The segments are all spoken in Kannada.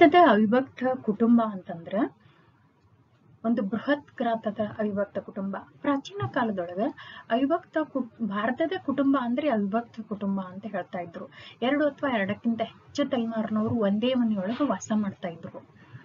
ಭಾರತದ ಅವಿಭಕ್ತ ಕುಟುಂಬ ಅಂತಂದ್ರ ಒಂದು ಬೃಹತ್ ಗಾತ್ರದ ಅವಿಭಕ್ತ ಕುಟುಂಬ ಪ್ರಾಚೀನ ಕಾಲದೊಳಗ ಅವಿಭಕ್ತ ಕು ಭಾರತದ ಕುಟುಂಬ ಅಂದ್ರೆ ಅವಿಭಕ್ತ ಕುಟುಂಬ ಅಂತ ಹೇಳ್ತಾ ಇದ್ರು ಎರಡು ಅಥವಾ ಎರಡಕ್ಕಿಂತ ಹೆಚ್ಚು ತಲೆಮಾರಿನವರು ಒಂದೇ ಮನೆಯೊಳಗೆ ವಾಸ ಮಾಡ್ತಾ ಇದ್ರು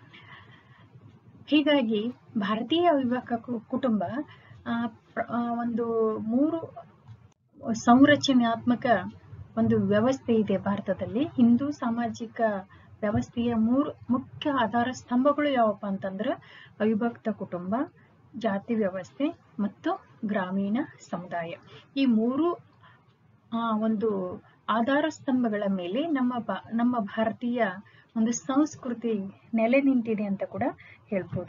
ಹೀಗಾಗಿ ಭಾರತೀಯ ಅವಿಭಕ್ತ ಕು- ಕುಟುಂಬ ಆ, ಪ್ರ- ಆ, ಒಂದು ಮೂರು ಸಂರಚನಾತ್ಮಕ ಒಂದು ವ್ಯವಸ್ಥೆ ಇದೆ ಭಾರತದಲ್ಲಿ ಹಿಂದೂ ಸಾಮಾಜಿಕ ವ್ಯವಸ್ಥೆಯ ಮೂರು ಮುಖ್ಯ ಆಧಾರ ಸ್ತಂಭಗಳು ಯಾವಪ್ಪ ಅಂತಂದ್ರೆ ಅವಿಭಕ್ತ ಕುಟುಂಬ ಜಾತಿ ವ್ಯವಸ್ಥೆ ಮತ್ತು ಗ್ರಾಮೀಣ ಸಮುದಾಯ ಈ ಮೂರು ಆ, ಒಂದು ಆಧಾರ ಸ್ತಂಭಗಳ ಮೇಲೆ ನಮ್ಮ ಬಾ ನಮ್ಮ ಭಾರತೀಯ ಒಂದು ಸಂಸ್ಕೃತಿ ನೆಲೆ ನಿಂತಿದೆ ಅಂತ ಕೂಡ ಹೇಳ್ಬೋದು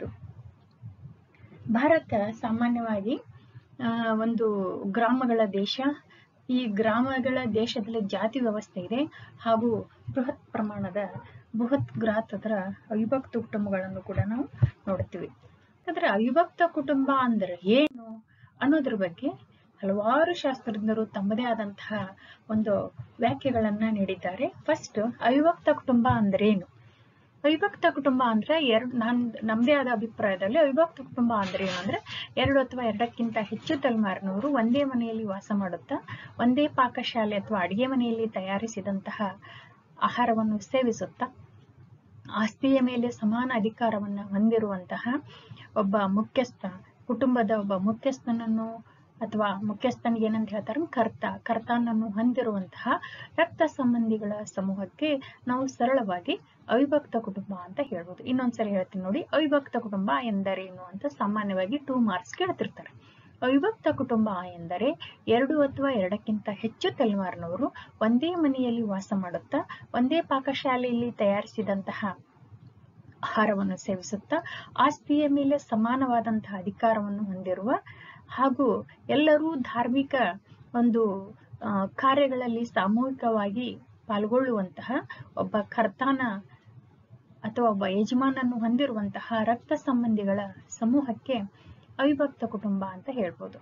ಭಾರತ ಸಾಮಾನ್ಯವಾಗಿ ಆ, ಒಂದು ಗ್ರಾಮಗಳ ದೇಶ ಈ ಗ್ರಾಮಗಳ ದೇಶದಲ್ಲಿ ಜಾತಿ ವ್ಯವಸ್ಥೆ ಇದೆ ಹಾಗೂ ಬೃಹತ್ ಪ್ರಮಾಣದ ಬೃಹತ್ ಗಾತ್ರದ ಅವಿಭಕ್ತ ಕುಟುಂಬಗಳನ್ನು ಕೂಡ ನಾವು ನೋಡ್ತೀವಿ ಅದರ ಅವಿಭಕ್ತ ಕುಟುಂಬ ಅಂದ್ರೆ ಏನು ಅನ್ನೋದ್ರ ಬಗ್ಗೆ ಹಲವಾರು ಶಾಸ್ತ್ರಜ್ಞರು ತಮ್ಮದೇ ಆದಂತಹ ಒಂದು ವ್ಯಾಖ್ಯೆಗಳನ್ನ ನೀಡಿದ್ದಾರೆ ಫಸ್ಟ್ ಅವಿಭಕ್ತ ಕುಟುಂಬ ಅಂದ್ರೇನು ಅವಿಭಕ್ತ ಕುಟುಂಬ ಅಂದ್ರೆ ಎರಡು ನಾನ್ ನಮ್ದೇ ಆದ ಅಭಿಪ್ರಾಯದಲ್ಲಿ ಅವಿಭಕ್ತ ಕುಟುಂಬ ಅಂದ್ರೆ ಏನು ಅಂದ್ರೆ ಎರಡು ಅಥವಾ ಎರಡಕ್ಕಿಂತ ಹೆಚ್ಚು ತಲೆಮಾರಿನವರು ಒಂದೇ ಮನೆಯಲ್ಲಿ ವಾಸ ಮಾಡುತ್ತಾ ಒಂದೇ ಪಾಕಶಾಲೆ ಅಥವಾ ಅಡಿಗೆ ಮನೆಯಲ್ಲಿ ತಯಾರಿಸಿದಂತಹ ಆಹಾರವನ್ನು ಸೇವಿಸುತ್ತಾ ಆಸ್ತಿಯ ಮೇಲೆ ಸಮಾನ ಅಧಿಕಾರವನ್ನ ಹೊಂದಿರುವಂತಹ ಒಬ್ಬ ಮುಖ್ಯಸ್ಥ ಕುಟುಂಬದ ಒಬ್ಬ ಮುಖ್ಯಸ್ಥನನ್ನು ಅಥವಾ ಮುಖ್ಯಸ್ಥನಿಗೆ ಏನಂತ ಹೇಳ್ತಾರೆ ಕರ್ತ ಕರ್ತನನ್ನು ಹೊಂದಿರುವಂತಹ ರಕ್ತ ಸಂಬಂಧಿಗಳ ಸಮೂಹಕ್ಕೆ ನಾವು ಸರಳವಾಗಿ ಅವಿಭಕ್ತ ಕುಟುಂಬ ಅಂತ ಹೇಳ್ಬೋದು ಇನ್ನೊಂದ್ಸರಿ ಹೇಳ್ತೀನಿ ನೋಡಿ ಅವಿಭಕ್ತ ಕುಟುಂಬ ಎಂದರೇನು ಅಂತ ಸಾಮಾನ್ಯವಾಗಿ ಟೂ ಮಾರ್ಕ್ಸ್ ಕೇಳ್ತಿರ್ತಾರೆ ಅವಿಭಕ್ತ ಕುಟುಂಬ ಎಂದರೆ ಎರಡು ಅಥವಾ ಎರಡಕ್ಕಿಂತ ಹೆಚ್ಚು ತಲೆಮಾರಿನವರು ಒಂದೇ ಮನೆಯಲ್ಲಿ ವಾಸ ಮಾಡುತ್ತಾ ಒಂದೇ ಪಾಕಶಾಲೆಯಲ್ಲಿ ತಯಾರಿಸಿದಂತಹ ಆಹಾರವನ್ನು ಸೇವಿಸುತ್ತಾ ಆಸ್ತಿಯ ಮೇಲೆ ಸಮಾನವಾದಂತಹ ಅಧಿಕಾರವನ್ನು ಹೊಂದಿರುವ ಹಾಗೂ ಎಲ್ಲರೂ ಧಾರ್ಮಿಕ ಒಂದು ಆ, ಕಾರ್ಯಗಳಲ್ಲಿ ಸಾಮೂಹಿಕವಾಗಿ ಪಾಲ್ಗೊಳ್ಳುವಂತಹ ಒಬ್ಬ ಕರ್ತಾನ ಅಥವಾ ಒಬ್ಬ ಯಜಮಾನನ್ನು ಹೊಂದಿರುವಂತಹ ರಕ್ತ ಸಂಬಂಧಿಗಳ ಸಮೂಹಕ್ಕೆ ಅವಿಭಕ್ತ ಕುಟುಂಬ ಅಂತ ಹೇಳ್ಬೋದು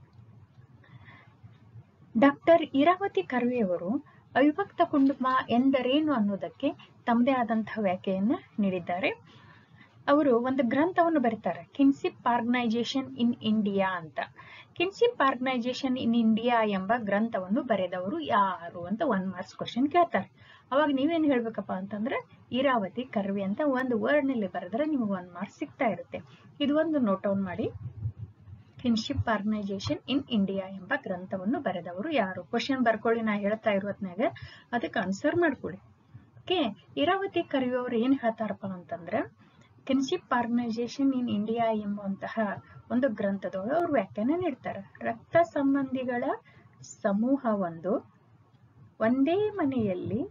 ಡಾಕ್ಟರ್ ಇರಾವತಿ ಕರ್ವೆಯವರು ಅವಿಭಕ್ತ ಕುಟುಂಬ ಎಂದರೇನು ಅನ್ನೋದಕ್ಕೆ ತಮ್ಮದೇ ಆದಂತಹ ವ್ಯಾಖ್ಯೆಯನ್ನ ನೀಡಿದ್ದಾರೆ ಅವರು ಒಂದು ಗ್ರಂಥವನ್ನು ಬರೀತಾರೆ ಕಿನ್ಸಿಪ್ ಆರ್ಗನೈಸೇಷನ್ ಇನ್ ಇಂಡಿಯಾ ಅಂತ ಕಿನ್ಸಿಪ್ ಆರ್ಗನೈಸೇಷನ್ ಇನ್ ಇಂಡಿಯಾ ಎಂಬ ಗ್ರಂಥವನ್ನು ಬರೆದವರು ಯಾರು ಅಂತ ಒನ್ ಮಾರ್ಕ್ಸ್ ಕ್ವಶನ್ ಕೇಳ್ತಾರೆ ಅವಾಗ ನೀವೇನ್ ಹೇಳ್ಬೇಕಪ್ಪ ಅಂತಂದ್ರೆ ಇರಾವತಿ ಕರ್ವಿ ಅಂತ ಒಂದು ವರ್ಡ್ ನಲ್ಲಿ ಬರೆದ್ರೆ ನಿಮ್ಗೆ ಒನ್ ಮಾರ್ಕ್ಸ್ ಸಿಗ್ತಾ ಇರುತ್ತೆ ಇದು ಒಂದು ನೋಟ್ ಡೌನ್ ಮಾಡಿ ಕಿನ್ಶಿಪ್ ಆರ್ಗನೈಸೇಷನ್ ಇನ್ ಇಂಡಿಯಾ ಎಂಬ ಗ್ರಂಥವನ್ನು ಬರೆದವರು ಯಾರು ಕ್ವಶನ್ ಬರ್ಕೊಳ್ಳಿ ನಾ ಹೇಳ್ತಾ ಇರೋದ್ನಾಗ ಅದಕ್ಕೆ ಆನ್ಸರ್ ಮಾಡ್ಕೊಳ್ಳಿ ಓಕೆ ಇರಾವತಿ ಕರಿಯವರು ಏನ್ ಹೇಳ್ತಾರಪ್ಪ ಅಂತಂದ್ರೆ ಕಿನ್ಶಿಪ್ ಆರ್ಗನೈಸೇಷನ್ ಇನ್ ಇಂಡಿಯಾ ಎಂಬಂತಹ ಒಂದು ಗ್ರಂಥದೊಳಗೆ ಅವ್ರು ವ್ಯಾಖ್ಯಾನ ನೀಡ್ತಾರೆ ರಕ್ತ ಸಂಬಂಧಿಗಳ ಸಮೂಹ ಒಂದು ಒಂದೇ ಮನೆಯಲ್ಲಿ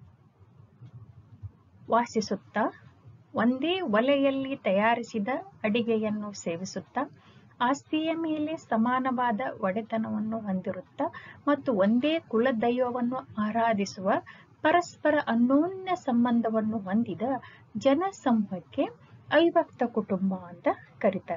ವಾಸಿಸುತ್ತಾ ಒಂದೇ ಒಲೆಯಲ್ಲಿ ತಯಾರಿಸಿದ ಅಡಿಗೆಯನ್ನು ಸೇವಿಸುತ್ತಾ ಆಸ್ತಿಯ ಮೇಲೆ ಸಮಾನವಾದ ಒಡೆತನವನ್ನು ಹೊಂದಿರುತ್ತಾ ಮತ್ತು ಒಂದೇ ಕುಲದೈವವನ್ನು ಆರಾಧಿಸುವ ಪರಸ್ಪರ ಅನ್ಯೋನ್ಯ ಸಂಬಂಧವನ್ನು ಹೊಂದಿದ ಜನಸಮೂಹಕ್ಕೆ ಅವಿಭಕ್ತ ಕುಟುಂಬ ಅಂತ ಕರೀತಾರ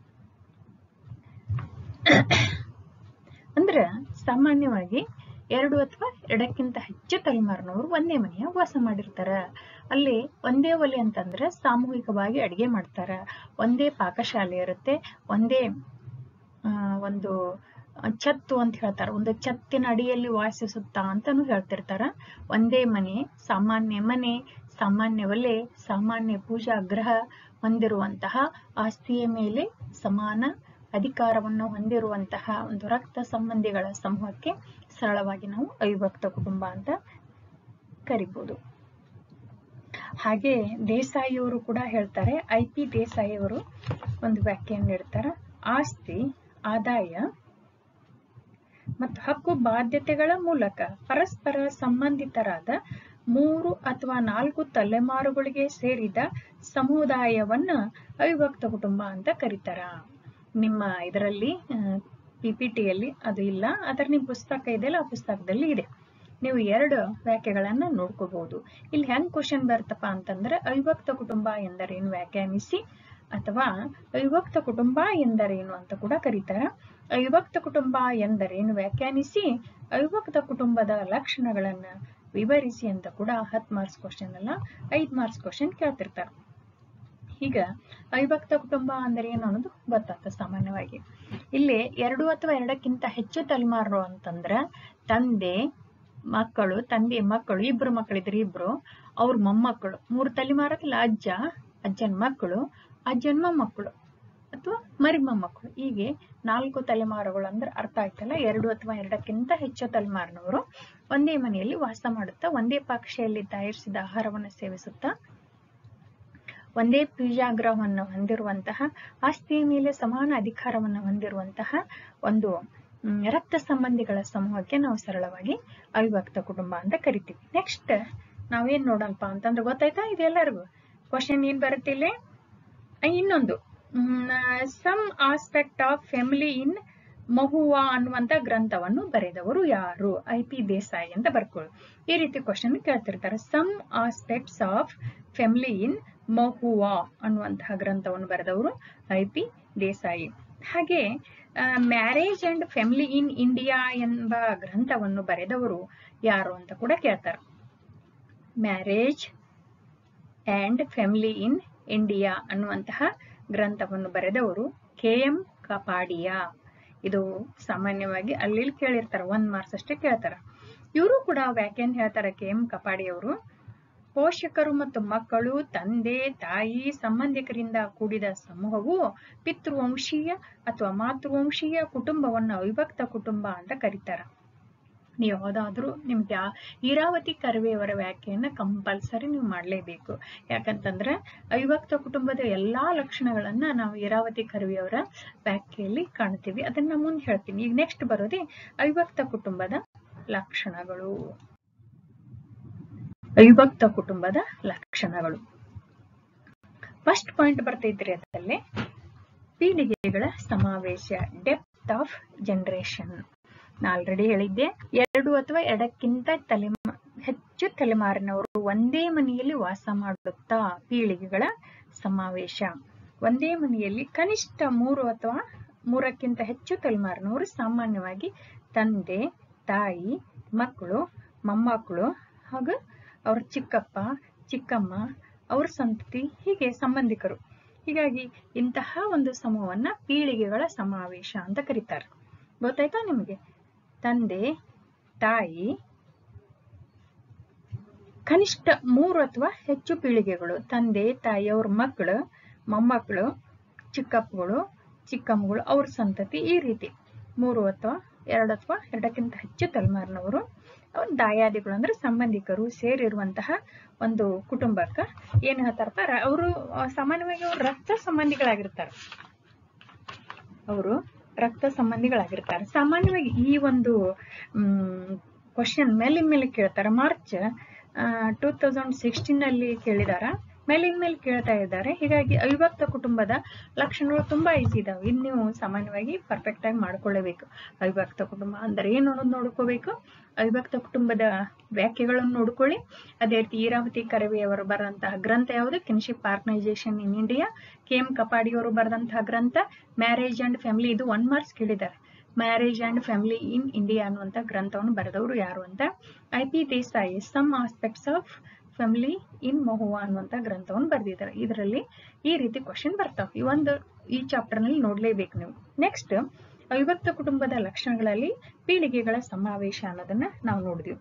ಅಂದ್ರ ಸಾಮಾನ್ಯವಾಗಿ ಎರಡು ಅಥವಾ ಎರಡಕ್ಕಿಂತ ಹೆಚ್ಚು ತಲೆಮಾರಿನವರು ಒಂದೇ ಮನೆಯ ವಾಸ ಮಾಡಿರ್ತಾರ ಅಲ್ಲಿ ಒಂದೇ ಒಲೆ ಅಂತಂದ್ರೆ ಸಾಮೂಹಿಕವಾಗಿ ಅಡಿಗೆ ಮಾಡ್ತಾರ ಒಂದೇ ಪಾಕಶಾಲೆ ಇರುತ್ತೆ ಒಂದೇ ಆ, ಒಂದು ಛತ್ತು ಅಂತ ಹೇಳ್ತಾರ ಒಂದು ಛತ್ತಿನ ಅಡಿಯಲ್ಲಿ ವಾಸಿಸುತ್ತಾ ಅಂತಾನು ಹೇಳ್ತಿರ್ತಾರ ಒಂದೇ ಮನೆ ಸಾಮಾನ್ಯ ಮನೆ ಸಾಮಾನ್ಯ ಒಲೆ ಸಾಮಾನ್ಯ ಪೂಜಾ ಗ್ರಹ ಹೊಂದಿರುವಂತಹ ಆಸ್ತಿಯ ಮೇಲೆ ಸಮಾನ ಅಧಿಕಾರವನ್ನು ಹೊಂದಿರುವಂತಹ ಒಂದು ರಕ್ತ ಸಂಬಂಧಿಗಳ ಸಮೂಹಕ್ಕೆ ಸರಳವಾಗಿ ನಾವು ಅವಿಭಕ್ತ ಕುಟುಂಬ ಅಂತ ಕರಿಬಹುದು ಹಾಗೆ ದೇಸಾಯಿಯವರು ಕೂಡ ಹೇಳ್ತಾರೆ ಐ ಪಿ ದೇಸಾಯಿಯವರು ಒಂದು ವ್ಯಾಖ್ಯೆಯನ್ನು ನೀಡ್ತಾರೆ ಆಸ್ತಿ ಆದಾಯ ಮತ್ತು ಹಕ್ಕು ಬಾಧ್ಯತೆಗಳ ಮೂಲಕ ಪರಸ್ಪರ ಸಂಬಂಧಿತರಾದ ಮೂರು ಅಥವಾ ನಾಲ್ಕು ತಲೆಮಾರುಗಳಿಗೆ ಸೇರಿದ ಸಮುದಾಯವನ್ನ ಅವಿಭಕ್ತ ಕುಟುಂಬ ಅಂತ ಕರೀತಾರ ನಿಮ್ಮ ಇದರಲ್ಲಿ ಪಿಪಿಟಿಯಲ್ಲಿ ಅದು ಇಲ್ಲ ಅದರ ನಿಮ್ಮ ಪುಸ್ತಕ ಇದೆಯಲ್ಲ ಆ ಪುಸ್ತಕದಲ್ಲಿ ಇದೆ ನೀವು ಎರಡು ವ್ಯಾಖ್ಯೆಗಳನ್ನ ನೋಡ್ಕೋಬಹುದು ಇಲ್ಲಿ ಹೆಂಗ್ ಕ್ವಶನ್ ಬರ್ತಪ್ಪ ಅಂತಂದ್ರೆ ಅವಿಭಕ್ತ ಕುಟುಂಬ ಎಂದರೇನು ವ್ಯಾಖ್ಯಾನಿಸಿ ಅಥವಾ ಅವಿಭಕ್ತ ಕುಟುಂಬ ಎಂದರೇನು ಅಂತ ಕೂಡ ಕರೀತಾರ ಅವಿಭಕ್ತ ಕುಟುಂಬ ಎಂದರೇನು ವ್ಯಾಖ್ಯಾನಿಸಿ ಅವಿಭಕ್ತ ಕುಟುಂಬದ ಲಕ್ಷಣಗಳನ್ನ ವಿವರಿಸಿ ಅಂತ ಕೂಡ ಹತ್ತು ಮಾರ್ಕ್ಸ್ ಕ್ವಶನ್ ಅಲ್ಲ ಐದು ಮಾರ್ಕ್ಸ್ ಕ್ವಶನ್ ಕೇಳ್ತಿರ್ತಾರೆ ಈಗ ಅವಿಭಕ್ತ ಕುಟುಂಬ ಅಂದರೆ ಏನು ಅನ್ನೋದು ಗೊತ್ತಾಗ್ತದೆ ಸಾಮಾನ್ಯವಾಗಿ ಇಲ್ಲಿ ಎರಡು ಅಥವಾ ಎರಡಕ್ಕಿಂತ ಹೆಚ್ಚು ತಲೆಮಾರು ಅಂತಂದ್ರ ತಂದೆ ಮಕ್ಕಳು ತಂದೆ ಮಕ್ಕಳು ಇಬ್ರು ಮಕ್ಕಳಿದ್ರೆ ಇಬ್ರು ಅವ್ರ ಮೊಮ್ಮಕ್ಕಳು ಮೂರು ತಲೆಮಾರಲ್ಲ ಅಜ್ಜ ಅಜ್ಜನ ಮಕ್ಕಳು ಅಜ್ಜನ ಮೊಮ್ಮಕ್ಕಳು ಅಥವಾ ಮರಿ ಮೊಮ್ಮಕ್ಕಳು ಹೀಗೆ ನಾಲ್ಕು ತಲೆಮಾರುಗಳು ಅಂದ್ರೆ ಅರ್ಥ ಆಯ್ತಲ್ಲ ಎರಡು ಅಥವಾ ಎರಡಕ್ಕಿಂತ ಹೆಚ್ಚು ತಲೆಮಾರಿನವರು ಒಂದೇ ಮನೆಯಲ್ಲಿ ವಾಸ ಮಾಡುತ್ತಾ ಒಂದೇ ಪಾಕಶೆಯಲ್ಲಿ ತಯಾರಿಸಿದ ಆಹಾರವನ್ನು ಸೇವಿಸುತ್ತಾ ಒಂದೇ ಪೂಜಾಗ್ರಹವನ್ನು ಹೊಂದಿರುವಂತಹ ಆಸ್ತಿಯ ಮೇಲೆ ಸಮಾನ ಅಧಿಕಾರವನ್ನು ಹೊಂದಿರುವಂತಹ ಒಂದು ಮ್, ರಕ್ತ ಸಂಬಂಧಿಗಳ ಸಮೂಹಕ್ಕೆ ನಾವು ಸರಳವಾಗಿ ಅವಿಭಕ್ತ ಕುಟುಂಬ ಅಂತ ಕರಿತೀವಿ ನೆಕ್ಸ್ಟ್ ನಾವೇನ್ ನೋಡಲ್ಪ ಅಂತಂದ್ರೆ ಗೊತ್ತಾಯ್ತಾ ಇದೆಲ್ಲರಿಗೂ ಕ್ವಶನ್ ಏನ್ ಬರುತ್ತೆ ಇಲ್ಲಿ ಆ, ಇನ್ನೊಂದು some aspect of family in Mahuva ಅನ್ನುವಂತ ಗ್ರಂಥವನ್ನು ಬರೆದವರು ಯಾರು ಐ ಪಿ ದೇಸಾಯಿ ಅಂತ ಬರ್ಕೊಳ್ಳಿ ಈ ರೀತಿ ಕ್ವಶನ್ ಕೇಳ್ತಿರ್ತಾರೆ some aspects of family in Mahuva ಅನ್ನುವಂತಹ ಗ್ರಂಥವನ್ನು ಬರೆದವರು ಐ ಪಿ ದೇಸಾಯಿ ಹಾಗೆ marriage and family in India ಎಂಬ ಗ್ರಂಥವನ್ನು ಬರೆದವರು ಯಾರು ಅಂತ ಕೂಡ ಕೇಳ್ತಾರೆ marriage and family in India ಅನ್ನುವಂತಹ ಗ್ರಂಥವನ್ನು ಬರೆದವರು ಕೆ ಎಂ ಕಪಾಡಿಯಾ ಇದು ಸಾಮಾನ್ಯವಾಗಿ ಅಲ್ಲಿ ಕೇಳಿರ್ತಾರೆ ಒಂದ್ ಮಾರ್ಕ್ಸ್ ಅಷ್ಟೇ ಕೇಳ್ತಾರ ಇವರು ಕೂಡ ವ್ಯಾಖ್ಯಾನ ಹೇಳ್ತಾರೆ ಕೆ ಎಂ ಕಪಾಡಿ ಅವರು ಪೋಷಕರು ಮತ್ತು ಮಕ್ಕಳು ತಂದೆ ತಾಯಿ ಸಂಬಂಧಿಕರಿಂದ ಕೂಡಿದ ಸಮೂಹವು ಪಿತೃವಂಶೀಯ ಅಥವಾ ಮಾತೃವಂಶೀಯ ಕುಟುಂಬವನ್ನು ಅವಿಭಕ್ತ ಕುಟುಂಬ ಅಂತ ಕರೀತಾರ ನೀವು ಯಾವ್ದಾದ್ರು ನಿಮ್ಗೆ ಯಾ- ಈರಾವತಿ ಕರ್ವೆಯವರ ವ್ಯಾಖ್ಯೆಯನ್ನ ಕಂಪಲ್ಸರಿ ನೀವು ಮಾಡ್ಲೇಬೇಕು ಯಾಕಂತಂದ್ರೆ ಅವಿಭಕ್ತ ಕುಟುಂಬದ ಎಲ್ಲಾ ಲಕ್ಷಣಗಳನ್ನ ನಾವು ಈರಾವತಿ ಕರ್ವೆಯವರ ವ್ಯಾಖ್ಯೆಯಲ್ಲಿ ಕಾಣ್ತೀವಿ ಅದನ್ನ ಮುಂದೆ ಹೇಳ್ತೀನಿ ಈಗ ನೆಕ್ಸ್ಟ್ ಬರೋದೇ ಅವಿಭಕ್ತ ಕುಟುಂಬದ ಲಕ್ಷಣಗಳು ಅವಿಭಕ್ತ ಕುಟುಂಬದ ಲಕ್ಷಣಗಳು ಫಸ್ಟ್ ಪಾಯಿಂಟ್ ಬರ್ತೈತ್ರಿ ಅದರಲ್ಲಿ ಪೀಳಿಗೆಗಳ ಸಮಾವೇಶ ಡೆಪ್ತ್ ಆಫ್ ಜನರೇಷನ್ ನಾ ಆಲ್ರೆಡಿ ಹೇಳಿದ್ದೆ ಎರಡು ಅಥವಾ ಎರಡಕ್ಕಿಂತ ತಲೆಮಾ ಹೆಚ್ಚು ತಲೆಮಾರಿನವರು ಒಂದೇ ಮನೆಯಲ್ಲಿ ವಾಸ ಮಾಡುತ್ತಾ ಪೀಳಿಗೆಗಳ ಸಮಾವೇಶ ಒಂದೇ ಮನೆಯಲ್ಲಿ ಕನಿಷ್ಠ ಮೂರು ಅಥವಾ ಮೂರಕ್ಕಿಂತ ಹೆಚ್ಚು ತಲೆಮಾರಿನವರು ಸಾಮಾನ್ಯವಾಗಿ ತಂದೆ ತಾಯಿ ಮಕ್ಕಳು ಮೊಮ್ಮಕ್ಕಳು ಹಾಗೂ ಅವ್ರ ಚಿಕ್ಕಪ್ಪ ಚಿಕ್ಕಮ್ಮ ಅವ್ರ ಸಂತತಿ ಹೀಗೆ ಸಂಬಂಧಿಕರು ಹೀಗಾಗಿ ಇಂತಹ ಒಂದು ಸಮೂಹವನ್ನ ಪೀಳಿಗೆಗಳ ಸಮಾವೇಶ ಅಂತ ಕರೀತಾರೆ ಗೊತ್ತಾಯ್ತಾ ನಿಮಗೆ ತಂದೆ ತಾಯಿ ಕನಿಷ್ಠ ಮೂರು ಅಥವಾ ಹೆಚ್ಚು ಪೀಳಿಗೆಗಳು ತಂದೆ ತಾಯಿ ಅವ್ರ ಮಕ್ಕಳು ಮೊಮ್ಮಕ್ಕಳು ಚಿಕ್ಕಪ್ಪಗಳು ಚಿಕ್ಕಮ್ಮಗಳು ಅವ್ರ ಸಂತತಿ ಈ ರೀತಿ ಮೂರು ಅಥವಾ ಎರಡು ಅಥವಾ ಎರಡಕ್ಕಿಂತ ಹೆಚ್ಚು ತಲೆಮಾರಿನವರು ಅವ್ರ ದಾಯಾದಿಗಳು ಅಂದ್ರೆ ಸಂಬಂಧಿಕರು ಸೇರಿರುವಂತಹ ಒಂದು ಕುಟುಂಬಕ್ಕ ಏನ್ ಹೇಳ್ತಾರಪ್ಪ ಅವರು ಸಾಮಾನ್ಯವಾಗಿ ಅವ್ರು ರಕ್ತ ಸಂಬಂಧಿಗಳಾಗಿರ್ತಾರೆ ಅವರು ರಕ್ತ ಸಂಬಂಧಿಗಳಾಗಿರ್ತಾರೆ ಸಾಮಾನ್ಯವಾಗಿ ಈ ಒಂದು ಕ್ವಶನ್ ಮೇಲಿನ ಮೇಲೆ ಕೇಳ್ತಾರೆ ಮಾರ್ಚ್ ಟೂ ತೌಸಂಡ್ ಸಿಕ್ಸ್ಟೀನ್ ಅಲ್ಲಿ ಕೇಳಿದಾರ ಮೇಲಿನ ಮೇಲೆ ಕೇಳ್ತಾ ಇದ್ದಾರೆ ಹೀಗಾಗಿ ಅವಿಭಕ್ತ ಕುಟುಂಬದ ಲಕ್ಷಣಗಳು ತುಂಬಾ ಈಸಿ ಇದಾವೆ ಇನ್ನು ನೀವು ಸಾಮಾನ್ಯವಾಗಿ ಪರ್ಫೆಕ್ಟ್ ಆಗಿ ಮಾಡ್ಕೊಳ್ಳೇಬೇಕು ಅವಿಭಕ್ತ ಕುಟುಂಬ ಅಂದ್ರೆ ಏನು ಅನ್ನೋದು ನೋಡ್ಕೋಬೇಕು ಅವಿಭಕ್ತ ಕುಟುಂಬದ ವ್ಯಾಖ್ಯೆಗಳನ್ನು ನೋಡ್ಕೊಳ್ಳಿ ಅದೇ ರೀತಿ ಈರಾವತಿ ಕರವೆಯವರು ಬರೆದಂತಹ ಗ್ರಂಥ ಯಾವುದು kinship organisation in India K M ಕಪಾಡಿಯವರು ಬರೆದಂತಹ ಗ್ರಂಥ ಮ್ಯಾರೇಜ್ ಅಂಡ್ ಫ್ಯಾಮಿಲಿ ಇದು ಒನ್ ಮಾರ್ಕ್ಸ್ ಕೇಳಿದ್ದಾರೆ marriage and family in India ಅನ್ನುವಂಥ ಗ್ರಂಥವನ್ನು ಬರೆದವರು ಯಾರು ಅಂತ I P Desai some aspects of family in Mahuva ಅನ್ನುವಂಥ ಗ್ರಂಥವನ್ನು ಬರೆದಿದ್ದಾರೆ ಇದರಲ್ಲಿ ಈ ರೀತಿ ಕ್ವಶನ್ ಬರ್ತಾವೆ ಈ ಒಂದು ಈ ಚಾಪ್ಟರ್ ನಲ್ಲಿ ನೋಡ್ಲೇಬೇಕು ನೀವು ನೆಕ್ಸ್ಟ್ ಅವಿಭಕ್ತ ಕುಟುಂಬದ ಲಕ್ಷಣಗಳಲ್ಲಿ ಪೀಳಿಗೆಗಳ ಸಮಾವೇಶ ಅನ್ನೋದನ್ನ ನಾವು ನೋಡಿದ್ವಿ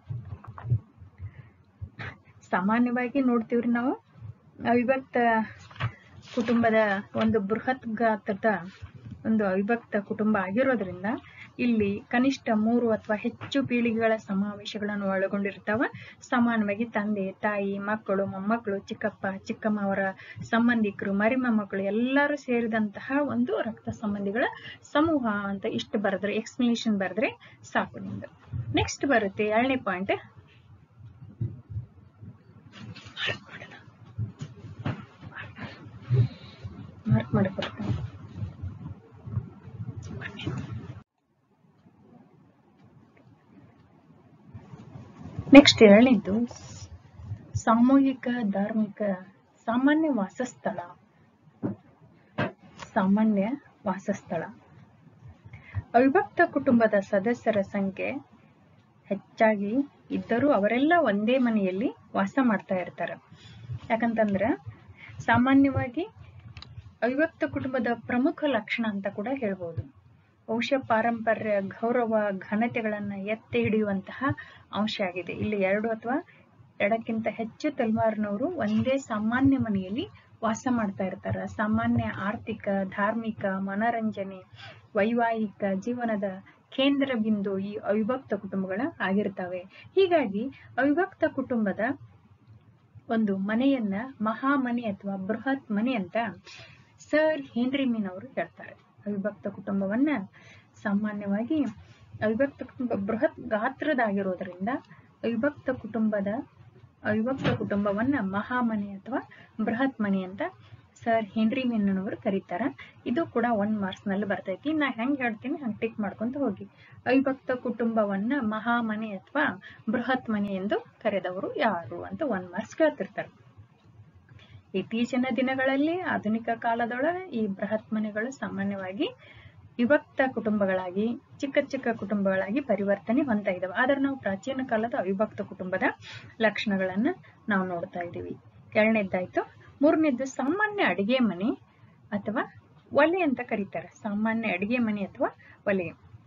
ಸಾಮಾನ್ಯವಾಗಿ ನೋಡ್ತೀವ್ರಿ ನಾವು ಅವಿಭಕ್ತ ಕುಟುಂಬದ ಒಂದು ಬೃಹತ್ ಗಾತ್ರದ ಒಂದು ಅವಿಭಕ್ತ ಕುಟುಂಬ ಆಗಿರೋದ್ರಿಂದ ಇಲ್ಲಿ ಕನಿಷ್ಠ ಮೂರು ಅಥವಾ ಹೆಚ್ಚು ಪೀಳಿಗೆಗಳ ಸಮಾವೇಶಗಳನ್ನು ಒಳಗೊಂಡಿರ್ತಾವ ಸಮಾನವಾಗಿ ತಂದೆ ತಾಯಿ ಮಕ್ಕಳು ಮೊಮ್ಮಕ್ಕಳು ಚಿಕ್ಕಪ್ಪ ಚಿಕ್ಕಮ್ಮ ಅವರ ಸಂಬಂಧಿಕರು ಮರಿ ಮೊಮ್ಮಕ್ಕಳು ಎಲ್ಲರೂ ಸೇರಿದಂತಹ ಒಂದು ರಕ್ತ ಸಂಬಂಧಿಗಳ ಸಮೂಹ ಅಂತ ಇಷ್ಟು ಬರೆದ್ರೆ ಎಕ್ಸ್ಪ್ಲನೇಷನ್ ಬರೆದ್ರೆ ಸಾಕು ನಿಮ್ದು ನೆಕ್ಸ್ಟ್ ಬರುತ್ತೆ ಏಳನೇ ಪಾಯಿಂಟ್ ಮಾರ್ಕ್ ಮಾಡಿಕೊಡ್ತೇನೆ ನೆಕ್ಸ್ಟ್ ಏಳನೇದು ಸಾಮೂಹಿಕ ಧಾರ್ಮಿಕ ಸಾಮಾನ್ಯ ವಾಸಸ್ಥಳ ಸಾಮಾನ್ಯ ವಾಸಸ್ಥಳ ಅವಿಭಕ್ತ ಕುಟುಂಬದ ಸದಸ್ಯರ ಸಂಖ್ಯೆ ಹೆಚ್ಚಾಗಿ ಇದ್ದರೂ ಅವರೆಲ್ಲ ಒಂದೇ ಮನೆಯಲ್ಲಿ ವಾಸ ಮಾಡ್ತಾ ಇರ್ತಾರೆ ಯಾಕಂತಂದ್ರ ಸಾಮಾನ್ಯವಾಗಿ ಅವಿಭಕ್ತ ಕುಟುಂಬದ ಪ್ರಮುಖ ಲಕ್ಷಣ ಅಂತ ಕೂಡ ಹೇಳ್ಬೋದು ವಂಶ ಪಾರಂಪರ್ಯ ಗೌರವ ಘನತೆಗಳನ್ನ ಎತ್ತಿ ಹಿಡಿಯುವಂತಹ ಅಂಶ ಆಗಿದೆ ಇಲ್ಲಿ ಎರಡು ಅಥವಾ ಎರಡಕ್ಕಿಂತ ಹೆಚ್ಚು ತಲೆಮಾರಿನವರು ಒಂದೇ ಸಾಮಾನ್ಯ ಮನೆಯಲ್ಲಿ ವಾಸ ಮಾಡ್ತಾ ಇರ್ತಾರ ಸಾಮಾನ್ಯ ಆರ್ಥಿಕ ಧಾರ್ಮಿಕ ಮನರಂಜನೆ ವೈವಾಹಿಕ ಜೀವನದ ಕೇಂದ್ರ ಬಿಂದು ಈ ಅವಿಭಕ್ತ ಕುಟುಂಬಗಳ ಆಗಿರ್ತವೆ ಹೀಗಾಗಿ ಅವಿಭಕ್ತ ಕುಟುಂಬದ ಒಂದು ಮನೆಯನ್ನ ಮಹಾಮನೆ ಅಥವಾ ಬೃಹತ್ ಮನೆ ಅಂತ ಸರ್ ಹೆನ್ರಿ ಮೀನ್ ಅವರು ಹೇಳ್ತಾರೆ ಅವಿಭಕ್ತ ಕುಟುಂಬವನ್ನ ಸಾಮಾನ್ಯವಾಗಿ ಅವಿಭಕ್ತ ಕುಟುಂಬ ಬೃಹತ್ ಗಾತ್ರದಾಗಿರೋದ್ರಿಂದ ಅವಿಭಕ್ತ ಕುಟುಂಬದ ಅವಿಭಕ್ತ ಕುಟುಂಬವನ್ನ ಮಹಾಮನೆ ಅಥವಾ ಬೃಹತ್ ಮನೆ ಅಂತ ಸರ್ ಹೆನ್ರಿ ಮಿನ್ನನವರು ಕರೀತಾರ ಇದು ಕೂಡ ಒನ್ ಮಾರ್ಕ್ಸ್ ನಲ್ಲಿ ಬರ್ತೈತಿ ನಾ ಹೆಂಗ್ ಹೇಳ್ತೀನಿ ಹಂಗ್ ಟಿಕ್ ಮಾಡ್ಕೊಂತ ಹೋಗಿ ಅವಿಭಕ್ತ ಕುಟುಂಬವನ್ನ ಮಹಾಮನೆ ಅಥವಾ ಬೃಹತ್ ಮನೆ ಎಂದು ಕರೆದವರು ಯಾರು ಅಂತ ಒನ್ ಮಾರ್ಕ್ಸ್ ಕೇಳ್ತಿರ್ತಾರೆ ಇತ್ತೀಚಿನ ದಿನಗಳಲ್ಲಿ ಆಧುನಿಕ ಕಾಲದೊಳಗೆ ಈ ಬೃಹತ್ ಮನೆಗಳು ಸಾಮಾನ್ಯವಾಗಿ ವಿಭಕ್ತ ಕುಟುಂಬಗಳಾಗಿ ಚಿಕ್ಕ ಚಿಕ್ಕ ಕುಟುಂಬಗಳಾಗಿ ಪರಿವರ್ತನೆ ಹೊಂದ್ತಾ ಇದಾವೆ ಆದ್ರೆ ನಾವು ಪ್ರಾಚೀನ ಕಾಲದ ಅವಿಭಕ್ತ ಕುಟುಂಬದ ಲಕ್ಷಣಗಳನ್ನ ನಾವು ನೋಡ್ತಾ ಇದ್ದೀವಿ ಎರಡನೇದ್ದಾಯ್ತು ಮೂರನೇದ್ದು ಸಾಮಾನ್ಯ ಅಡಿಗೆ ಮನೆ ಅಥವಾ ಒಲೆ ಅಂತ ಕರೀತಾರೆ ಸಾಮಾನ್ಯ ಅಡಿಗೆ ಮನೆ ಅಥವಾ ಒಲೆ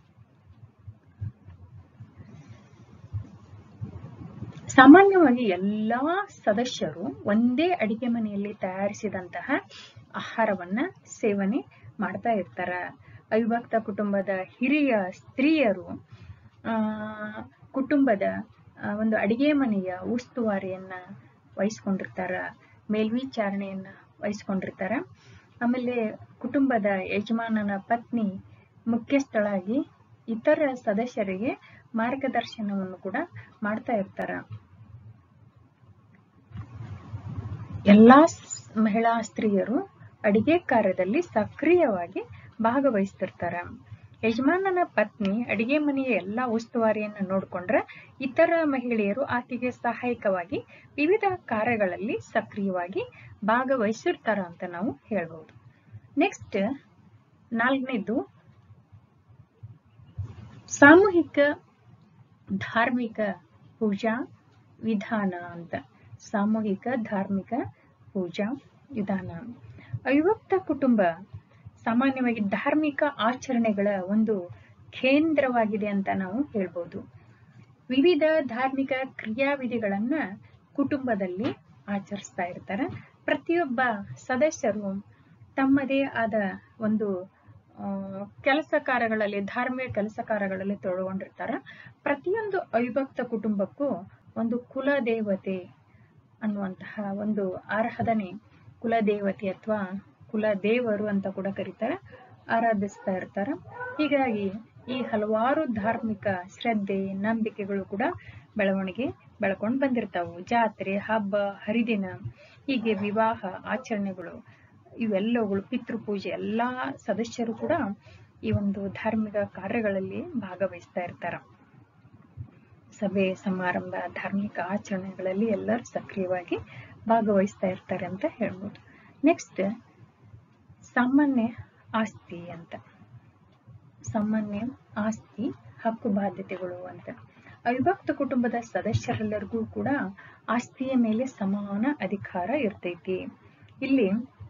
ಸಾಮಾನ್ಯವಾಗಿ ಎಲ್ಲಾ ಸದಸ್ಯರು ಒಂದೇ ಅಡಿಗೆ ಮನೆಯಲ್ಲಿ ತಯಾರಿಸಿದಂತಹ ಆಹಾರವನ್ನ ಸೇವನೆ ಮಾಡ್ತಾ ಇರ್ತಾರ ಅವಿಭಕ್ತ ಕುಟುಂಬದ ಹಿರಿಯ ಸ್ತ್ರೀಯರು ಆ ಕುಟುಂಬದ ಆ, ಒಂದು ಅಡಿಗೆ ಮನೆಯ ಉಸ್ತುವಾರಿಯನ್ನ ವಹಿಸ್ಕೊಂಡಿರ್ತಾರ ಮೇಲ್ವಿಚಾರಣೆಯನ್ನ ವಹಿಸ್ಕೊಂಡಿರ್ತಾರ ಆಮೇಲೆ ಕುಟುಂಬದ ಯಜಮಾನನ ಪತ್ನಿ ಮುಖ್ಯಸ್ಥಳಾಗಿ ಇತರ ಸದಸ್ಯರಿಗೆ ಮಾರ್ಗದರ್ಶನವನ್ನು ಕೂಡ ಮಾಡ್ತಾ ಇರ್ತಾರ ಎಲ್ಲಾ ಸ್- ಮಹಿಳಾ ಸ್ತ್ರೀಯರು ಅಡಿಗೆ ಕಾರ್ಯದಲ್ಲಿ ಸಕ್ರಿಯವಾಗಿ ಭಾಗವಹಿಸ್ತಿರ್ತಾರ ಯಜಮಾನನ ಪತ್ನಿ ಅಡಿಗೆ ಮನೆಯ ಎಲ್ಲಾ ಉಸ್ತುವಾರಿಯನ್ನು ನೋಡ್ಕೊಂಡ್ರೆ ಇತರ ಮಹಿಳೆಯರು ಆಕೆಗೆ ಸಹಾಯಕವಾಗಿ ವಿವಿಧ ಕಾರ್ಯಗಳಲ್ಲಿ ಸಕ್ರಿಯವಾಗಿ ಭಾಗವಹಿಸಿರ್ತಾರ ಅಂತ ನಾವು ಹೇಳ್ಬಹುದು ನೆಕ್ಸ್ಟ್ ನಾಲ್ಕನೇದು ಸಾಮೂಹಿಕ ಧಾರ್ಮಿಕ ಪೂಜಾ ವಿಧಾನ ಅಂತ ಸಾಮೂಹಿಕ ಧಾರ್ಮಿಕ ಪೂಜಾ ವಿಧಾನ ಅವಿಭಕ್ತ ಕುಟುಂಬ ಸಾಮಾನ್ಯವಾಗಿ ಧಾರ್ಮಿಕ ಆಚರಣೆಗಳ ಒಂದು ಕೇಂದ್ರವಾಗಿದೆ ಅಂತ ನಾವು ಹೇಳ್ಬೋದು ವಿವಿಧ ಧಾರ್ಮಿಕ ಕ್ರಿಯಾವಿಧಿಗಳನ್ನ ಕುಟುಂಬದಲ್ಲಿ ಆಚರಿಸ್ತಾ ಇರ್ತಾರೆ ಪ್ರತಿಯೊಬ್ಬ ಸದಸ್ಯರು ತಮ್ಮದೇ ಆದ ಒಂದು ಆ, ಕೆಲಸ ಕಾರ್ಯಗಳಲ್ಲಿ ಧಾರ್ಮಿಕ ಕೆಲಸ ಕಾರ್ಯಗಳಲ್ಲಿ ತೊಡಗೊಂಡಿರ್ತಾರ ಪ್ರತಿಯೊಂದು ಅವಿಭಕ್ತ ಕುಟುಂಬಕ್ಕೂ ಒಂದು ಕುಲ ದೇವತೆ ಅನ್ನುವಂತಹ ಒಂದು ಆರಾಧನೆ ಕುಲದೇವತೆ ಅಥವಾ ಕುಲ ದೇವರು ಅಂತ ಕೂಡ ಕರೀತಾರೆ ಆರಾಧಿಸ್ತಾ ಇರ್ತಾರ ಹೀಗಾಗಿ ಈ ಹಲವಾರು ಧಾರ್ಮಿಕ ಶ್ರದ್ಧೆ ನಂಬಿಕೆಗಳು ಕೂಡ ಬೆಳವಣಿಗೆ ಬೆಳ್ಕೊಂಡು ಬಂದಿರ್ತಾವು ಜಾತ್ರೆ ಹಬ್ಬ ಹರಿದಿನ ಹೀಗೆ ವಿವಾಹ ಆಚರಣೆಗಳು ಇವೆಲ್ಲವುಗಳು ಪಿತೃಪೂಜೆ ಎಲ್ಲಾ ಸದಸ್ಯರು ಕೂಡ ಈ ಒಂದು ಧಾರ್ಮಿಕ ಕಾರ್ಯಗಳಲ್ಲಿ ಭಾಗವಹಿಸ್ತಾ ಇರ್ತಾರ ಸಭೆ ಸಮಾರಂಭ ಧಾರ್ಮಿಕ ಆಚರಣೆಗಳಲ್ಲಿ ಎಲ್ಲರೂ ಸಕ್ರಿಯವಾಗಿ ಭಾಗವಹಿಸ್ತಾ ಇರ್ತಾರೆ ಅಂತ ಹೇಳ್ಬೋದು ನೆಕ್ಸ್ಟ್ ಸಾಮಾನ್ಯ ಆಸ್ತಿ ಅಂತ ಸಾಮಾನ್ಯ ಆಸ್ತಿ ಹಕ್ಕು ಬಾಧ್ಯತೆಗಳು ಅಂತ ಅವಿಭಕ್ತ ಕುಟುಂಬದ ಸದಸ್ಯರೆಲ್ಲರಿಗೂ ಕೂಡ ಆಸ್ತಿಯ ಮೇಲೆ ಸಮಾನ ಅಧಿಕಾರ ಇರ್ತೈತಿ ಇಲ್ಲಿ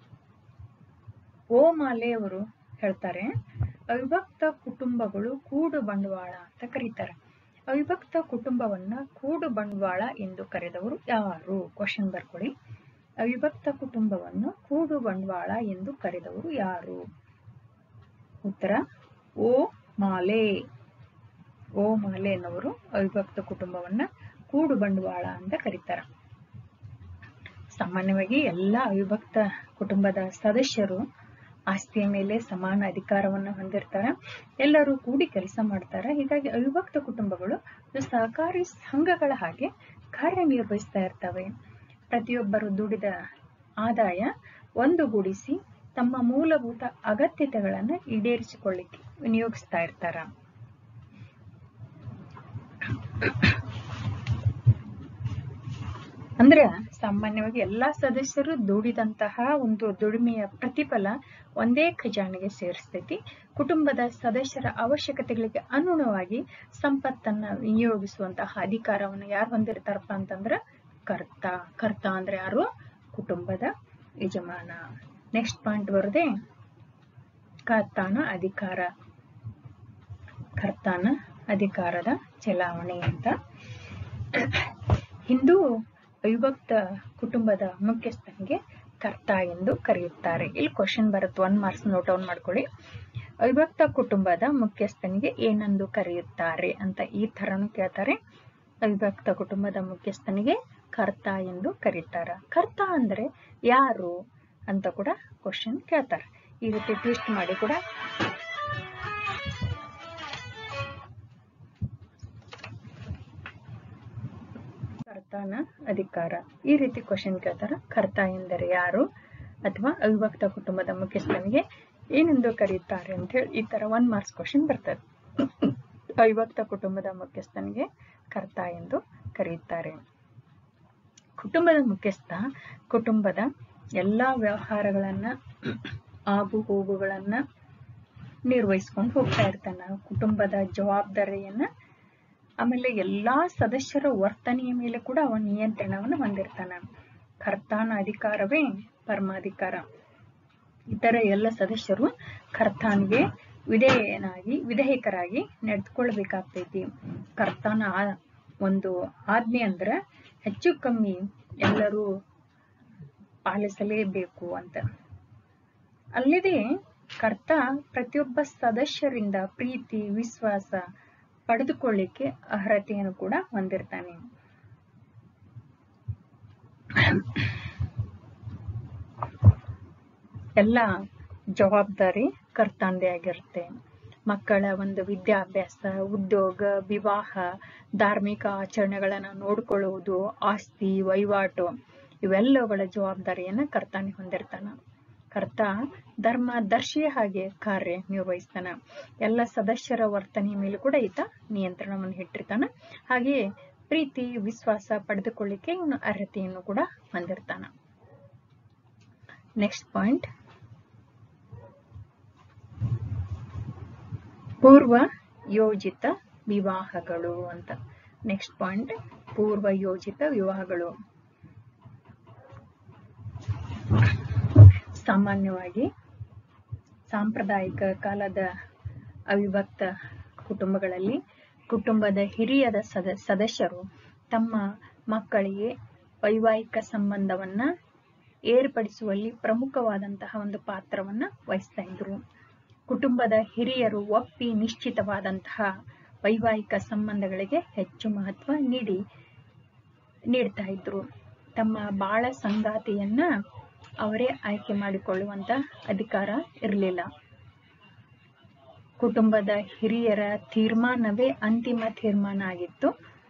ಓ ಮಾಲೆಯವರು ಹೇಳ್ತಾರೆ ಅವಿಭಕ್ತ ಕುಟುಂಬಗಳು ಕೂಡು ಬಂಡವಾಳ ಅಂತ ಕರೀತಾರೆ ಅವಿಭಕ್ತ ಕುಟುಂಬವನ್ನ ಕೂಡು ಬಂಡವಾಳ ಎಂದು ಕರೆದವರು ಯಾರು ಕ್ವಶನ್ ಬರ್ಕೊಳ್ಳಿ ಅವಿಭಕ್ತ ಕುಟುಂಬವನ್ನು ಕೂಡು ಬಂಡವಾಳ ಎಂದು ಕರೆದವರು ಯಾರು ಉತ್ತರ ಓ ಮಾಲೆ ಓ ಮಾಲೆ ಎನ್ನುವರು ಅವಿಭಕ್ತ ಕುಟುಂಬವನ್ನ ಕೂಡು ಬಂಡವಾಳ ಅಂತ ಕರೀತಾರೆ ಸಾಮಾನ್ಯವಾಗಿ ಎಲ್ಲ ಅವಿಭಕ್ತ ಕುಟುಂಬದ ಸದಸ್ಯರು ಆಸ್ತಿಯ ಮೇಲೆ ಸಮಾನ ಅಧಿಕಾರವನ್ನು ಹೊಂದಿರ್ತಾರೆ ಎಲ್ಲರೂ ಕೂಡಿ ಕೆಲಸ ಮಾಡ್ತಾರೆ ಹೀಗಾಗಿ ಅವಿಭಕ್ತ ಕುಟುಂಬಗಳು ಇದು ಸಹಕಾರಿ ಸಂಘಗಳ ಹಾಗೆ ಕಾರ್ಯನಿರ್ವಹಿಸ್ತಾ ಇರ್ತವೆ ಪ್ರತಿಯೊಬ್ಬರು ದುಡಿದ ಆದಾಯ ಒಂದುಗೂಡಿಸಿ ತಮ್ಮ ಮೂಲಭೂತ ಅಗತ್ಯತೆಗಳನ್ನ ಈಡೇರಿಸಿಕೊಳ್ಳಿಕ್ಕೆ ವಿನಿಯೋಗಿಸ್ತಾ ಇರ್ತಾರ ಅಂದ್ರೆ ಸಾಮಾನ್ಯವಾಗಿ ಎಲ್ಲಾ ಸದಸ್ಯರು ದುಡಿದಂತಹ ಒಂದು ದುಡಿಮೆಯ ಪ್ರತಿಫಲ ಒಂದೇ ಖಜಾನೆಗೆ ಸೇರಿಸ್ತೈತಿ ಕುಟುಂಬದ ಸದಸ್ಯರ ಅವಶ್ಯಕತೆಗಳಿಗೆ ಅನುಗುಣವಾಗಿ ಸಂಪತ್ತನ್ನ ವಿನಿಯೋಗಿಸುವಂತಹ ಅಧಿಕಾರವನ್ನು ಯಾರು ಹೊಂದಿರ್ತಾರಪ್ಪ ಅಂತಂದ್ರ ಕರ್ತ ಕರ್ತ ಅಂದ್ರೆ ಯಾರು ಕುಟುಂಬದ ಯಜಮಾನ ನೆಕ್ಸ್ಟ್ ಪಾಯಿಂಟ್ ಬರುದೇ ಕರ್ತಾನ ಅಧಿಕಾರ ಕರ್ತಾನ ಅಧಿಕಾರದ ಚಲಾವಣೆ ಅಂತ ಹಿಂದೂ ಅವಿಭಕ್ತ ಕುಟುಂಬದ ಮುಖ್ಯಸ್ಥನಿಗೆ ಕರ್ತ ಎಂದು ಕರೆಯುತ್ತಾರೆ ಇಲ್ಲಿ ಕ್ವಶನ್ ಬರುತ್ತೆ ಒನ್ ಮಾರ್ಕ್ಸ್ ನೋಟ್ ಡೌನ್ ಮಾಡ್ಕೊಳ್ಳಿ ಅವಿಭಕ್ತ ಕುಟುಂಬದ ಮುಖ್ಯಸ್ಥನಿಗೆ ಏನೆಂದು ಕರೆಯುತ್ತಾರೆ ಅಂತ ಈ ತರನು ಕೇಳ್ತಾರೆ ಅವಿಭಕ್ತ ಕುಟುಂಬದ ಮುಖ್ಯಸ್ಥನಿಗೆ ಕರ್ತ ಎಂದು ಕರೀತಾರ ಕರ್ತ ಅಂದ್ರೆ ಯಾರು ಅಂತ ಕೂಡ ಕ್ವಶನ್ ಕೇಳ್ತಾರೆ ಈ ರೀತಿ ಟ್ವಿಸ್ಟ್ ಮಾಡಿ ಕೂಡ ಕರ್ತಾನ ಅಧಿಕಾರ ಈ ರೀತಿ ಕ್ವಶನ್ ಕೇಳ್ತಾರ ಕರ್ತ ಎಂದರೆ ಯಾರು ಅಥವಾ ಅವಿಭಕ್ತ ಕುಟುಂಬದ ಮುಖ್ಯಸ್ಥನಿಗೆ ಏನೆಂದು ಕರೆಯುತ್ತಾರೆ ಅಂತ ಹೇಳಿ ಈ ತರ ಒನ್ ಮಾರ್ಕ್ಸ್ ಕ್ವಶನ್ ಬರ್ತದೆ ಅವಿಭಕ್ತ ಕುಟುಂಬದ ಮುಖ್ಯಸ್ಥನಿಗೆ ಕರ್ತ ಎಂದು ಕರೆಯುತ್ತಾರೆ ಕುಟುಂಬದ ಮುಖ್ಯಸ್ಥ ಕುಟುಂಬದ ಎಲ್ಲಾ ವ್ಯವಹಾರಗಳನ್ನ ಆಗು ಹೋಗುಗಳನ್ನ ನಿರ್ವಹಿಸ್ಕೊಂಡು ಹೋಗ್ತಾ ಇರ್ತಾನ ಕುಟುಂಬದ ಜವಾಬ್ದಾರಿಯನ್ನ ಆಮೇಲೆ ಎಲ್ಲಾ ಸದಸ್ಯರ ವರ್ತನೆಯ ಮೇಲೆ ಕೂಡ ಅವನ ನಿಯಂತ್ರಣವನ್ನು ಹೊಂದಿರ್ತಾನ ಕರ್ತಾನ ಅಧಿಕಾರವೇ ಪರಮಾಧಿಕಾರ ಇತರ ಎಲ್ಲ ಸದಸ್ಯರು ಕರ್ತಾನ್ಗೆ ವಿಧೇಯನಾಗಿ ವಿಧೇಯಕರಾಗಿ ನಡೆದುಕೊಳ್ಬೇಕಾಗ್ತೈತಿ ಕರ್ತಾನ ಆ- ಒಂದು ಆಜ್ಞೆ ಅಂದ್ರ ಹೆಚ್ಚು ಕಮ್ಮಿ ಎಲ್ಲರೂ ಪಾಲಿಸಲೇಬೇಕು ಅಂತ ಅಲ್ಲದೆ ಕರ್ತ ಪ್ರತಿಯೊಬ್ಬ ಸದಸ್ಯರಿಂದ ಪ್ರೀತಿ ವಿಶ್ವಾಸ ಪಡೆದುಕೊಳ್ಳಿಕ್ಕೆ ಅರ್ಹತೆಯನ್ನು ಕೂಡ ಹೊಂದಿರ್ತಾನೆ ಎಲ್ಲ ಜವಾಬ್ದಾರಿ ಕರ್ತಂದೆ ಆಗಿರುತ್ತೆ ಮಕ್ಕಳ ಒಂದು ವಿದ್ಯಾಭ್ಯಾಸ ಉದ್ಯೋಗ ವಿವಾಹ ಧಾರ್ಮಿಕ ಆಚರಣೆಗಳನ್ನ ನೋಡ್ಕೊಳ್ಳುವುದು ಆಸ್ತಿ ವಹಿವಾಟು ಇವೆಲ್ಲವುಗಳ ಜವಾಬ್ದಾರಿಯನ್ನ ಕರ್ತಾನೆ ಹೊಂದಿರ್ತಾನ ಕರ್ತ ಧರ್ಮ ದರ್ಶಿಯ ಹಾಗೆ ಕಾರ್ಯ ನಿರ್ವಹಿಸ್ತಾನ ಎಲ್ಲ ಸದಸ್ಯರ ವರ್ತನೆಯ ಮೇಲೆ ಕೂಡ ಈತ ನಿಯಂತ್ರಣವನ್ನು ಇಟ್ಟಿರ್ತಾನ ಹಾಗೆಯೇ ಪ್ರೀತಿ ವಿಶ್ವಾಸ ಪಡೆದುಕೊಳ್ಳಿಕ್ಕೆ ಇವನು ಅರ್ಹತೆಯನ್ನು ಕೂಡ ಹೊಂದಿರ್ತಾನ ನೆಕ್ಸ್ಟ್ ಪಾಯಿಂಟ್ ಪೂರ್ವ ಯೋಜಿತ ವಿವಾಹಗಳು ಅಂತ ನೆಕ್ಸ್ಟ್ ಪಾಯಿಂಟ್ ಪೂರ್ವ ಯೋಜಿತ ವಿವಾಹಗಳು ಸಾಮಾನ್ಯವಾಗಿ ಸಾಂಪ್ರದಾಯಿಕ ಕಾಲದ ಅವಿಭಕ್ತ ಕುಟುಂಬಗಳಲ್ಲಿ ಕುಟುಂಬದ ಹಿರಿಯದ ಸದ ಸದಸ್ಯರು ತಮ್ಮ ಮಕ್ಕಳಿಗೆ ವೈವಾಹಿಕ ಸಂಬಂಧವನ್ನ ಏರ್ಪಡಿಸುವಲ್ಲಿ ಪ್ರಮುಖವಾದಂತಹ ಒಂದು ಪಾತ್ರವನ್ನ ವಹಿಸ್ತಾ ಇದ್ರು ಕುಟುಂಬದ ಹಿರಿಯರು ಒಪ್ಪಿ ನಿಶ್ಚಿತವಾದಂತಹ ವೈವಾಹಿಕ ಸಂಬಂಧಗಳಿಗೆ ಹೆಚ್ಚು ಮಹತ್ವ ನೀಡಿ ನೀಡ್ತಾ ಇದ್ರು ತಮ್ಮ ಬಾಳ ಸಂಗಾತಿಯನ್ನ ಅವರೇ ಆಯ್ಕೆ ಮಾಡಿಕೊಳ್ಳುವಂತ ಅಧಿಕಾರ ಇರಲಿಲ್ಲ ಕುಟುಂಬದ ಹಿರಿಯರ ತೀರ್ಮಾನವೇ ಅಂತಿಮ ತೀರ್ಮಾನ ಆಗಿತ್ತು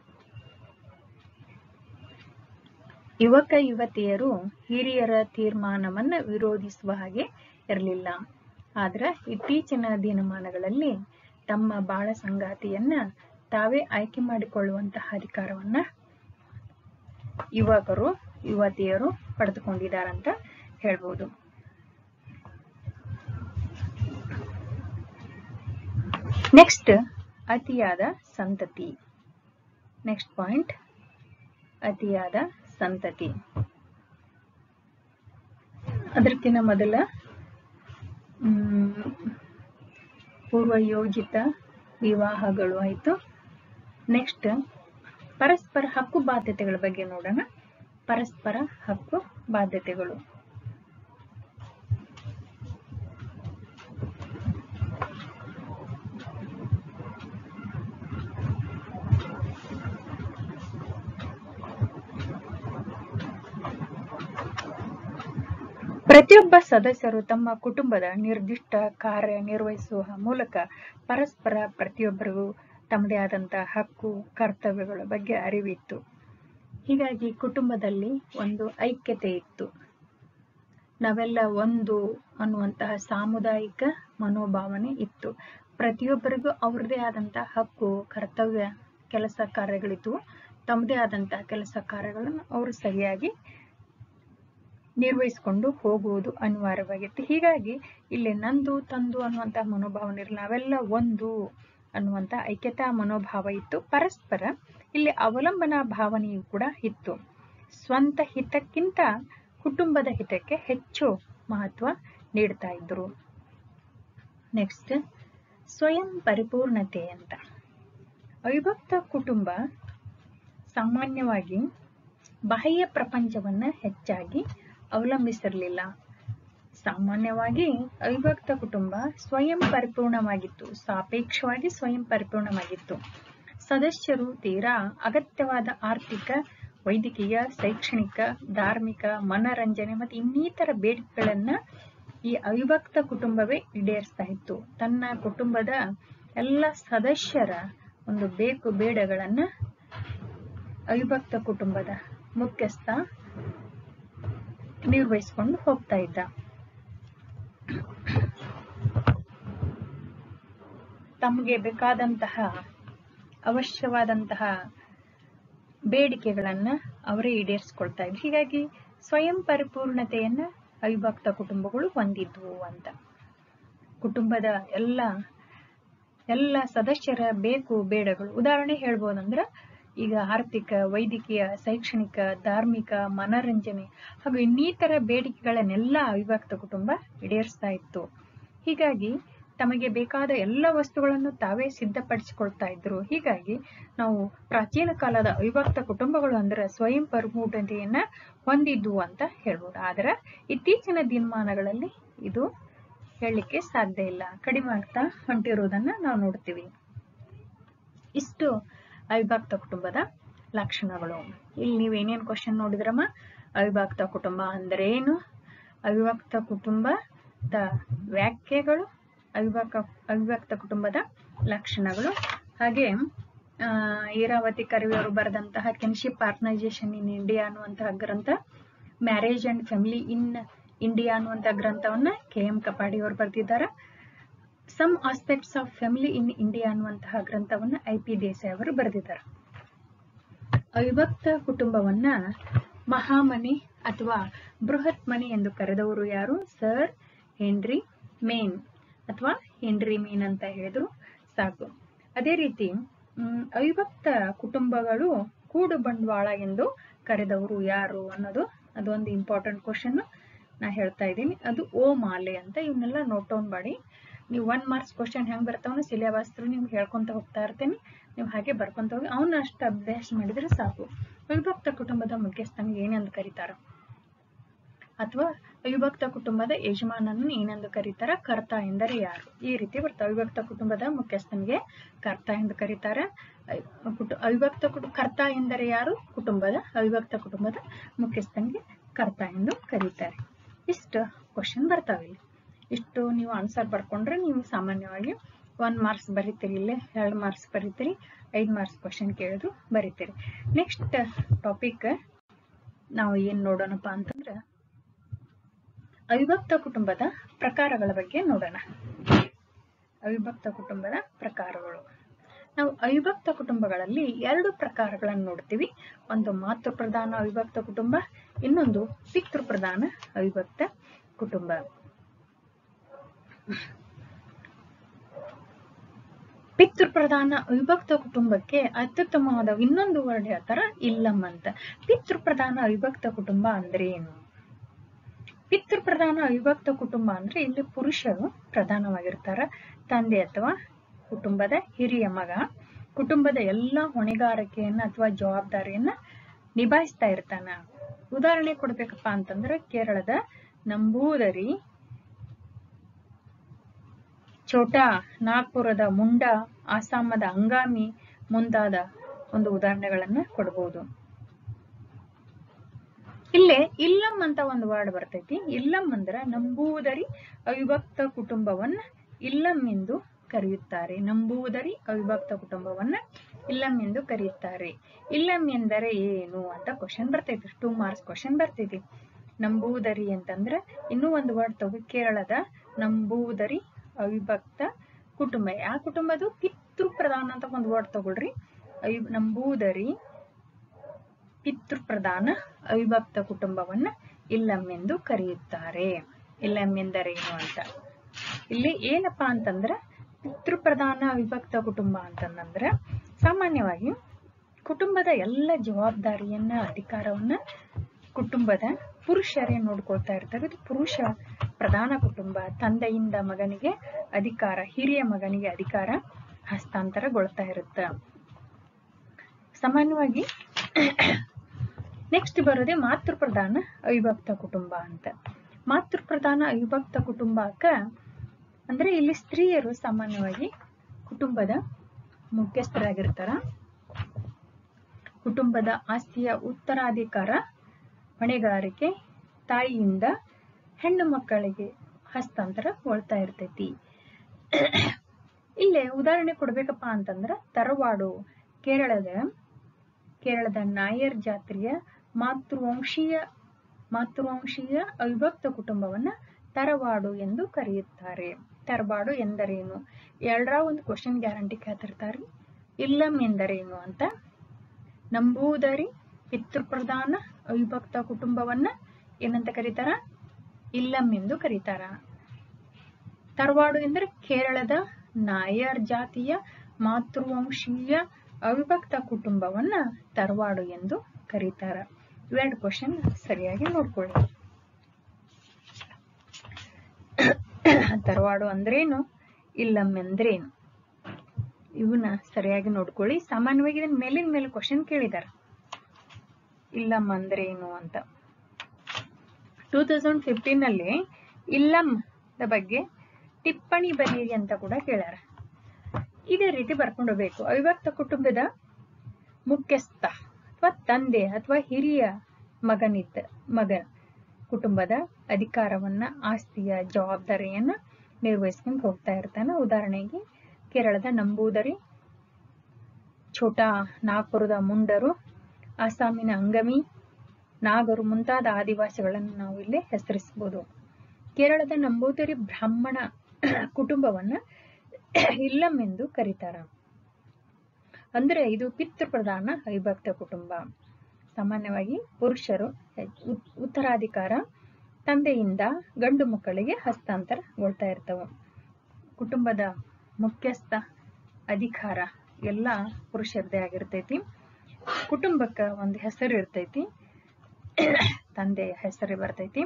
ಯುವಕ ಯುವತಿಯರು ಹಿರಿಯರ ತೀರ್ಮಾನವನ್ನ ವಿರೋಧಿಸುವ ಹಾಗೆ ಇರಲಿಲ್ಲ ಆದ್ರೆ ಇತ್ತೀಚಿನ ದಿನಮಾನಗಳಲ್ಲಿ ತಮ್ಮ ಬಾಳ ಸಂಗಾತಿಯನ್ನ ತಾವೇ ಆಯ್ಕೆ ಮಾಡಿಕೊಳ್ಳುವಂತಹ ಅಧಿಕಾರವನ್ನ ಯುವಕರು ಯುವತಿಯರು ಪಡೆದುಕೊಂಡಿದ್ದಾರಂತ ಹೇಳ್ಬೋದು ನೆಕ್ಸ್ಟ್ ಅತಿಯಾದ ಸಂತತಿ ನೆಕ್ಸ್ಟ್ ಪಾಯಿಂಟ್ ಅತಿಯಾದ ಸಂತತಿ ಅದಕ್ಕಿಂತ ಮೊದಲ ಮ್, ಪೂರ್ವಯೋಜಿತ ವಿವಾಹಗಳು ಆಯಿತು ನೆಕ್ಸ್ಟ್ ಪರಸ್ಪರ ಹಕ್ಕು ಬಾಧ್ಯತೆಗಳ ಬಗ್ಗೆ ನೋಡೋಣ ಪರಸ್ಪರ ಹಕ್ಕು ಬಾಧ್ಯತೆಗಳು ಪ್ರತಿಯೊಬ್ಬ ಸದಸ್ಯರು ತಮ್ಮ ಕುಟುಂಬದ ನಿರ್ದಿಷ್ಟ ಕಾರ್ಯ ನಿರ್ವಹಿಸುವ ಮೂಲಕ ಪರಸ್ಪರ ಪ್ರತಿಯೊಬ್ಬರಿಗೂ ತಮ್ಮದೇ ಆದಂತಹ ಹಕ್ಕು ಕರ್ತವ್ಯಗಳ ಬಗ್ಗೆ ಅರಿವಿತ್ತು ಹೀಗಾಗಿ ಕುಟುಂಬದಲ್ಲಿ ಒಂದು ಐಕ್ಯತೆ ಇತ್ತು ನಾವೆಲ್ಲ ಒಂದು ಅನ್ನುವಂತಹ ಸಾಮುದಾಯಿಕ ಮನೋಭಾವನೆ ಇತ್ತು ಪ್ರತಿಯೊಬ್ಬರಿಗೂ ಅವ್ರದೇ ಆದಂತಹ ಹಕ್ಕು ಕರ್ತವ್ಯ ಕೆಲಸ ಕಾರ್ಯಗಳಿದ್ವು ತಮ್ಮದೇ ಆದಂತಹ ಕೆಲಸ ಕಾರ್ಯಗಳನ್ನು ಅವರು ಸರಿಯಾಗಿ ನಿರ್ವಹಿಸಿಕೊಂಡು ಹೋಗುವುದು ಅನಿವಾರ್ಯವಾಗಿತ್ತು ಹೀಗಾಗಿ ಇಲ್ಲಿ ನಂದು ತಂದು ಅನ್ನುವಂತಹ ಮನೋಭಾವನೆ ಇರಲಿಲ್ಲ ನಾವೆಲ್ಲ ಒಂದು ಅನ್ನುವಂತ ಐಕ್ಯತಾ ಮನೋಭಾವ ಇತ್ತು ಪರಸ್ಪರ ಇಲ್ಲಿ ಅವಲಂಬನಾ ಭಾವನೆಯು ಕೂಡ ಇತ್ತು ಸ್ವಂತ ಹಿತಕ್ಕಿಂತ ಕುಟುಂಬದ ಹಿತಕ್ಕೆ ಹೆಚ್ಚು ಮಹತ್ವ ನೀಡ್ತಾ ಇದ್ರು ನೆಕ್ಸ್ಟ್ ಸ್ವಯಂ ಪರಿಪೂರ್ಣತೆ ಅಂತ ಅವಿಭಕ್ತ ಕುಟುಂಬ ಸಾಮಾನ್ಯವಾಗಿ ಬಾಹ್ಯ ಪ್ರಪಂಚವನ್ನ ಹೆಚ್ಚಾಗಿ ಅವಲಂಬಿಸಿರಲಿಲ್ಲ ಸಾಮಾನ್ಯವಾಗಿ ಅವಿಭಕ್ತ ಕುಟುಂಬ ಸ್ವಯಂ ಪರಿಪೂರ್ಣವಾಗಿತ್ತು ಸಾಪೇಕ್ಷವಾಗಿ ಸ್ವಯಂ ಪರಿಪೂರ್ಣವಾಗಿತ್ತು ಸದಸ್ಯರು ತೀರಾ ಅಗತ್ಯವಾದ ಆರ್ಥಿಕ ವೈದ್ಯಕೀಯ ಶೈಕ್ಷಣಿಕ ಧಾರ್ಮಿಕ ಮನರಂಜನೆ ಮತ್ತು ಇನ್ನಿತರ ಬೇಡಿಕೆಗಳನ್ನ ಈ ಅವಿಭಕ್ತ ಕುಟುಂಬವೇ ಈಡೇರಿಸ್ತಾ ಇತ್ತು ತನ್ನ ಕುಟುಂಬದ ಎಲ್ಲ ಸದಸ್ಯರ ಒಂದು ಬೇಕು ಬೇಡಗಳನ್ನ ಅವಿಭಕ್ತ ಕುಟುಂಬದ ಮುಖ್ಯಸ್ಥ ನಿರ್ವಹಿಸಿಕೊಂಡು ಹೋಗ್ತಾ ಇದ್ದ ತಮಗೆ ಬೇಕಾದಂತಹ ಅವಶ್ಯವಾದಂತಹ ಬೇಡಿಕೆಗಳನ್ನ ಅವರೇ ಈಡೇರಿಸ್ಕೊಳ್ತಾ ಇದ್ರು ಹೀಗಾಗಿ ಸ್ವಯಂ ಪರಿಪೂರ್ಣತೆಯನ್ನ ಅವಿಭಕ್ತ ಕುಟುಂಬಗಳು ಹೊಂದಿದ್ವು ಅಂತ ಕುಟುಂಬದ ಎಲ್ಲ ಎಲ್ಲ ಸದಸ್ಯರ ಬೇಕು ಬೇಡಗಳು ಉದಾಹರಣೆ ಹೇಳ್ಬೋದಂದ್ರ ಈಗ ಆರ್ಥಿಕ ವೈದ್ಯಕೀಯ ಶೈಕ್ಷಣಿಕ ಧಾರ್ಮಿಕ ಮನರಂಜನೆ ಹಾಗೂ ಇನ್ನಿತರ ಬೇಡಿಕೆಗಳನ್ನೆಲ್ಲ ಅವಿಭಕ್ತ ಕುಟುಂಬ ಈಡೇರಿಸ್ತಾ ಇತ್ತು ಹೀಗಾಗಿ ತಮಗೆ ಬೇಕಾದ ಎಲ್ಲ ವಸ್ತುಗಳನ್ನು ತಾವೇ ಸಿದ್ಧಪಡಿಸಿಕೊಳ್ತಾ ಇದ್ರು ಹೀಗಾಗಿ ನಾವು ಪ್ರಾಚೀನ ಕಾಲದ ಅವಿಭಕ್ತ ಕುಟುಂಬಗಳು ಅಂದ್ರೆ ಸ್ವಯಂ ಪರಿಪೂರ್ಣತೆಯನ್ನ ಹೊಂದಿದ್ವು ಅಂತ ಹೇಳ್ಬೋದು ಆದ್ರೆ ಇತ್ತೀಚಿನ ದಿನಮಾನಗಳಲ್ಲಿ ಇದು ಹೇಳಲಿಕ್ಕೆ ಸಾಧ್ಯ ಇಲ್ಲ ಕಡಿಮೆ ಆಗ್ತಾ ಹೊಂಟಿರೋದನ್ನ ನಾವು ನೋಡ್ತೀವಿ ಇಷ್ಟು ಅವಿಭಕ್ತ ಕುಟುಂಬದ ಲಕ್ಷಣಗಳು ಇಲ್ಲಿ ನೀವು ಏನೇನ್ ಕ್ವಶನ್ ನೋಡಿದ್ರಮ್ಮ ಅವಿಭಕ್ತ ಕುಟುಂಬ ಅಂದ್ರೆ ಏನು ಅವಿಭಕ್ತ ಕುಟುಂಬದ ವ್ಯಾಖ್ಯೆಗಳು ಅವಿಭಕ್ತ ಅವಿಭಕ್ತ ಕುಟುಂಬದ ಲಕ್ಷಣಗಳು ಹಾಗೆ ಆ ಈರಾವತಿ ಕರ್ವಿಯವರು ಬರೆದಂತಹ ಕೆನ್ಶಿಪ್ ಆರ್ಗನೈಸೇಷನ್ ಇನ್ ಇಂಡಿಯಾ ಅನ್ನುವಂತಹ ಗ್ರಂಥ marriage and family in India ಅನ್ನುವಂತಹ ಗ್ರಂಥವನ್ನ ಕೆ ಎಂ ಕಪಾಡಿ ಅವರು ಬರೆದಿದ್ದಾರೆ some aspects of family in India ಅನ್ನುವಂತಹ ಗ್ರಂಥವನ್ನ ಐ ಪಿ ದೇಸಾಯಿ ಅವರು ಬರೆದಿದ್ದಾರೆ ಅವಿಭಕ್ತ ಕುಟುಂಬವನ್ನ ಮಹಾಮನಿ ಅಥವಾ ಬೃಹತ್ ಮನಿ ಎಂದು ಕರೆದವರು ಯಾರು ಸರ್ ಹೆನ್ರಿ ಮೇನ್ ಅಥವಾ ಹೆನ್ರಿ ಮೇನ್ ಅಂತ ಹೇಳಿದ್ರು ಸಾಕು ಅದೇ ರೀತಿ ಹ್ಮ್, ಅವಿಭಕ್ತ ಕುಟುಂಬಗಳು ಕೂಡು ಬಂಡವಾಳ ಎಂದು ಕರೆದವರು ಯಾರು ಅನ್ನೋದು ಅದೊಂದು ಇಂಪಾರ್ಟೆಂಟ್ ಕ್ವಶನ್ ನಾ ಹೇಳ್ತಾ ಇದ್ದೀನಿ ಅದು ಓ ಮಾಲೆ ಅಂತ ಇವನ್ನೆಲ್ಲ ನೋಟ್ ಡೌನ್ ಮಾಡಿ ನೀವು ಒನ್ ಮಾರ್ಕ್ಸ್ ಕ್ವಶನ್ ಹೆಂಗ್ ಬರ್ತಾವನ ಸಿಲೆಬಸ್ ನಿಮ್ಗೆ ಹೇಳ್ಕೊಂತ ಹೋಗ್ತಾ ಇರ್ತೀನಿ ನೀವು ಹಾಗೆ ಬರ್ಕೊಂತ ಹೋಗಿ ಅವನ್ನ ಅಷ್ಟು ಅಭ್ಯಾಸ ಮಾಡಿದ್ರೆ ಸಾಕು ಅವಿಭಕ್ತ ಕುಟುಂಬದ ಮುಖ್ಯಸ್ಥನಿಗೆ ಏನೆಂದು ಕರೀತಾರ ಅಥವಾ ಅವಿಭಕ್ತ ಕುಟುಂಬದ ಯಜಮಾನನನ್ನು ಏನೆಂದು ಕರೀತಾರ ಕರ್ತ ಎಂದರೆ ಯಾರು ಈ ರೀತಿ ಬರ್ತವೆ ಅವಿಭಕ್ತ ಕುಟುಂಬದ ಮುಖ್ಯಸ್ಥನಿಗೆ ಕರ್ತ ಎಂದು ಕರೀತಾರೆ ಅ- ಕುಟು- ಅವಿಭಕ್ತ ಕುಟು ಕರ್ತ ಎಂದರೆ ಯಾರು ಕುಟುಂಬದ ಅವಿಭಕ್ತ ಕುಟುಂಬದ ಮುಖ್ಯಸ್ಥನಿಗೆ ಕರ್ತ ಎಂದು ಕರೀತಾರೆ ಇಷ್ಟು ಕ್ವಶನ್ ಬರ್ತಾವೆ ಇಲ್ಲಿ ಇಷ್ಟು ನೀವು ಆನ್ಸರ್ ಬರ್ಕೊಂಡ್ರೆ ನೀವು ಸಾಮಾನ್ಯವಾಗಿ ಒನ್ ಮಾರ್ಕ್ಸ್ ಬರೀತೀರಿ ಇಲ್ಲೇ ಎರಡು ಮಾರ್ಕ್ಸ್ ಬರೀತೀರಿ ಐದು ಮಾರ್ಕ್ಸ್ ಕ್ವಶನ್ ಕೇಳಿದ್ರು ಬರೀತೀರಿ ನೆಕ್ಸ್ಟ್ ಟಾಪಿಕ್ ನಾವು ಏನ್ ನೋಡೋಣಪ್ಪ ಅಂತಂದ್ರೆ ಅವಿಭಕ್ತ ಕುಟುಂಬದ ಪ್ರಕಾರಗಳ ಬಗ್ಗೆ ನೋಡೋಣ ಅವಿಭಕ್ತ ಕುಟುಂಬದ ಪ್ರಕಾರಗಳು ನಾವು ಅವಿಭಕ್ತ ಕುಟುಂಬಗಳಲ್ಲಿ ಎರಡು ಪ್ರಕಾರಗಳನ್ನು ನೋಡ್ತೀವಿ ಒಂದು ಮಾತೃ ಪ್ರಧಾನ ಅವಿಭಕ್ತ ಕುಟುಂಬ ಇನ್ನೊಂದು ಪಿತೃ ಪ್ರಧಾನ ಅವಿಭಕ್ತ ಕುಟುಂಬ ಪಿತೃ ಪ್ರಧಾನ ಅವಿಭಕ್ತ ಕುಟುಂಬಕ್ಕೆ ಅತ್ಯುತ್ತಮವಾದ ಇನ್ನೊಂದು ವರ್ಡ್ ಹೇಳ್ತಾರ ಇಲ್ಲಂ ಅಂತ ಪಿತೃ ಪ್ರಧಾನ ಅವಿಭಕ್ತ ಕುಟುಂಬ ಅಂದ್ರೆ ಏನು ಪಿತೃ ಪ್ರಧಾನ ಅವಿಭಕ್ತ ಕುಟುಂಬ ಅಂದ್ರೆ ಇಲ್ಲಿ ಪುರುಷರು ಪ್ರಧಾನವಾಗಿರ್ತಾರ ತಂದೆ ಅಥವಾ ಕುಟುಂಬದ ಹಿರಿಯ ಮಗ ಕುಟುಂಬದ ಎಲ್ಲಾ ಹೊಣೆಗಾರಿಕೆಯನ್ನ ಅಥವಾ ಜವಾಬ್ದಾರಿಯನ್ನ ನಿಭಾಯಿಸ್ತಾ ಇರ್ತಾನ ಉದಾಹರಣೆ ಕೊಡ್ಬೇಕಪ್ಪ ಅಂತಂದ್ರೆ ಕೇರಳದ ನಂಬೂದರಿ ಛೋಟಾ ನಾಗ್ಪುರದ ಮುಂಡ ಆಸಾಮದ ಅಂಗಾಮಿ ಮುಂತಾದ ಒಂದು ಉದಾಹರಣೆಗಳನ್ನ ಕೊಡಬಹುದು ಇಲ್ಲೇ ಇಲ್ಲಂ ಅಂತ ಒಂದು ವರ್ಡ್ ಬರ್ತೈತಿ ಇಲ್ಲಂ ಅಂದ್ರ ನಂಬುವುದರಿ ಅವಿಭಕ್ತ ಕುಟುಂಬವನ್ನ ಇಲ್ಲಂ ಎಂದು ಕರೆಯುತ್ತಾರೆ ನಂಬುವುದರಿ ಅವಿಭಕ್ತ ಕುಟುಂಬವನ್ನ ಇಲ್ಲಂ ಎಂದು ಕರೆಯುತ್ತಾರೆ ಇಲ್ಲಂ ಎಂದರೆ ಏನು ಅಂತ ಕ್ವಶನ್ ಬರ್ತೈತಿ ಟೂ ಮಾರ್ಕ್ಸ್ ಕ್ವಶನ್ ಬರ್ತೈತಿ ನಂಬುವುದರಿ ಅಂತಂದ್ರೆ ಇನ್ನೂ ಒಂದು ವರ್ಡ್ ತಗೋ ಕೇರಳದ ನಂಬುವುದರಿ ಅವಿಭಕ್ತ ಕುಟುಂಬ ಯಾವ ಕುಟುಂಬದು ಪಿತೃ ಪ್ರಧಾನ ಅಂತ ಒಂದು ವರ್ಡ್ ತಗೊಳ್ರಿ ಅವಿ ನಂಬುವುದರಿ ಪಿತೃಪ್ರಧಾನ ಅವಿಭಕ್ತ ಕುಟುಂಬವನ್ನ ಇಲ್ಲಂ ಎಂದು ಕರೆಯುತ್ತಾರೆ ಇಲ್ಲಂ ಎಂದರೇನು ಅಂತ ಇಲ್ಲಿ ಏನಪ್ಪಾ ಅಂತಂದ್ರ ಪಿತೃಪ್ರಧಾನ ಅವಿಭಕ್ತ ಕುಟುಂಬ ಅಂತಂದ್ರೆ ಸಾಮಾನ್ಯವಾಗಿ ಕುಟುಂಬದ ಎಲ್ಲ ಜವಾಬ್ದಾರಿಯನ್ನ ಅಧಿಕಾರವನ್ನ ಕುಟುಂಬದ ಪುರುಷರೇ ನೋಡ್ಕೊಳ್ತಾ ಇರ್ತಾರೆ ಇದು ಪುರುಷ ಪ್ರಧಾನ ಕುಟುಂಬ ತಂದೆಯಿಂದ ಮಗನಿಗೆ ಅಧಿಕಾರ ಹಿರಿಯ ಮಗನಿಗೆ ಅಧಿಕಾರ ಹಸ್ತಾಂತರಗೊಳ್ತಾ ಇರುತ್ತೆ ಸಾಮಾನ್ಯವಾಗಿ ನೆಕ್ಸ್ಟ್ ಬರೋದೇ ಮಾತೃಪ್ರಧಾನ ಅವಿಭಕ್ತ ಕುಟುಂಬ ಅಂತ ಮಾತೃಪ್ರಧಾನ ಅವಿಭಕ್ತ ಕುಟುಂಬಕ್ಕ ಅಂದ್ರೆ ಇಲ್ಲಿ ಸ್ತ್ರೀಯರು ಸಾಮಾನ್ಯವಾಗಿ ಕುಟುಂಬದ ಮುಖ್ಯಸ್ಥರಾಗಿರ್ತಾರ ಕುಟುಂಬದ ಆಸ್ತಿಯ ಉತ್ತರಾಧಿಕಾರ ಹೊಣೆಗಾರಿಕೆ ತಾಯಿಯಿಂದ ಹೆಣ್ಣು ಮಕ್ಕಳಿಗೆ ಹಸ್ತಾಂತರಗೊಳ್ತಾ ಇರ್ತೈತಿ ಇಲ್ಲೇ ಉದಾಹರಣೆ ಕೊಡ್ಬೇಕಪ್ಪ ಅಂತಂದ್ರ ತರವಾಡು ಕೇರಳದ ಕೇರಳದ ನಾಯರ್ ಜಾತ್ರೆಯ ಮಾತೃವಂಶೀಯ ಮಾತೃವಂಶೀಯ ಅವಿಭಕ್ತ ಕುಟುಂಬವನ್ನ ತರವಾಡು ಎಂದು ಕರೆಯುತ್ತಾರೆ ತರವಾಡು ಎಂದರೇನು ಎರಡರ ಒಂದು ಕ್ವಶನ್ ಗ್ಯಾರಂಟಿ ಕೇಳ್ತಿರ್ತಾರೆ ಇಲ್ಲಂ ಎಂದರೇನು ಅಂತ ನಂಬುವುದರಿ ಪಿತೃಪ್ರಧಾನ ಅವಿಭಕ್ತ ಕುಟುಂಬವನ್ನ ಏನಂತ ಕರೀತಾರ ಇಲ್ಲಂ ಎಂದು ಕರೀತಾರ ತರವಾಡು ಎಂದರೆ ಕೇರಳದ ನಾಯರ್ ಜಾತಿಯ ಮಾತೃವಂಶೀಯ ಅವಿಭಕ್ತ ಕುಟುಂಬವನ್ನ ತರವಾಡು ಎಂದು ಕರೀತಾರ ಇವೆರಡು ಕ್ವಶನ್ ಸರಿಯಾಗಿ ನೋಡ್ಕೊಳ್ಳಿ ತರವಾಡು ಅಂದ್ರೇನು ಇಲ್ಲಂ ಎಂದ್ರೇನು ಇವನ್ನ ಸರಿಯಾಗಿ ನೋಡ್ಕೊಳ್ಳಿ ಸಾಮಾನ್ಯವಾಗಿ ಇದನ್ನ ಮೇಲಿನ ಮೇಲೆ ಕ್ವಶನ್ ಕೇಳಿದಾರ ಇಲ್ಲಂ ಅಂದ್ರೇನು ಅಂತ ಟೂ ತೌಸಂಡ್ ಫಿಫ್ಟೀನ್ ಅಲ್ಲಿ ಇಲ್ಲಂ ಬಗ್ಗೆ ಟಿಪ್ಪಣಿ ಬರೀರಿ ಅಂತ ಕೂಡ ಕೇಳ್ಯಾರ ಇದೇ ರೀತಿ ಬರ್ಕೊಂಡು ಹೋಗ್ಬೇಕು ಅವಿಭಕ್ತ ಕುಟುಂಬದ ಮುಖ್ಯಸ್ಥ ಅಥವಾ ತಂದೆ ಅಥವಾ ಹಿರಿಯ ಮಗನಿದ್ದ ಮಗ ಕುಟುಂಬದ ಅಧಿಕಾರವನ್ನ ಆಸ್ತಿಯ ಜವಾಬ್ದಾರಿಯನ್ನ ನಿರ್ವಹಿಸ್ಕೊಂಡು ಹೋಗ್ತಾ ಇರ್ತಾನೆ ಉದಾಹರಣೆಗೆ ಕೇರಳದ ನಂಬೂದರಿ ಛೋಟಾ ನಾಗ್ಪುರದ ಮುಂಡರು ಅಸ್ಸಾಮಿನ ಅಂಗಮಿ ನಾಗರು ಮುಂತಾದ ಆದಿವಾಸಿಗಳನ್ನು ನಾವು ಇಲ್ಲಿ ಹೆಸರಿಸಬಹುದು ಕೇರಳದ ನಂಬೂದರಿ ಬ್ರಾಹ್ಮಣ ಕುಟುಂಬವನ್ನ ಇಲ್ಲಂ ಎಂದು ಕರೀತಾರ ಅಂದ್ರೆ ಇದು ಪಿತೃಪ್ರಧಾನ ಅವಿಭಕ್ತ ಕುಟುಂಬ ಸಾಮಾನ್ಯವಾಗಿ ಪುರುಷರು ಉತ್ತರಾಧಿಕಾರ ತಂದೆಯಿಂದ ಗಂಡು ಮಕ್ಕಳಿಗೆ ಹಸ್ತಾಂತರಗೊಳ್ತಾ ಇರ್ತವೆ ಕುಟುಂಬದ ಮುಖ್ಯಸ್ಥ ಅಧಿಕಾರ ಎಲ್ಲ ಪುರುಷರದೇ ಆಗಿರ್ತೈತಿ ಕುಟುಂಬಕ್ಕ ಒಂದು ಹೆಸರು ಇರ್ತೈತಿ ತಂದೆಯ ಹೆಸರು ಬರ್ತೈತಿ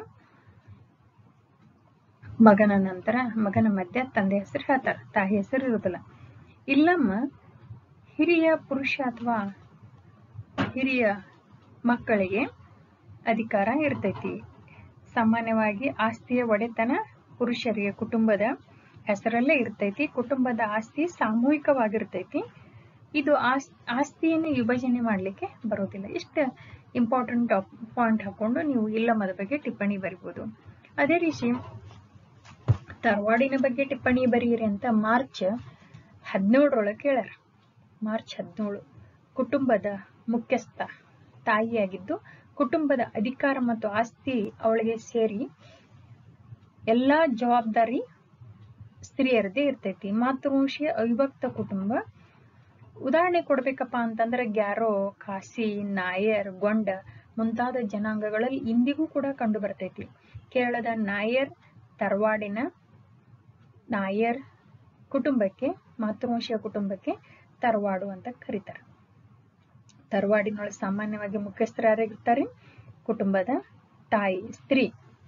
ಮಗನ ನಂತರ ಮಗನ ಮಧ್ಯ ತಂದೆ ಹೆಸರು ಹೇಳ್ತಾರ ತಾಯಿ ಹೆಸರು ಇರುದಿಲ್ಲ ಇಲ್ಲಮ್ಮ ಹಿರಿಯ ಪುರುಷ ಅಥವಾ ಹಿರಿಯ ಮಕ್ಕಳಿಗೆ ಅಧಿಕಾರ ಇರ್ತೈತಿ ಸಾಮಾನ್ಯವಾಗಿ ಆಸ್ತಿಯ ಒಡೆತನ ಪುರುಷರಿಗೆ ಕುಟುಂಬದ ಹೆಸರಲ್ಲೇ ಇರ್ತೈತಿ ಕುಟುಂಬದ ಆಸ್ತಿ ಸಾಮೂಹಿಕವಾಗಿರ್ತೈತಿ ಇದು ಆಸ್ ಆಸ್ತಿಯನ್ನು ವಿಭಜನೆ ಮಾಡ್ಲಿಕ್ಕೆ ಬರೋದಿಲ್ಲ ಇಷ್ಟ ಇಂಪಾರ್ಟೆಂಟ್ ಪಾಯಿಂಟ್ ಹಾಕೊಂಡು ನೀವು ಇಲ್ಲಮದ ಬಗ್ಗೆ ಟಿಪ್ಪಣಿ ಬರಿಬೋದು ಅದೇ ರೀತಿ ತರವಾಡಿನ ಬಗ್ಗೆ ಟಿಪ್ಪಣಿ ಬರೀರಿ ಅಂತ ಮಾರ್ಚ್ ಹದಿನೇಳರೊಳಗೆ ಕೇಳ್ಯಾರ ಮಾರ್ಚ್ ಹದಿನೇಳು ಕುಟುಂಬದ ಮುಖ್ಯಸ್ಥ ತಾಯಿಯಾಗಿದ್ದು ಕುಟುಂಬದ ಅಧಿಕಾರ ಮತ್ತು ಆಸ್ತಿ ಅವಳಿಗೆ ಸೇರಿ ಎಲ್ಲಾ ಜವಾಬ್ದಾರಿ ಸ್ತ್ರೀಯರದೇ ಇರ್ತೈತಿ ಮಾತೃವಂಶೀಯ ಅವಿಭಕ್ತ ಕುಟುಂಬ ಉದಾಹರಣೆ ಕೊಡ್ಬೇಕಪ್ಪ ಅಂತಂದ್ರೆ ಗ್ಯಾರೋ ಖಾಸಿ ನಾಯರ್ ಗೊಂಡ ಮುಂತಾದ ಜನಾಂಗಗಳಲ್ಲಿ ಇಂದಿಗೂ ಕೂಡ ಕಂಡು ಬರ್ತೈತಿ ಕೇರಳದ ನಾಯರ್ ತರವಾಡಿನ ನಾಯರ್ ಕುಟುಂಬಕ್ಕೆ ಮಾತೃವಂಶೀಯ ಕುಟುಂಬಕ್ಕೆ ತರವಾಡು ಅಂತ ಕರೀತಾರೆ ತರವಾಡಿನೊಳಗೆ ಸಾಮಾನ್ಯವಾಗಿ ಮುಖ್ಯಸ್ಥರು ಯಾರಾಗಿರ್ತಾರೆ ಕುಟುಂಬದ ತಾಯಿ ಸ್ತ್ರೀ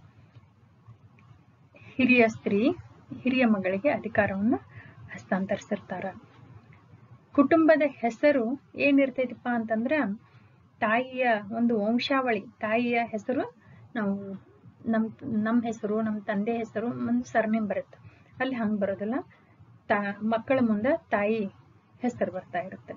ಹಿರಿಯ ಸ್ತ್ರೀ ಹಿರಿಯ ಮಗಳಿಗೆ ಅಧಿಕಾರವನ್ನು ಹಸ್ತಾಂತರಿಸಿರ್ತಾರ ಕುಟುಂಬದ ಹೆಸರು ಏನಿರ್ತೈತಪ್ಪ ಅಂತಂದ್ರ ತಾಯಿಯ ಒಂದು ವಂಶಾವಳಿ ತಾಯಿಯ ಹೆಸರು ನಾವು ನಮ್ ನಮ್ ಹೆಸರು ನಮ್ ತಂದೆ ಹೆಸರು ಒಂದು ಸರ್ನೇಮ್ ಬರುತ್ತೆ ಅಲ್ಲಿ ಹಂಗ್ ಬರೋದಿಲ್ಲ ತಾ ಮಕ್ಕಳ ಮುಂದೆ ತಾಯಿ ಹೆಸರು ಬರ್ತಾ ಇರುತ್ತೆ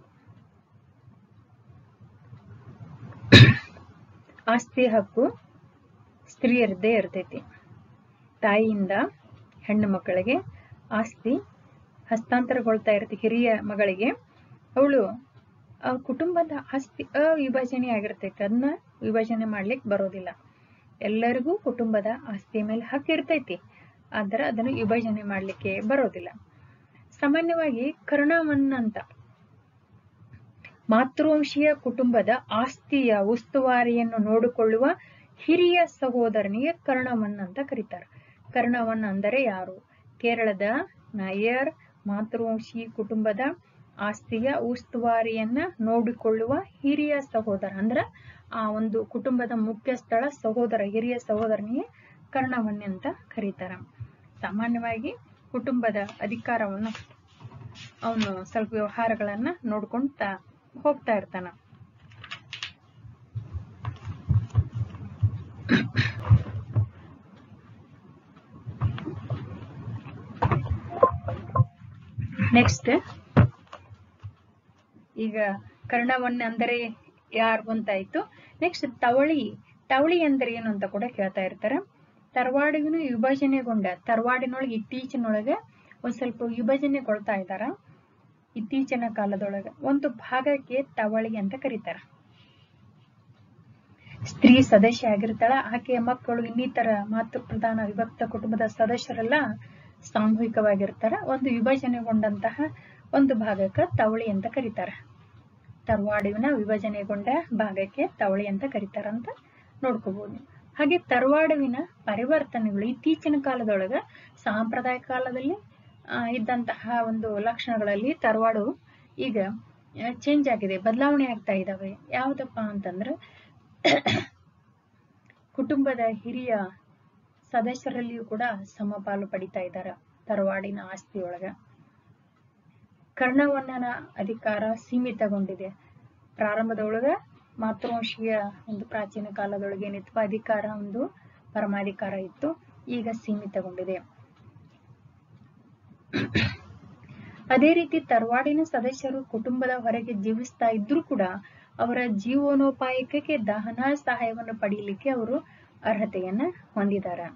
ಆಸ್ತಿ ಹಕ್ಕು ಸ್ತ್ರೀಯರದ್ದೇ ಇರ್ತೈತಿ ತಾಯಿಯಿಂದ ಹೆಣ್ಣು ಮಕ್ಕಳಿಗೆ ಆಸ್ತಿ ಹಸ್ತಾಂತರಗೊಳ್ತಾ ಇರುತ್ತೆ ಹಿರಿಯ ಮಗಳಿಗೆ ಅವಳು ಆ ಕುಟುಂಬದ ಆಸ್ತಿ ಅವಿಭಜನೆ ಆಗಿರ್ತೈತಿ ಅದನ್ನ ವಿಭಜನೆ ಮಾಡ್ಲಿಕ್ಕೆ ಬರೋದಿಲ್ಲ ಎಲ್ಲರಿಗೂ ಕುಟುಂಬದ ಆಸ್ತಿಯ ಮೇಲೆ ಹಕ್ಕು ಇರ್ತೈತಿ ಆದ್ರೆ ಅದನ್ನು ವಿಭಜನೆ ಮಾಡ್ಲಿಕ್ಕೆ ಬರೋದಿಲ್ಲ ಸಾಮಾನ್ಯವಾಗಿ ಕರ್ಣವನ್ನ ಅಂತ ಮಾತೃವಂಶೀಯ ಕುಟುಂಬದ ಆಸ್ತಿಯ ಉಸ್ತುವಾರಿಯನ್ನು ನೋಡಿಕೊಳ್ಳುವ ಹಿರಿಯ ಸಹೋದರನಿಗೆ ಕರ್ಣವನ್ ಅಂತ ಕರೀತಾರೆ ಕರ್ಣವನ್ ಅಂದರೆ ಯಾರು ಕೇರಳದ ನಾಯರ್ ಮಾತೃವಂಶಿ ಕುಟುಂಬದ ಆಸ್ತಿಯ ಉಸ್ತುವಾರಿಯನ್ನ ನೋಡಿಕೊಳ್ಳುವ ಹಿರಿಯ ಸಹೋದರ ಅಂದ್ರ ಆ ಒಂದು ಕುಟುಂಬದ ಮುಖ್ಯಸ್ಥಳ ಸಹೋದರ ಹಿರಿಯ ಸಹೋದರನಿಗೆ ಕರ್ಣವನ್ಯ ಅಂತ ಕರೀತಾರ ಸಾಮಾನ್ಯವಾಗಿ ಕುಟುಂಬದ ಅಧಿಕಾರವನ್ನು ಅವನು ಸ್ವಲ್ಪ ವ್ಯವಹಾರಗಳನ್ನ ನೋಡ್ಕೊಂತ ಹೋಗ್ತಾ ಇರ್ತಾನ ನೆಕ್ಸ್ಟ್ ಈಗ ಕರ್ಣವನ್ನ ಅಂದರೆ ಯಾರು ಅಂತಾಯ್ತು ನೆಕ್ಸ್ಟ್ ತವಳಿ ತವಳಿ ಅಂದ್ರೆ ಏನು ಅಂತ ಕೂಡ ಕೇಳ್ತಾ ಇರ್ತಾರ ತರವಾಡಿಗೂ ವಿಭಜನೆಗೊಂಡ ತರವಾಡಿನೊಳಗೆ ಇತ್ತೀಚಿನೊಳಗೆ ಒಂದ್ ಸ್ವಲ್ಪ ವಿಭಜನೆಗೊಳ್ತಾ ಇದ್ದಾರ ಇತ್ತೀಚಿನ ಕಾಲದೊಳಗೆ ಒಂದು ಭಾಗಕ್ಕೆ ತವಳಿ ಅಂತ ಕರೀತಾರ ಸ್ತ್ರೀ ಸದಸ್ಯ ಆಗಿರ್ತಾಳ ಆಕೆಯ ಮಕ್ಕಳು ಇನ್ನಿತರ ಮಾತೃ ಪ್ರಧಾನ ವಿಭಕ್ತ ಕುಟುಂಬದ ಸದಸ್ಯರೆಲ್ಲ ಸಾಮೂಹಿಕವಾಗಿರ್ತಾರ ಒಂದು ವಿಭಜನೆಗೊಂಡಂತಹ ಒಂದು ಭಾಗಕ್ಕೆ ತವಳಿ ಅಂತ ಕರೀತಾರ ತರವಾಡಿನ ವಿಭಜನೆಗೊಂಡ ಭಾಗಕ್ಕೆ ತವಳಿ ಅಂತ ಕರೀತಾರ ಅಂತ ನೋಡ್ಕೋಬಹುದು ಹಾಗೆ ತರವಾಡುವಿನ ಪರಿವರ್ತನೆಗಳು ಇತ್ತೀಚಿನ ಕಾಲದೊಳಗ ಸಾಂಪ್ರದಾಯಿಕ ಕಾಲದಲ್ಲಿ ಆ, ಇದ್ದಂತಹ ಒಂದು ಲಕ್ಷಣಗಳಲ್ಲಿ ತರವಾಡು ಈಗ ಚೇಂಜ್ ಆಗಿದೆ ಬದಲಾವಣೆ ಆಗ್ತಾ ಇದಾವೆ ಯಾವ್ದಪ್ಪ ಅಂತಂದ್ರೆ ಕುಟುಂಬದ ಹಿರಿಯ ಸದಸ್ಯರಲ್ಲಿಯೂ ಕೂಡ ಸಮಪಾಲು ಪಡಿತಾ ಇದ್ದಾರೆ ತರವಾಡಿನ ಆಸ್ತಿಯೊಳಗ ಕರ್ಣವನ್ನನ ಅಧಿಕಾರ ಸೀಮಿತಗೊಂಡಿದೆ ಪ್ರಾರಂಭದೊಳಗ ಮಾತೃವಂಶೀಯ ಒಂದು ಪ್ರಾಚೀನ ಕಾಲದೊಳಗೆ ಏನಿತ್ತು ಅಧಿಕಾರ ಒಂದು ಪರಮಾಧಿಕಾರ ಇತ್ತು ಈಗ ಸೀಮಿತಗೊಂಡಿದೆ ಅದೇ ರೀತಿ ತರವಾಡಿನ ಸದಸ್ಯರು ಕುಟುಂಬದ ಹೊರಗೆ ಜೀವಿಸ್ತಾ ಇದ್ರೂ ಕೂಡ ಅವರ ಜೀವನೋಪಾಯಕ್ಕೆ ದಹನ ಸಹಾಯವನ್ನು ಪಡೆಯಲಿಕ್ಕೆ ಅವರು ಅರ್ಹತೆಯನ್ನ ಹೊಂದಿದ್ದಾರೆ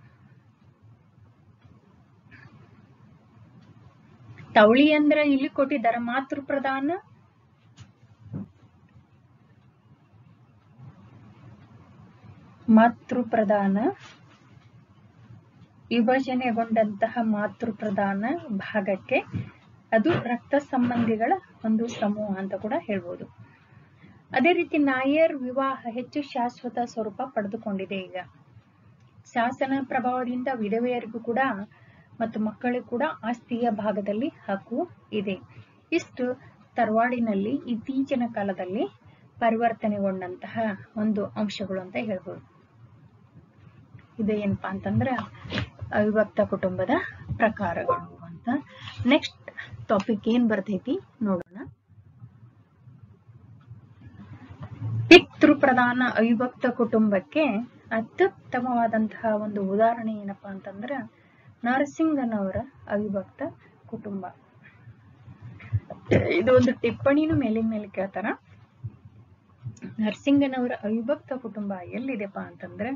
ತವಳಿ ಅಂದ್ರ ಇಲ್ಲಿ ಕೊಟ್ಟಿದ್ದಾರೆ ಮಾತೃ ಪ್ರಧಾನ ಮಾತೃ ಪ್ರಧಾನ ವಿಭಜನೆಗೊಂಡಂತಹ ಮಾತೃ ಪ್ರಧಾನ ಭಾಗಕ್ಕೆ ಅದು ರಕ್ತ ಸಂಬಂಧಿಗಳ ಒಂದು ಸಮೂಹ ಅಂತ ಕೂಡ ಹೇಳ್ಬೋದು ಅದೇ ರೀತಿ ನಾಯರ್ ವಿವಾಹ ಹೆಚ್ಚು ಶಾಶ್ವತ ಸ್ವರೂಪ ಪಡೆದುಕೊಂಡಿದೆ ಈಗ ಶಾಸನ ಪ್ರಭಾವದಿಂದ ವಿಧವೆಯರಿಗೂ ಕೂಡ ಮತ್ತು ಮಕ್ಕಳಿಗೂ ಕೂಡ ಆಸ್ತಿಯ ಭಾಗದಲ್ಲಿ ಹಕ್ಕು ಇದೆ ಇಷ್ಟು ತರವಾಡಿನಲ್ಲಿ ಇತ್ತೀಚಿನ ಕಾಲದಲ್ಲಿ ಪರಿವರ್ತನೆಗೊಂಡಂತಹ ಒಂದು ಅಂಶಗಳು ಅಂತ ಹೇಳ್ಬೋದು ಇದು ಏನಪ್ಪಾ ಅಂತಂದ್ರ ಅವಿಭಕ್ತ ಕುಟುಂಬದ ಪ್ರಕಾರಗಳು ಅಂತ ನೆಕ್ಸ್ಟ್ ಟಾಪಿಕ್ ಏನ್ ಬರ್ತೈತಿ ನೋಡೋಣ ಪಿತೃ ಪ್ರಧಾನ ಅವಿಭಕ್ತ ಕುಟುಂಬಕ್ಕೆ ಅತ್ಯುತ್ತಮವಾದಂತಹ ಒಂದು ಉದಾಹರಣೆ ಏನಪ್ಪಾ ಅಂತಂದ್ರ ನರಸಿಂಗನವರ ಅವಿಭಕ್ತ ಕುಟುಂಬ ಇದು ಒಂದು ಟಿಪ್ಪಣಿನೂ ಮೇಲಿನ ಮೇಲೆ ಕೇಳ್ತಾರ ನರಸಿಂಗನವರ ಅವಿಭಕ್ತ ಕುಟುಂಬ ಎಲ್ಲಿದೆಪ್ಪ ಅಂತಂದ್ರೆ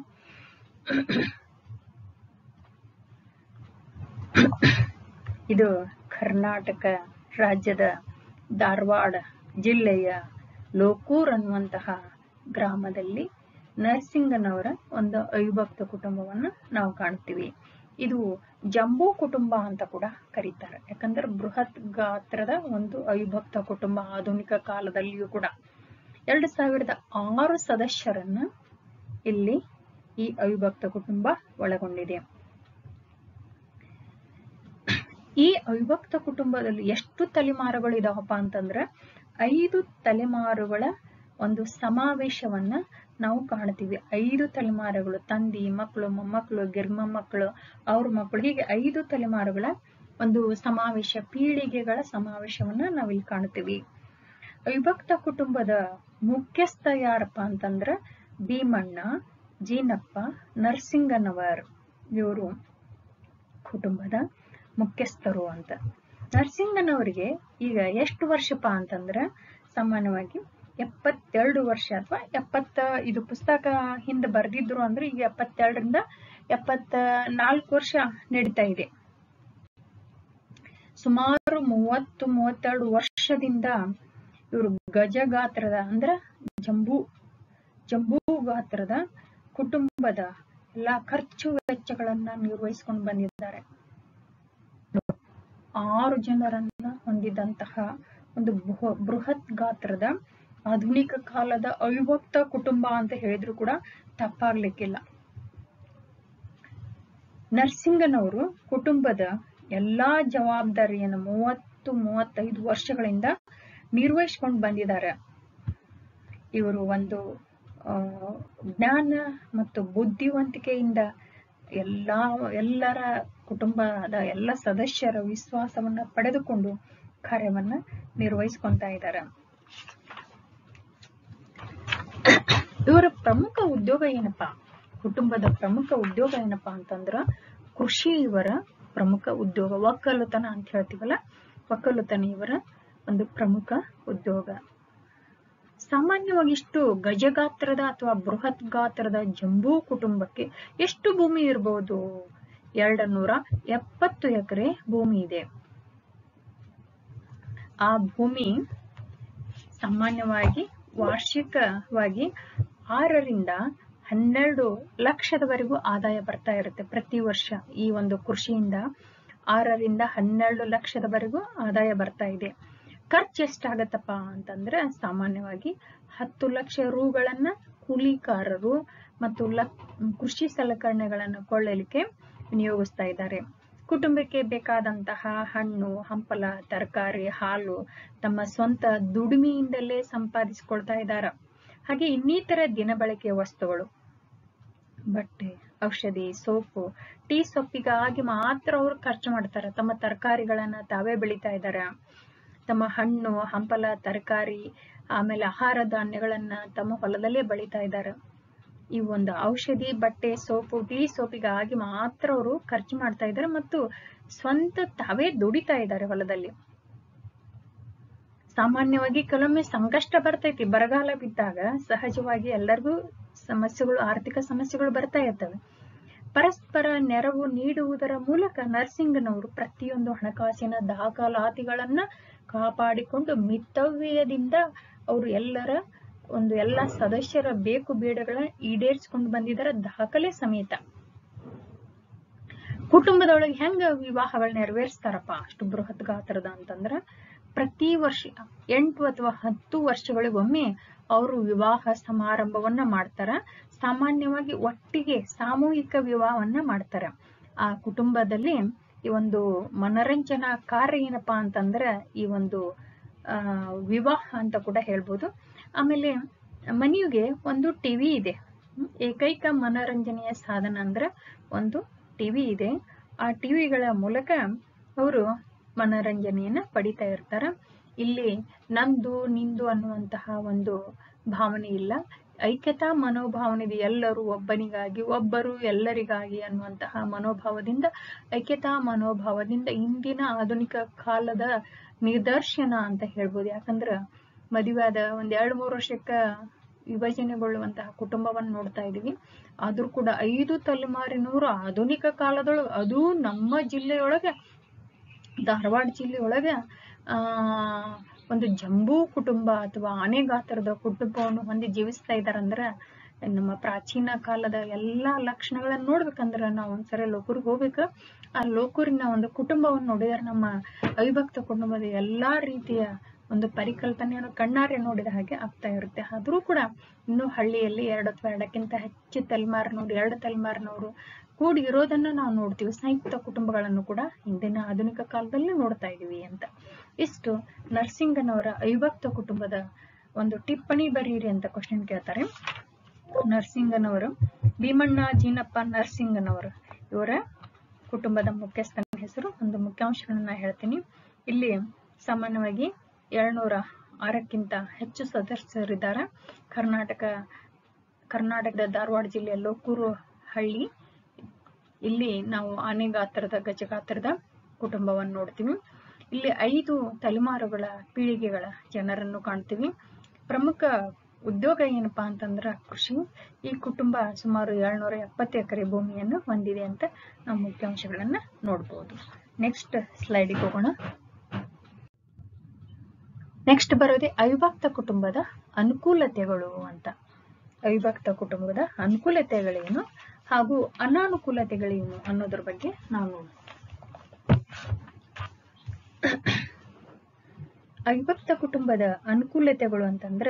ಇದು ಕರ್ನಾಟಕ ರಾಜ್ಯದ ಧಾರವಾಡ ಜಿಲ್ಲೆಯ ಲೋಕೂರ್ ಅನ್ನುವಂತಹ ಗ್ರಾಮದಲ್ಲಿ ನರಸಿಂಗನವರ ಒಂದು ಅವಿಭಕ್ತ ಕುಟುಂಬವನ್ನ ನಾವು ಕಾಣ್ತೀವಿ ಇದು ಜಂಬೂ ಕುಟುಂಬ ಅಂತ ಕೂಡ ಕರೀತಾರೆ ಯಾಕಂದ್ರೆ ಬೃಹತ್ ಗಾತ್ರದ ಒಂದು ಅವಿಭಕ್ತ ಕುಟುಂಬ ಆಧುನಿಕ ಕಾಲದಲ್ಲಿಯೂ ಕೂಡ ಎರಡು ಸಾವಿರದ ಆರು ಸದಸ್ಯರನ್ನ ಇಲ್ಲಿ ಈ ಅವಿಭಕ್ತ ಕುಟುಂಬ ಒಳಗೊಂಡಿದೆ ಈ ಅವಿಭಕ್ತ ಕುಟುಂಬದಲ್ಲಿ ಎಷ್ಟು ತಲೆಮಾರುಗಳು ಇದಾವಪ್ಪ ಅಂತಂದ್ರೆ ಐದು ತಲೆಮಾರುಗಳ ಒಂದು ಸಮಾವೇಶವನ್ನ ನಾವು ಕಾಣ್ತೀವಿ ಐದು ತಲೆಮಾರುಗಳು ತಂದಿ ಮಕ್ಕಳು ಮೊಮ್ಮಕ್ಕಳು ಗಿರ್ಮಕ್ಕಳು ಅವ್ರ ಮಕ್ಕಳು ಹೀಗೆ ಐದು ತಲೆಮಾರುಗಳ ಒಂದು ಸಮಾವೇಶ ಪೀಳಿಗೆಗಳ ಸಮಾವೇಶವನ್ನ ನಾವಿಲ್ಲಿ ಕಾಣ್ತೀವಿ ವಿಭಕ್ತ ಕುಟುಂಬದ ಮುಖ್ಯಸ್ಥ ಯಾರಪ್ಪ ಅಂತಂದ್ರ ಭೀಮಣ್ಣ ಜೀನಪ್ಪ ನರಸಿಂಗನವರ್ ಇವರು ಕುಟುಂಬದ ಮುಖ್ಯಸ್ಥರು ಅಂತ ನರಸಿಂಗನವರಿಗೆ ಈಗ ಎಷ್ಟು ವರ್ಷಪ್ಪ ಅಂತಂದ್ರ ಸಾಮಾನ್ಯವಾಗಿ ಎಪ್ಪತ್ತೆರಡು ವರ್ಷ ಅಥವಾ ಎಪ್ಪತ್ತ ಇದು ಪುಸ್ತಕ ಹಿಂದೆ ಬರ್ದಿದ್ರು ಅಂದ್ರೆ ಈಗ ಎಪ್ಪತ್ತೆರಡರಿಂದ ಎಪ್ಪತ್ತ ನಾಲ್ಕು ವರ್ಷ ನಡೀತಾ ಇದೆ ಸುಮಾರು ಮೂವತ್ತು ಮೂವತ್ತೆರಡು ವರ್ಷದಿಂದ ಇವರು ಗಜ ಗಾತ್ರದ ಅಂದ್ರ ಜಂಬೂ ಜಂಬೂ ಗಾತ್ರದ ಕುಟುಂಬದ ಎಲ್ಲಾ ಖರ್ಚು ವೆಚ್ಚಗಳನ್ನ ನಿರ್ವಹಿಸಿಕೊಂಡು ಬಂದಿದ್ದಾರೆ ಆರು ಜನರನ್ನ ಹೊಂದಿದಂತಹ ಒಂದು ಬೃಹ- ಬೃಹತ್ ಗಾತ್ರದ ಆಧುನಿಕ ಕಾಲದ ಅವಿಭಕ್ತ ಕುಟುಂಬ ಅಂತ ಹೇಳಿದ್ರು ಕೂಡ ತಪ್ಪಾಗ್ಲಿಕ್ಕಿಲ್ಲ ನರ್ಸಿಂಗನವರು ಕುಟುಂಬದ ಎಲ್ಲಾ ಜವಾಬ್ದಾರಿಯನ್ನು ಮೂವತ್ತು ಮೂವತ್ತೈದು ವರ್ಷಗಳಿಂದ ನಿರ್ವಹಿಸ್ಕೊಂಡು ಬಂದಿದ್ದಾರೆ ಇವರು ಒಂದು ಆ, ಜ್ಞಾನ ಮತ್ತು ಬುದ್ಧಿವಂತಿಕೆಯಿಂದ ಎಲ್ಲಾ ಎಲ್ಲರ ಕುಟುಂಬದ ಎಲ್ಲ ಸದಸ್ಯರ ವಿಶ್ವಾಸವನ್ನ ಪಡೆದುಕೊಂಡು ಕಾರ್ಯವನ್ನ ನಿರ್ವಹಿಸ್ಕೊಂತಾ ಇದ್ದಾರೆ ಇವರ ಪ್ರಮುಖ ಉದ್ಯೋಗ ಏನಪ್ಪಾ ಕುಟುಂಬದ ಪ್ರಮುಖ ಉದ್ಯೋಗ ಏನಪ್ಪಾ ಅಂತಂದ್ರ ಕೃಷಿ ಇವರ ಪ್ರಮುಖ ಉದ್ಯೋಗ ಒಕ್ಕಲುತನ ಅಂತ ಹೇಳ್ತೀವಲ್ಲ ಒಕ್ಕಲುತನ ಇವರ ಒಂದು ಪ್ರಮುಖ ಉದ್ಯೋಗ ಸಾಮಾನ್ಯವಾಗಿ ಇಷ್ಟು ಗಜಗಾತ್ರದ ಅಥವಾ ಬೃಹತ್ ಗಾತ್ರದ ಜಂಬೂ ಕುಟುಂಬಕ್ಕೆ ಎಷ್ಟು ಭೂಮಿ ಇರಬಹುದು ಎರಡು ನೂರ ಎಪ್ಪತ್ತು ಎಕರೆ ಭೂಮಿ ಇದೆ ಆ ಭೂಮಿ ಸಾಮಾನ್ಯವಾಗಿ ವಾರ್ಷಿಕವಾಗಿ ಆರರಿಂದ ಹನ್ನೆರಡು ಲಕ್ಷದವರೆಗೂ ಆದಾಯ ಬರ್ತಾ ಇರುತ್ತೆ ಪ್ರತಿ ವರ್ಷ ಈ ಒಂದು ಕೃಷಿಯಿಂದ ಆರರಿಂದ ಹನ್ನೆರಡು ಲಕ್ಷದವರೆಗೂ ಆದಾಯ ಬರ್ತಾ ಇದೆ ಖರ್ಚು ಎಷ್ಟಾಗತ್ತಪ್ಪ ಅಂತಂದ್ರೆ ಸಾಮಾನ್ಯವಾಗಿ ಹತ್ತು ಲಕ್ಷ ರೂಗಳನ್ನ ಕೂಲಿಕಾರರು ಮತ್ತು ಲಕ್ ಕೃಷಿ ಸಲಕರಣೆಗಳನ್ನು ಕೊಳ್ಳಲಿಕ್ಕೆ ವಿನಿಯೋಗಿಸ್ತಾ ಇದ್ದಾರೆ ಕುಟುಂಬಕ್ಕೆ ಬೇಕಾದಂತಹ ಹಣ್ಣು ಹಂಪಲ ತರಕಾರಿ ಹಾಲು ತಮ್ಮ ಸ್ವಂತ ದುಡಿಮೆಯಿಂದಲೇ ಸಂಪಾದಿಸಿಕೊಳ್ತಾ ಇದ್ದಾರೆ ಹಾಗೆ ಇನ್ನಿತರ ದಿನಬಳಕೆಯ ವಸ್ತುಗಳು ಬಟ್ಟೆ ಔಷಧಿ ಸೋಪು ಟೀ ಸೊಪ್ಪಿಗಾಗಿ ಮಾತ್ರ ಅವರು ಖರ್ಚು ಮಾಡ್ತಾರೆ ತಮ್ಮ ತರಕಾರಿಗಳನ್ನ ತಾವೇ ಬೆಳಿತಾ ಇದ್ದಾರೆ ತಮ್ಮ ಹಣ್ಣು ಹಂಪಲ ತರಕಾರಿ ಆಮೇಲೆ ಆಹಾರ ಧಾನ್ಯಗಳನ್ನ ತಮ್ಮ ಹೊಲದಲ್ಲೇ ಬೆಳಿತಾ ಇದ್ದಾರೆ ಈ ಒಂದು ಔಷಧಿ ಬಟ್ಟೆ ಸೋಪು ಟೀ ಸೋಪಿಗಾಗಿ ಮಾತ್ರ ಅವರು ಖರ್ಚು ಮಾಡ್ತಾ ಇದ್ದಾರೆ ಮತ್ತು ಸ್ವಂತ ತಾವೇ ದುಡಿತಾ ಇದ್ದಾರೆ ಹೊಲದಲ್ಲಿ ಸಾಮಾನ್ಯವಾಗಿ ಕೆಲವೊಮ್ಮೆ ಸಂಕಷ್ಟ ಬರ್ತೈತಿ ಬರಗಾಲ ಬಿದ್ದಾಗ ಸಹಜವಾಗಿ ಎಲ್ಲರಿಗೂ ಸಮಸ್ಯೆಗಳು ಆರ್ಥಿಕ ಸಮಸ್ಯೆಗಳು ಬರ್ತಾ ಇರ್ತವೆ ಪರಸ್ಪರ ನೆರವು ನೀಡುವುದರ ಮೂಲಕ ನರ್ಸಿಂಗ್ನವರು ಪ್ರತಿಯೊಂದು ಹಣಕಾಸಿನ ದಾಖಲಾತಿಗಳನ್ನ ಕಾಪಾಡಿಕೊಂಡು ಮಿತವ್ಯಯದಿಂದ ಅವರು ಎಲ್ಲರ ಒಂದು ಎಲ್ಲ ಸದಸ್ಯರ ಬೇಕು ಬೇಡಗಳನ್ನ ಈಡೇರಿಸಿಕೊಂಡು ಬಂದಿದ್ದಾರೆ ದಾಖಲೆ ಸಮೇತ ಕುಟುಂಬದೊಳಗೆ ಹೆಂಗ ವಿವಾಹಗಳು ನೆರವೇರಿಸ್ತಾರಪ್ಪ ಅಷ್ಟು ಬೃಹತ್ ಗಾತ್ರದ ಅಂತಂದ್ರ ಪ್ರತಿ ವರ್ಷ ಎಂಟು ಅಥವಾ ಹತ್ತು ವರ್ಷಗಳಿಗೊಮ್ಮೆ ಅವರು ವಿವಾಹ ಸಮಾರಂಭವನ್ನ ಮಾಡ್ತಾರ ಸಾಮಾನ್ಯವಾಗಿ ಒಟ್ಟಿಗೆ ಸಾಮೂಹಿಕ ವಿವಾಹವನ್ನ ಮಾಡ್ತಾರ ಆ ಕುಟುಂಬದಲ್ಲಿ ಈ ಒಂದು ಮನರಂಜನಾ ಕಾರ್ಯ ಏನಪ್ಪಾ ಅಂತಂದ್ರ ಈ ಒಂದು ಆ ವಿವಾಹ ಅಂತ ಕೂಡ ಹೇಳ್ಬೋದು ಆಮೇಲೆ ಮನೆಗೆ ಒಂದು ಟಿವಿ ಇದೆ ಹ್ಮ್, ಏಕೈಕ ಮನರಂಜನೆಯ ಸಾಧನ ಅಂದ್ರೆ ಒಂದು ಟಿವಿ ಇದೆ ಆ ಟಿವಿಗಳ ಮೂಲಕ ಅವರು ಮನರಂಜನೆಯನ್ನ ಪಡಿತಾ ಇರ್ತಾರ ಇಲ್ಲಿ ನಂದು ನಿಂದು ಅನ್ನುವಂತಹ ಒಂದು ಭಾವನೆ ಇಲ್ಲ ಐಕ್ಯತಾ ಮನೋಭಾವನೆ ಇದೆ ಎಲ್ಲರೂ ಒಬ್ಬನಿಗಾಗಿ ಒಬ್ಬರು ಎಲ್ಲರಿಗಾಗಿ ಅನ್ನುವಂತಹ ಮನೋಭಾವದಿಂದ ಐಕ್ಯತಾ ಮನೋಭಾವದಿಂದ ಇಂದಿನ ಆಧುನಿಕ ಕಾಲದ ನಿದರ್ಶನ ಅಂತ ಹೇಳ್ಬೋದು ಯಾಕಂದ್ರ ಮದುವೆಯಾದ ಒಂದ್ ಎರಡ್ ಮೂರು ವರ್ಷಕ್ಕ ವಿಭಜನೆಗೊಳ್ಳುವಂತಹ ಕುಟುಂಬವನ್ನು ನೋಡ್ತಾ ಇದೀವಿ ಆದ್ರೂ ಕೂಡ ಐದು ತಲೆಮಾರಿನವರು ಆಧುನಿಕ ಕಾಲದೊಳಗೆ ಅದು ನಮ್ಮ ಜಿಲ್ಲೆಯೊಳಗೆ ಧಾರವಾಡ ಜಿಲ್ಲೆಯೊಳಗ ಆ ಒಂದು ಜಂಬೂ ಕುಟುಂಬ ಅಥವಾ ಆನೆ ಗಾತ್ರದ ಕುಟುಂಬವನ್ನು ಹೊಂದಿ ಜೀವಿಸ್ತಾ ಇದಾರಂದ್ರ ನಮ್ಮ ಪ್ರಾಚೀನ ಕಾಲದ ಎಲ್ಲಾ ಲಕ್ಷಣಗಳನ್ನ ನೋಡ್ಬೇಕಂದ್ರ ನಾವು ಒಂದ್ಸರಿ ಲೋಕೂರಿಗೆ ಹೋಗ್ಬೇಕ ಆ ಲೋಕೂರಿನ ಒಂದು ಕುಟುಂಬವನ್ನು ನೋಡಿದ್ರೆ ನಮ್ಮ ಅವಿಭಕ್ತ ಕುಟುಂಬದ ಎಲ್ಲಾ ರೀತಿಯ ಒಂದು ಪರಿಕಲ್ಪನೆಯನ್ನು ಕಣ್ಣಾರೆ ನೋಡಿದ ಹಾಗೆ ಆಗ್ತಾ ಇರುತ್ತೆ ಆದ್ರೂ ಕೂಡ ಇನ್ನು ಹಳ್ಳಿಯಲ್ಲಿ ಎರಡು ಅಥವಾ ಎರಡಕ್ಕಿಂತ ಹೆಚ್ಚು ತಲೆಮಾರಿನವರು ಎರಡು ತಲೆಮಾರಿನವರು ಕೂಡಿ ಇರೋದನ್ನ ನಾವು ನೋಡ್ತೀವಿ ಸಂಯುಕ್ತ ಕುಟುಂಬಗಳನ್ನು ಕೂಡ ಇಂದಿನ ಆಧುನಿಕ ಕಾಲದಲ್ಲಿ ನೋಡ್ತಾ ಇದೀವಿ ಅಂತ ಇಷ್ಟು ನರ್ಸಿಂಗನವರ ಅವಿಭಕ್ತ ಕುಟುಂಬದ ಒಂದು ಟಿಪ್ಪಣಿ ಬರೀರಿ ಅಂತ ಕ್ವಶನ್ ಕೇಳ್ತಾರೆ ನರ್ಸಿಂಗನವರು ಭೀಮಣ್ಣ ಜೀನಪ್ಪ ನರ್ಸಿಂಗನವರು ಇವರ ಕುಟುಂಬದ ಮುಖ್ಯಸ್ಥನ ಹೆಸರು ಒಂದು ಮುಖ್ಯಾಂಶಗಳನ್ನ ಹೇಳ್ತೀನಿ ಇಲ್ಲಿ ಸಾಮಾನ್ಯವಾಗಿ ಏಳ್ನೂರ ಆರಕ್ಕಿಂತ ಹೆಚ್ಚು ಸದಸ್ಯರಿದ್ದಾರೆ ಕರ್ನಾಟಕ ಕರ್ನಾಟಕದ ಧಾರವಾಡ ಜಿಲ್ಲೆಯ ಲೋಕೂರು ಹಳ್ಳಿ ಇಲ್ಲಿ ನಾವು ಆನೆ ಗಾತ್ರದ ಗಜಗಾತ್ರದ ಕುಟುಂಬವನ್ನು ನೋಡ್ತೀವಿ ಇಲ್ಲಿ ಐದು ತಲೆಮಾರುಗಳ ಪೀಳಿಗೆಗಳ ಜನರನ್ನು ಕಾಣ್ತೀವಿ ಪ್ರಮುಖ ಉದ್ಯೋಗ ಏನಪ್ಪಾ ಅಂತಂದ್ರ ಕೃಷಿ ಈ ಕುಟುಂಬ ಸುಮಾರು ಏಳ್ನೂರ ಎಪ್ಪತ್ತು ಎಕರೆ ಭೂಮಿಯನ್ನು ಹೊಂದಿದೆ ಅಂತ ನಾವು ಮುಖ್ಯಾಂಶಗಳನ್ನ ನೋಡ್ಬೋದು ನೆಕ್ಸ್ಟ್ ಸ್ಲೈಡಿಗೆ ಹೋಗೋಣ ನೆಕ್ಸ್ಟ್ ಬರೋದೇ ಅವಿಭಕ್ತ ಕುಟುಂಬದ ಅನುಕೂಲತೆಗಳು ಅಂತ ಅವಿಭಕ್ತ ಕುಟುಂಬದ ಅನುಕೂಲತೆಗಳೇನು ಹಾಗೂ ಅನಾನುಕೂಲತೆಗಳೇನು ಅನ್ನೋದ್ರ ಬಗ್ಗೆ ನಾವು ನೋಡೋಣ ಅವಿಭಕ್ತ ಕುಟುಂಬದ ಅನುಕೂಲತೆಗಳು ಅಂತಂದ್ರ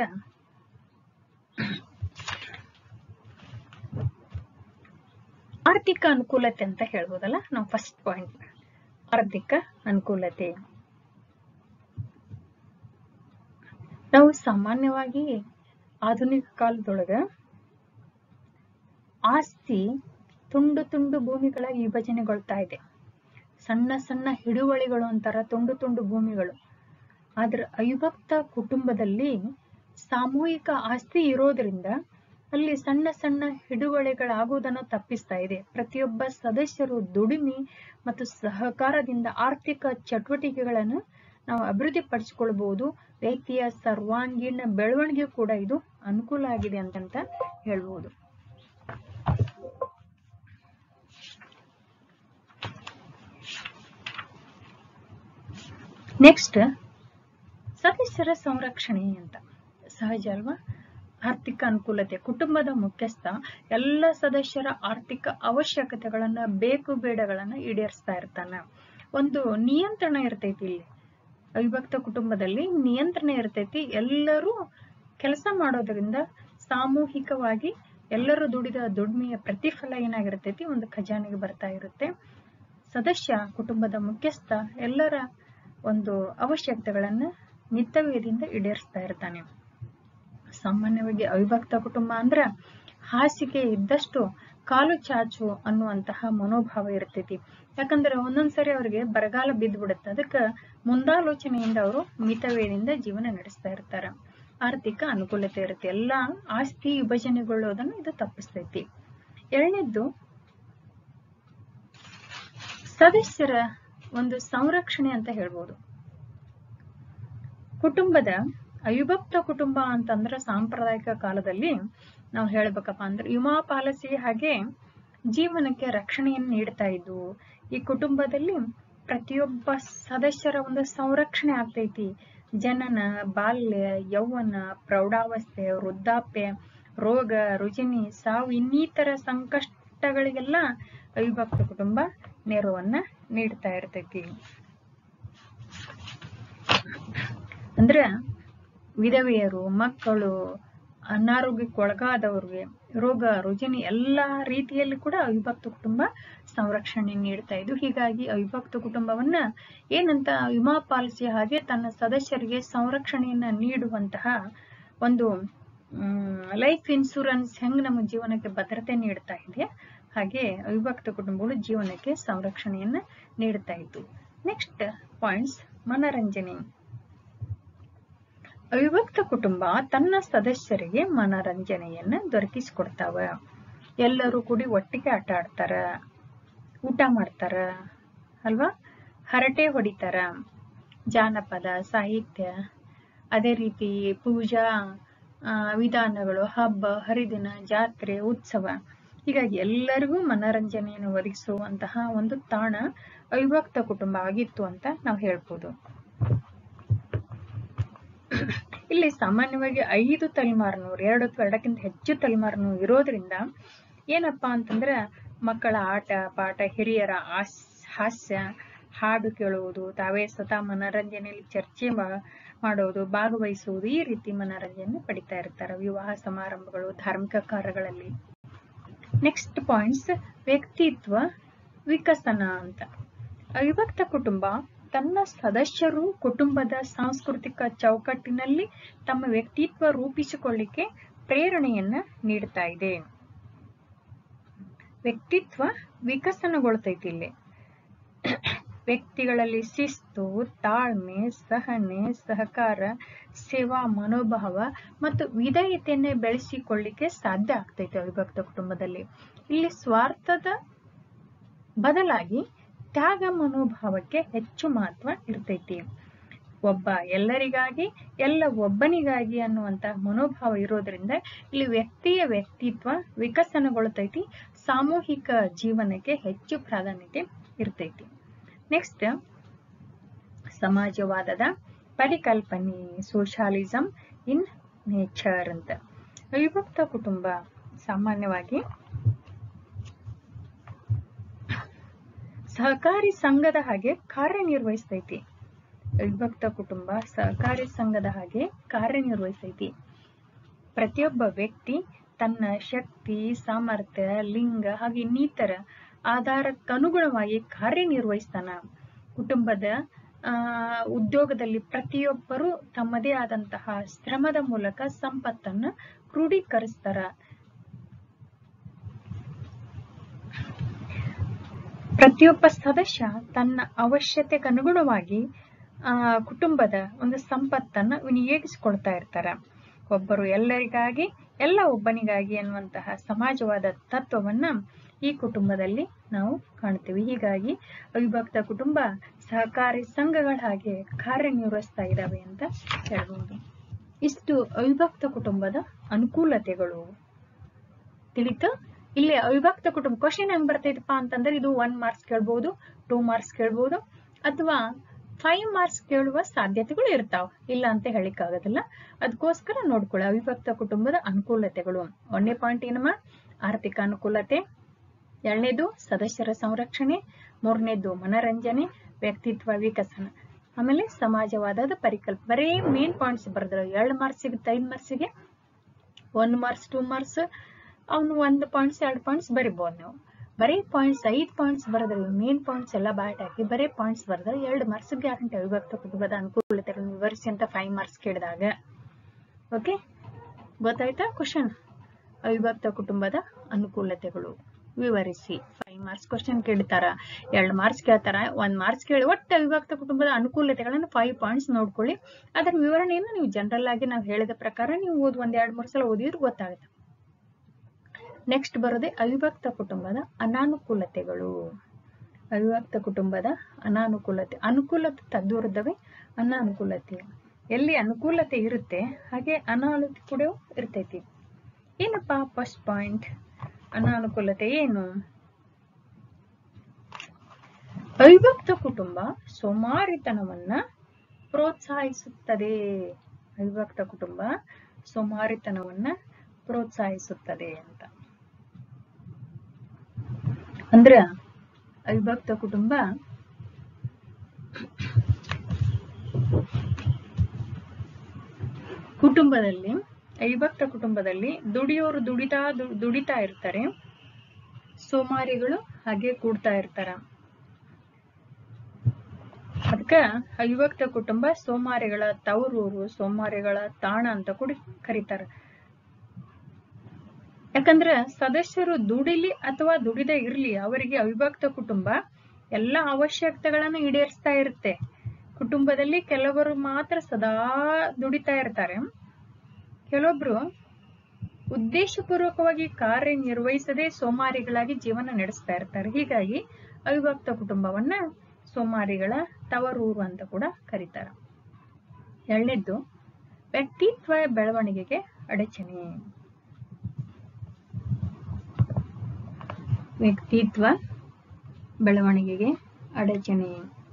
ಆರ್ಥಿಕ ಅನುಕೂಲತೆ ಅಂತ ಹೇಳ್ಬೋದಲ್ಲ ನಾವು ಫಸ್ಟ್ ಪಾಯಿಂಟ್ ಆರ್ಥಿಕ ಅನುಕೂಲತೆ ನಾವು ಸಾಮಾನ್ಯವಾಗಿ ಆಧುನಿಕ ಕಾಲದೊಳಗ ಆಸ್ತಿ ತುಂಡು ತುಂಡು ಭೂಮಿಗಳ ವಿಭಜನೆಗೊಳ್ತಾ ಇದೆ ಸಣ್ಣ ಸಣ್ಣ ಹಿಡುವಳಿಗಳು ಅಂತಾರ ತುಂಡು ತುಂಡು ಭೂಮಿಗಳು ಆದ್ರೆ ಅವಿಭಕ್ತ ಕುಟುಂಬದಲ್ಲಿ ಸಾಮೂಹಿಕ ಆಸ್ತಿ ಇರೋದ್ರಿಂದ ಅಲ್ಲಿ ಸಣ್ಣ ಸಣ್ಣ ಹಿಡುವಳಿಗಳಾಗುವುದನ್ನು ತಪ್ಪಿಸ್ತಾ ಇದೆ ಪ್ರತಿಯೊಬ್ಬ ಸದಸ್ಯರು ದುಡಿಮೆ ಮತ್ತು ಸಹಕಾರದಿಂದ ಆರ್ಥಿಕ ಚಟುವಟಿಕೆಗಳನ್ನು ನಾವು ಅಭಿವೃದ್ಧಿ ಪಡಿಸಿಕೊಳ್ಬಹುದು ವ್ಯಕ್ತಿಯ ಸರ್ವಾಂಗೀಣ ಬೆಳವಣಿಗೆ ಕೂಡ ಇದು ಅನುಕೂಲ ಆಗಿದೆ ಅಂತಂತ ಹೇಳ್ಬೋದು ನೆಕ್ಸ್ಟ್ ಸದಸ್ಯರ ಸಂರಕ್ಷಣೆ ಅಂತ ಸಹಜ ಅಲ್ವಾ ಆರ್ಥಿಕ ಅನುಕೂಲತೆ ಕುಟುಂಬದ ಮುಖ್ಯಸ್ಥ ಎಲ್ಲ ಸದಸ್ಯರ ಆರ್ಥಿಕ ಅವಶ್ಯಕತೆಗಳನ್ನ ಬೇಕು ಬೇಡಗಳನ್ನ ಈಡೇರಿಸ್ತಾ ಇರ್ತಾನ ಒಂದು ನಿಯಂತ್ರಣ ಇರ್ತೈತಿ ಇಲ್ಲಿ ಅವಿಭಕ್ತ ಕುಟುಂಬದಲ್ಲಿ ನಿಯಂತ್ರಣ ಇರ್ತೈತಿ ಎಲ್ಲರೂ ಕೆಲಸ ಮಾಡೋದ್ರಿಂದ ಸಾಮೂಹಿಕವಾಗಿ ಎಲ್ಲರೂ ದುಡಿದ ದುಡಿಮೆಯ ಪ್ರತಿಫಲ ಏನಾಗಿರ್ತೈತಿ ಒಂದು ಖಜಾನೆಗೆ ಬರ್ತಾ ಇರುತ್ತೆ ಸದಸ್ಯ ಕುಟುಂಬದ ಮುಖ್ಯಸ್ಥ ಎಲ್ಲರ ಒಂದು ಅವಶ್ಯಕತೆಗಳನ್ನ ಮಿತವ್ಯದಿಂದ ಈಡೇರಿಸ್ತಾ ಇರ್ತಾನೆ ಸಾಮಾನ್ಯವಾಗಿ ಅವಿಭಕ್ತ ಕುಟುಂಬ ಅಂದ್ರ ಹಾಸಿಗೆ ಇದ್ದಷ್ಟು ಕಾಲು ಚಾಚು ಅನ್ನುವಂತಹ ಮನೋಭಾವ ಇರ್ತೈತಿ ಯಾಕಂದ್ರೆ ಒಂದೊಂದ್ಸರಿ ಅವ್ರಿಗೆ ಬರಗಾಲ ಬಿದ್ದು ಬಿಡುತ್ತೆ ಅದಕ್ಕ ಮುಂದಾಲೋಚನೆಯಿಂದ ಅವರು ಮಿತವ್ಯದಿಂದ ಜೀವನ ನಡೆಸ್ತಾ ಇರ್ತಾರ ಆರ್ಥಿಕ ಅನುಕೂಲತೆ ಇರುತ್ತೆ ಎಲ್ಲಾ ಆಸ್ತಿ ವಿಭಜನೆಗೊಳ್ಳೋದನ್ನು ಇದು ತಪ್ಪಿಸ್ತೈತಿ ಎರಡನೇದ್ದು ಸದಸ್ಯರ ಒಂದು ಸಂರಕ್ಷಣೆ ಅಂತ ಹೇಳ್ಬೋದು ಕುಟುಂಬದ ಅವಿಭಕ್ತ ಕುಟುಂಬ ಅಂತಂದ್ರೆ ಸಾಂಪ್ರದಾಯಿಕ ಕಾಲದಲ್ಲಿ ನಾವು ಹೇಳ್ಬೇಕಪ್ಪ ಅಂದ್ರೆ ವಿಮಾ ಪಾಲಿಸಿ ಹಾಗೆ ಜೀವನಕ್ಕೆ ರಕ್ಷಣೆಯನ್ನು ನೀಡ್ತಾ ಇದ್ವು ಈ ಕುಟುಂಬದಲ್ಲಿ ಪ್ರತಿಯೊಬ್ಬ ಸದಸ್ಯರ ಒಂದು ಸಂರಕ್ಷಣೆ ಆಗ್ತೈತಿ ಜನನ ಬಾಲ್ಯ ಯೌವನ ಪ್ರೌಢಾವಸ್ಥೆ ವೃದ್ಧಾಪ್ಯ ರೋಗ ರುಜಿನಿ ಸಾವು ಇನ್ನಿತರ ಸಂಕಷ್ಟಗಳಿಗೆಲ್ಲ ಅವಿಭಕ್ತ ಕುಟುಂಬ ನೆರವನ್ನ ನೀಡ್ತಾ ಇರ್ತೈತಿ ಅಂದ್ರ ವಿಧವೆಯರು ಮಕ್ಕಳು ಅನಾರೋಗ್ಯಕ್ಕೆ ಒಳಗಾದವ್ರಿಗೆ ರೋಗ ರುಜಿನಿ ಎಲ್ಲಾ ರೀತಿಯಲ್ಲಿ ಕೂಡ ಅವಿಭಕ್ತ ಕುಟುಂಬ ಸಂರಕ್ಷಣೆ ನೀಡ್ತಾ ಇದ್ದು ಹೀಗಾಗಿ ಅವಿಭಕ್ತ ಕುಟುಂಬವನ್ನ ಏನಂತ ವಿಮಾ ಪಾಲಿಸಿ ಹಾಗೆ ತನ್ನ ಸದಸ್ಯರಿಗೆ ಸಂರಕ್ಷಣೆಯನ್ನ ನೀಡುವಂತಹ ಒಂದು ಲೈಫ್ ಇನ್ಶೂರೆನ್ಸ್ ಹೆಂಗ್ ನಮ್ಮ ಜೀವನಕ್ಕೆ ಭದ್ರತೆ ನೀಡ್ತಾ ಇದೆ ಹಾಗೆ ಅವಿಭಕ್ತ ಕುಟುಂಬಗಳು ಜೀವನಕ್ಕೆ ಸಂರಕ್ಷಣೆಯನ್ನ ನೀಡ್ತಾ ಇತ್ತು ನೆಕ್ಸ್ಟ್ ಪಾಯಿಂಟ್ಸ್ ಮನರಂಜನೆ ಅವಿಭಕ್ತ ಕುಟುಂಬ ತನ್ನ ಸದಸ್ಯರಿಗೆ ಮನರಂಜನೆಯನ್ನ ದೊರಕಿಸಿಕೊಡ್ತಾವ ಎಲ್ಲರೂ ಕೂಡಿ ಒಟ್ಟಿಗೆ ಆಟ ಆಡ್ತಾರ ಊಟ ಮಾಡ್ತಾರ ಅಲ್ವಾ ಹರಟೆ ಹೊಡಿತಾರ ಜಾನಪದ ಸಾಹಿತ್ಯ ಅದೇ ರೀತಿ ಪೂಜಾ ವಿಧಾನಗಳು ಹಬ್ಬ ಹರಿದಿನ ಜಾತ್ರೆ ಉತ್ಸವ ಹೀಗಾಗಿ ಎಲ್ಲರಿಗೂ ಮನರಂಜನೆಯನ್ನು ಒದಗಿಸುವಂತಹ ಒಂದು ತಾಣ ಅವಿಭಕ್ತ ಕುಟುಂಬ ಆಗಿತ್ತು ಅಂತ ನಾವು ಹೇಳ್ಬೋದು ಇಲ್ಲಿ ಸಾಮಾನ್ಯವಾಗಿ ಐದು ತಲೆಮಾರಿನವ್ರು ಎರಡು ಅಥವಾ ಎರಡಕ್ಕಿಂತ ಹೆಚ್ಚು ತಲೆಮಾರಿನವ್ರು ಇರೋದ್ರಿಂದ ಏನಪ್ಪಾ ಅಂತಂದ್ರೆ ಮಕ್ಕಳ ಆಟ ಪಾಠ ಹಿರಿಯರ ಆಸ್ ಹಾಸ್ಯ ಹಾಡು ಕೇಳುವುದು ತಾವೇ ಸ್ವತಃ ಮನರಂಜನೆಯಲ್ಲಿ ಚರ್ಚೆ ಮಾಡೋದು ಭಾಗವಹಿಸುವುದು ಈ ರೀತಿ ಮನರಂಜನೆ ಪಡಿತಾ ಇರ್ತಾರೆ ವಿವಾಹ ಸಮಾರಂಭಗಳು ಧಾರ್ಮಿಕ ಕಾರ್ಯಗಳಲ್ಲಿ ನೆಕ್ಸ್ಟ್ ಪಾಯಿಂಟ್ಸ್ ವ್ಯಕ್ತಿತ್ವ ವಿಕಸನ ಅಂತ ಅವಿಭಕ್ತ ಕುಟುಂಬ ತನ್ನ ಸದಸ್ಯರು ಕುಟುಂಬದ ಸಾಂಸ್ಕೃತಿಕ ಚೌಕಟ್ಟಿನಲ್ಲಿ ತಮ್ಮ ವ್ಯಕ್ತಿತ್ವ ರೂಪಿಸಿಕೊಳ್ಳಿಕ್ಕೆ ಪ್ರೇರಣೆಯನ್ನ ನೀಡ್ತಾ ಇದೆ ವ್ಯಕ್ತಿತ್ವ ವಿಕಸನಗೊಳ್ತೈತಿ ಇಲ್ಲಿ ವ್ಯಕ್ತಿಗಳಲ್ಲಿ ಶಿಸ್ತು ತಾಳ್ಮೆ ಸಹನೆ ಸಹಕಾರ ಸೇವಾ ಮನೋಭಾವ ಮತ್ತು ವಿಧೇಯತೆಯನ್ನೇ ಬೆಳೆಸಿಕೊಳ್ಳಿಕ್ಕೆ ಸಾಧ್ಯ ಆಗ್ತೈತೆ ಅವಿಭಕ್ತ ಕುಟುಂಬದಲ್ಲಿ ಇಲ್ಲಿ ಸ್ವಾರ್ಥದ ಬದಲಾಗಿ ತ್ಯಾಗ ಮನೋಭಾವಕ್ಕೆ ಹೆಚ್ಚು ಮಹತ್ವ ಇರ್ತೈತಿ ಒಬ್ಬ ಎಲ್ಲರಿಗಾಗಿ ಎಲ್ಲ ಒಬ್ಬನಿಗಾಗಿ ಅನ್ನುವಂತ ಮನೋಭಾವ ಇರೋದ್ರಿಂದ ಇಲ್ಲಿ ವ್ಯಕ್ತಿಯ ವ್ಯಕ್ತಿತ್ವ ವಿಕಸನಗೊಳ್ತೈತಿ ಸಾಮೂಹಿಕ ಜೀವನಕ್ಕೆ ಹೆಚ್ಚು ಪ್ರಾಧಾನ್ಯತೆ ಇರ್ತೈತಿ ನೆಕ್ಸ್ಟ್ ಸಮಾಜವಾದದ ಪರಿಕಲ್ಪನೆ ಸೋಷಾಲಿಸಂ ಇನ್ ನೇಚರ್ ಅಂತ ಅವಿಭಕ್ತ ಕುಟುಂಬ ಸಾಮಾನ್ಯವಾಗಿ ಸಹಕಾರಿ ಸಂಘದ ಹಾಗೆ ಕಾರ್ಯನಿರ್ವಹಿಸ್ತೈತಿ ಅವಿಭಕ್ತ ಕುಟುಂಬ ಸಹಕಾರಿ ಸಂಘದ ಹಾಗೆ ಕಾರ್ಯನಿರ್ವಹಿಸೈತಿ ಪ್ರತಿಯೊಬ್ಬ ವ್ಯಕ್ತಿ ತನ್ನ ಶಕ್ತಿ ಸಾಮರ್ಥ್ಯ ಲಿಂಗ ಹಾಗೆ ಇನ್ನಿತರ ಆಧಾರಕ್ಕನುಗುಣವಾಗಿ ಕಾರ್ಯನಿರ್ವಹಿಸ್ತಾನ ಕುಟುಂಬದ ಆ ಉದ್ಯೋಗದಲ್ಲಿ ಪ್ರತಿಯೊಬ್ಬರು ತಮ್ಮದೇ ಆದಂತಹ ಶ್ರಮದ ಮೂಲಕ ಸಂಪತ್ತನ್ನ ಕ್ರೋಢೀಕರಿಸ್ತಾರ ಪ್ರತಿಯೊಬ್ಬ ಸದಸ್ಯ ತನ್ನ ಅವಶ್ಯಕತೆಗೆ ಅನುಗುಣವಾಗಿ ಆ ಕುಟುಂಬದ ಒಂದು ಸಂಪತ್ತನ್ನ ವಿನಿಯೋಗಿಸಿಕೊಳ್ತಾ ಇರ್ತಾರ ಒಬ್ಬರು ಎಲ್ಲರಿಗಾಗಿ ಎಲ್ಲ ಒಬ್ಬನಿಗಾಗಿ ಅನ್ನುವಂತಹ ಸಮಾಜವಾದ ತತ್ವವನ್ನ ಈ ಕುಟುಂಬದಲ್ಲಿ ನಾವು ಕಾಣ್ತೀವಿ ಹೀಗಾಗಿ ಅವಿಭಕ್ತ ಕುಟುಂಬ ಸಹಕಾರಿ ಸಂಘಗಳ ಹಾಗೆ ಕಾರ್ಯನಿರ್ವಹಿಸ್ತಾ ಇದ್ದಾವೆ ಅಂತ ಹೇಳ್ಬೋದು ಇಷ್ಟು ಅವಿಭಕ್ತ ಕುಟುಂಬದ ಅನುಕೂಲತೆಗಳು ತಿಳಿತು ಇಲ್ಲಿ ಅವಿಭಕ್ತ ಕುಟುಂಬ ಕ್ವಶನ್ ಹೆಂಗ್ ಬರ್ತೈತಪ್ಪ ಅಂತಂದ್ರೆ ಇದು ಒನ್ ಮಾರ್ಕ್ಸ್ ಕೇಳ್ಬೋದು ಟೂ ಮಾರ್ಕ್ಸ್ ಕೇಳ್ಬೋದು ಅಥವಾ ಫೈವ್ ಮಾರ್ಕ್ಸ್ ಕೇಳುವ ಸಾಧ್ಯತೆಗಳು ಇರ್ತಾವ ಇಲ್ಲ ಅಂತ ಹೇಳಿಕ್ ಆಗೋದಿಲ್ಲ ಅದಕ್ಕೋಸ್ಕರ ನೋಡ್ಕೊಳ್ಳಿ ಅವಿಭಕ್ತ ಕುಟುಂಬದ ಅನುಕೂಲತೆಗಳು ಒಂದನೇ ಪಾಯಿಂಟ್ ಏನಮ್ಮ ಆರ್ಥಿಕ ಅನುಕೂಲತೆ ಎರಡನೇದು ಸದಸ್ಯರ ಸಂರಕ್ಷಣೆ ಮೂರನೇದು ಮನರಂಜನೆ ವ್ಯಕ್ತಿತ್ವ ವಿಕಸನ ಆಮೇಲೆ ಸಮಾಜವಾದದ ಪರಿಕಲ್ಪ ಬರೀ ಮೇನ್ ಪಾಯಿಂಟ್ಸ್ ಬರೆದ್ರು ಎರಡು ಮಾರ್ಕ್ಸ್ ಸಿಗುತ್ತೆ ಐದು ಮಾರ್ಕ್ಸಿಗೆ ಒನ್ ಮಾರ್ಕ್ಸ್ ಟೂ ಮಾರ್ಕ್ಸ್ ಅವನು ಒಂದು ಪಾಯಿಂಟ್ಸ್ ಎರಡು ಪಾಯಿಂಟ್ಸ್ ಬರಿಬೋದು ನೀವು ಬರೀ ಪಾಯಿಂಟ್ಸ್ ಐದು ಪಾಯಿಂಟ್ಸ್ ಬರೆದ್ರೆ ಮೇನ್ ಪಾಯಿಂಟ್ಸ್ ಎಲ್ಲ ಬ್ಯಾಟ್ ಹಾಕಿ ಬರೀ ಪಾಯಿಂಟ್ಸ್ ಬರೆದ್ರೆ ಎರಡು ಮಾರ್ಕ್ಸ್ ಗ್ಯಾರಂಟಿ ಅವಿಭಕ್ತ ಕುಟುಂಬದ ಅನುಕೂಲತೆಗಳನ್ನು ವಿವರಿಸಿ ಅಂತ ಫೈವ್ ಮಾರ್ಕ್ಸ್ ಕೇಳಿದಾಗ ಓಕೆ ಗೊತ್ತಾಯ್ತಾ ಕ್ವಶನ್ ಅವಿಭಕ್ತ ಕುಟುಂಬದ ಅನುಕೂಲತೆಗಳು ವಿವರಿಸಿ ಫೈವ್ ಮಾರ್ಕ್ಸ್ ಕ್ವಶನ್ ಕೇಳ್ತಾರ ಎರಡು ಮಾರ್ಕ್ಸ್ ಕೇಳ್ತಾರ ಒಂದ್ ಮಾರ್ಕ್ಸ್ ಕೇಳಿ ಒಟ್ಟು ಅವಿಭಕ್ತ ಕುಟುಂಬದ ಅನುಕೂಲತೆಗಳನ್ನು ಫೈವ್ ಪಾಯಿಂಟ್ಸ್ ನೋಡ್ಕೊಳ್ಳಿ ಅದರ ವಿವರಣೆಯನ್ನು ನೀವು ಜನರಲ್ ಆಗಿ ನಾವು ಹೇಳಿದ ಪ್ರಕಾರ ನೀವು ಓದ್ ಒಂದ್ ಎರಡ್ ಮೂರು ಸಲ ಓದಿದ್ರೆ ಗೊತ್ತಾಗುತ್ತೆ ನೆಕ್ಸ್ಟ್ ಬರೋದೇ ಅವಿಭಕ್ತ ಕುಟುಂಬದ ಅನಾನುಕೂಲತೆಗಳು ಅವಿಭಕ್ತ ಕುಟುಂಬದ ಅನಾನುಕೂಲತೆ ಅನುಕೂಲತೆ ತದ್ವಿರುದ್ಧವೇ ಅನಾನುಕೂಲತೆ ಎಲ್ಲಿ ಅನುಕೂಲತೆ ಇರುತ್ತೆ ಹಾಗೆ ಅನಾನುಕೂಲತೆ ಕೂಡ ಇರ್ತೈತಿ ಏನಪ್ಪಾ ಫಸ್ಟ್ ಪಾಯಿಂಟ್ ಅನಾನುಕೂಲತೆ ಏನು ಅವಿಭಕ್ತ ಕುಟುಂಬ ಸೋಮಾರಿತನವನ್ನ ಪ್ರೋತ್ಸಾಹಿಸುತ್ತದೆ ಅವಿಭಕ್ತ ಕುಟುಂಬ ಸೋಮಾರಿತನವನ್ನ ಪ್ರೋತ್ಸಾಹಿಸುತ್ತದೆ ಅಂತ ಅಂದ್ರ ಅವಿಭಕ್ತ ಕುಟುಂಬ ಕುಟುಂಬದಲ್ಲಿ ಅವಿಭಕ್ತ ಕುಟುಂಬದಲ್ಲಿ ದುಡಿಯೋರು ದುಡಿತಾ ದು- ದುಡಿತಾ ಇರ್ತಾರೆ ಸೋಮಾರಿಗಳು ಹಾಗೆ ಕೂಡ್ತಾ ಇರ್ತಾರ ಅದಕ್ಕ ಅವಿಭಕ್ತ ಕುಟುಂಬ ಸೋಮಾರಿಗಳ ತವರೂರು ಸೋಮಾರಿಗಳ ತಾಣ ಅಂತ ಕೂಡ ಕರೀತಾರ ಯಾಕಂದ್ರ ಸದಸ್ಯರು ದುಡಿಲಿ ಅಥವಾ ದುಡಿದೇ ಇರ್ಲಿ ಅವರಿಗೆ ಅವಿಭಕ್ತ ಕುಟುಂಬ ಎಲ್ಲ ಅವಶ್ಯಕತೆಗಳನ್ನು ಈಡೇರಿಸ್ತಾ ಇರುತ್ತೆ ಕುಟುಂಬದಲ್ಲಿ ಕೆಲವರು ಮಾತ್ರ ಸದಾ ದುಡಿತಾ ಇರ್ತಾರೆ ಕೆಲವೊಬ್ರು ಉದ್ದೇಶಪೂರ್ವಕವಾಗಿ ಕಾರ್ಯನಿರ್ವಹಿಸದೆ ಸೋಮಾರಿಗಳಾಗಿ ಜೀವನ ನಡೆಸ್ತಾ ಇರ್ತಾರೆ ಹೀಗಾಗಿ ಅವಿಭಕ್ತ ಕುಟುಂಬವನ್ನ ಸೋಮಾರಿಗಳ ತವರೂರು ಅಂತ ಕೂಡ ಕರೀತಾರ ಎರಡನೇದ್ದು ವ್ಯಕ್ತಿತ್ವ ಬೆಳವಣಿಗೆಗೆ ಅಡಚಣೆ ವ್ಯಕ್ತಿತ್ವ ಬೆಳವಣಿಗೆಗೆ ಅಡಚಣೆ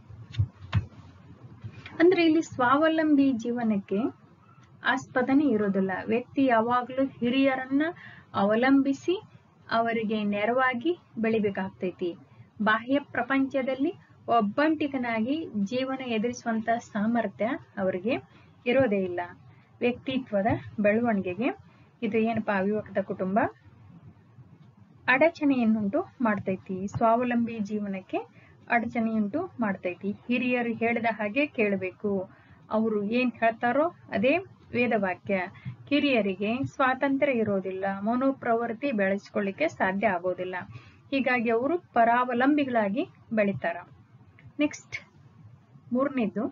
ಅಂದ್ರೆ ಇಲ್ಲಿ ಸ್ವಾವಲಂಬಿ ಜೀವನಕ್ಕೆ ಆಸ್ಪದನೆ ಇರೋದಿಲ್ಲ ವ್ಯಕ್ತಿ ಯಾವಾಗ್ಲೂ ಹಿರಿಯರನ್ನ ಅವಲಂಬಿಸಿ ಅವರಿಗೆ ನೆರವಾಗಿ ಬೆಳಿಬೇಕಾಗ್ತೈತಿ ಬಾಹ್ಯ ಪ್ರಪಂಚದಲ್ಲಿ ಒಬ್ಬಂಟಿಗನಾಗಿ ಜೀವನ ಎದುರಿಸುವಂತ ಸಾಮರ್ಥ್ಯ ಅವರಿಗೆ ಇರೋದೇ ಇಲ್ಲ ವ್ಯಕ್ತಿತ್ವದ ಬೆಳವಣಿಗೆಗೆ ಇದು ಏನಪ್ಪಾ ಅವಿಭಕ್ತ ಕುಟುಂಬ ಅಡಚಣೆಯನ್ನುಂಟು ಮಾಡ್ತೈತಿ ಸ್ವಾವಲಂಬಿ ಜೀವನಕ್ಕೆ ಅಡಚಣೆಯುಂಟು ಮಾಡ್ತೈತಿ ಹಿರಿಯರು ಹೇಳಿದ ಹಾಗೆ ಕೇಳಬೇಕು ಅವರು ಏನ್ ಹೇಳ್ತಾರೋ ಅದೇ ವೇದವಾಕ್ಯ ಕಿರಿಯರಿಗೆ ಸ್ವಾತಂತ್ರ್ಯ ಇರೋದಿಲ್ಲ ಮನೋಪ್ರವೃತ್ತಿ ಬೆಳೆಸ್ಕೊಳ್ಳಿಕ್ಕೆ ಸಾಧ್ಯ ಆಗೋದಿಲ್ಲ ಹೀಗಾಗಿ ಅವರು ಪರಾವಲಂಬಿಗಳಾಗಿ ಬೆಳಿತಾರ ನೆಕ್ಸ್ಟ್ ಮೂರನೇದು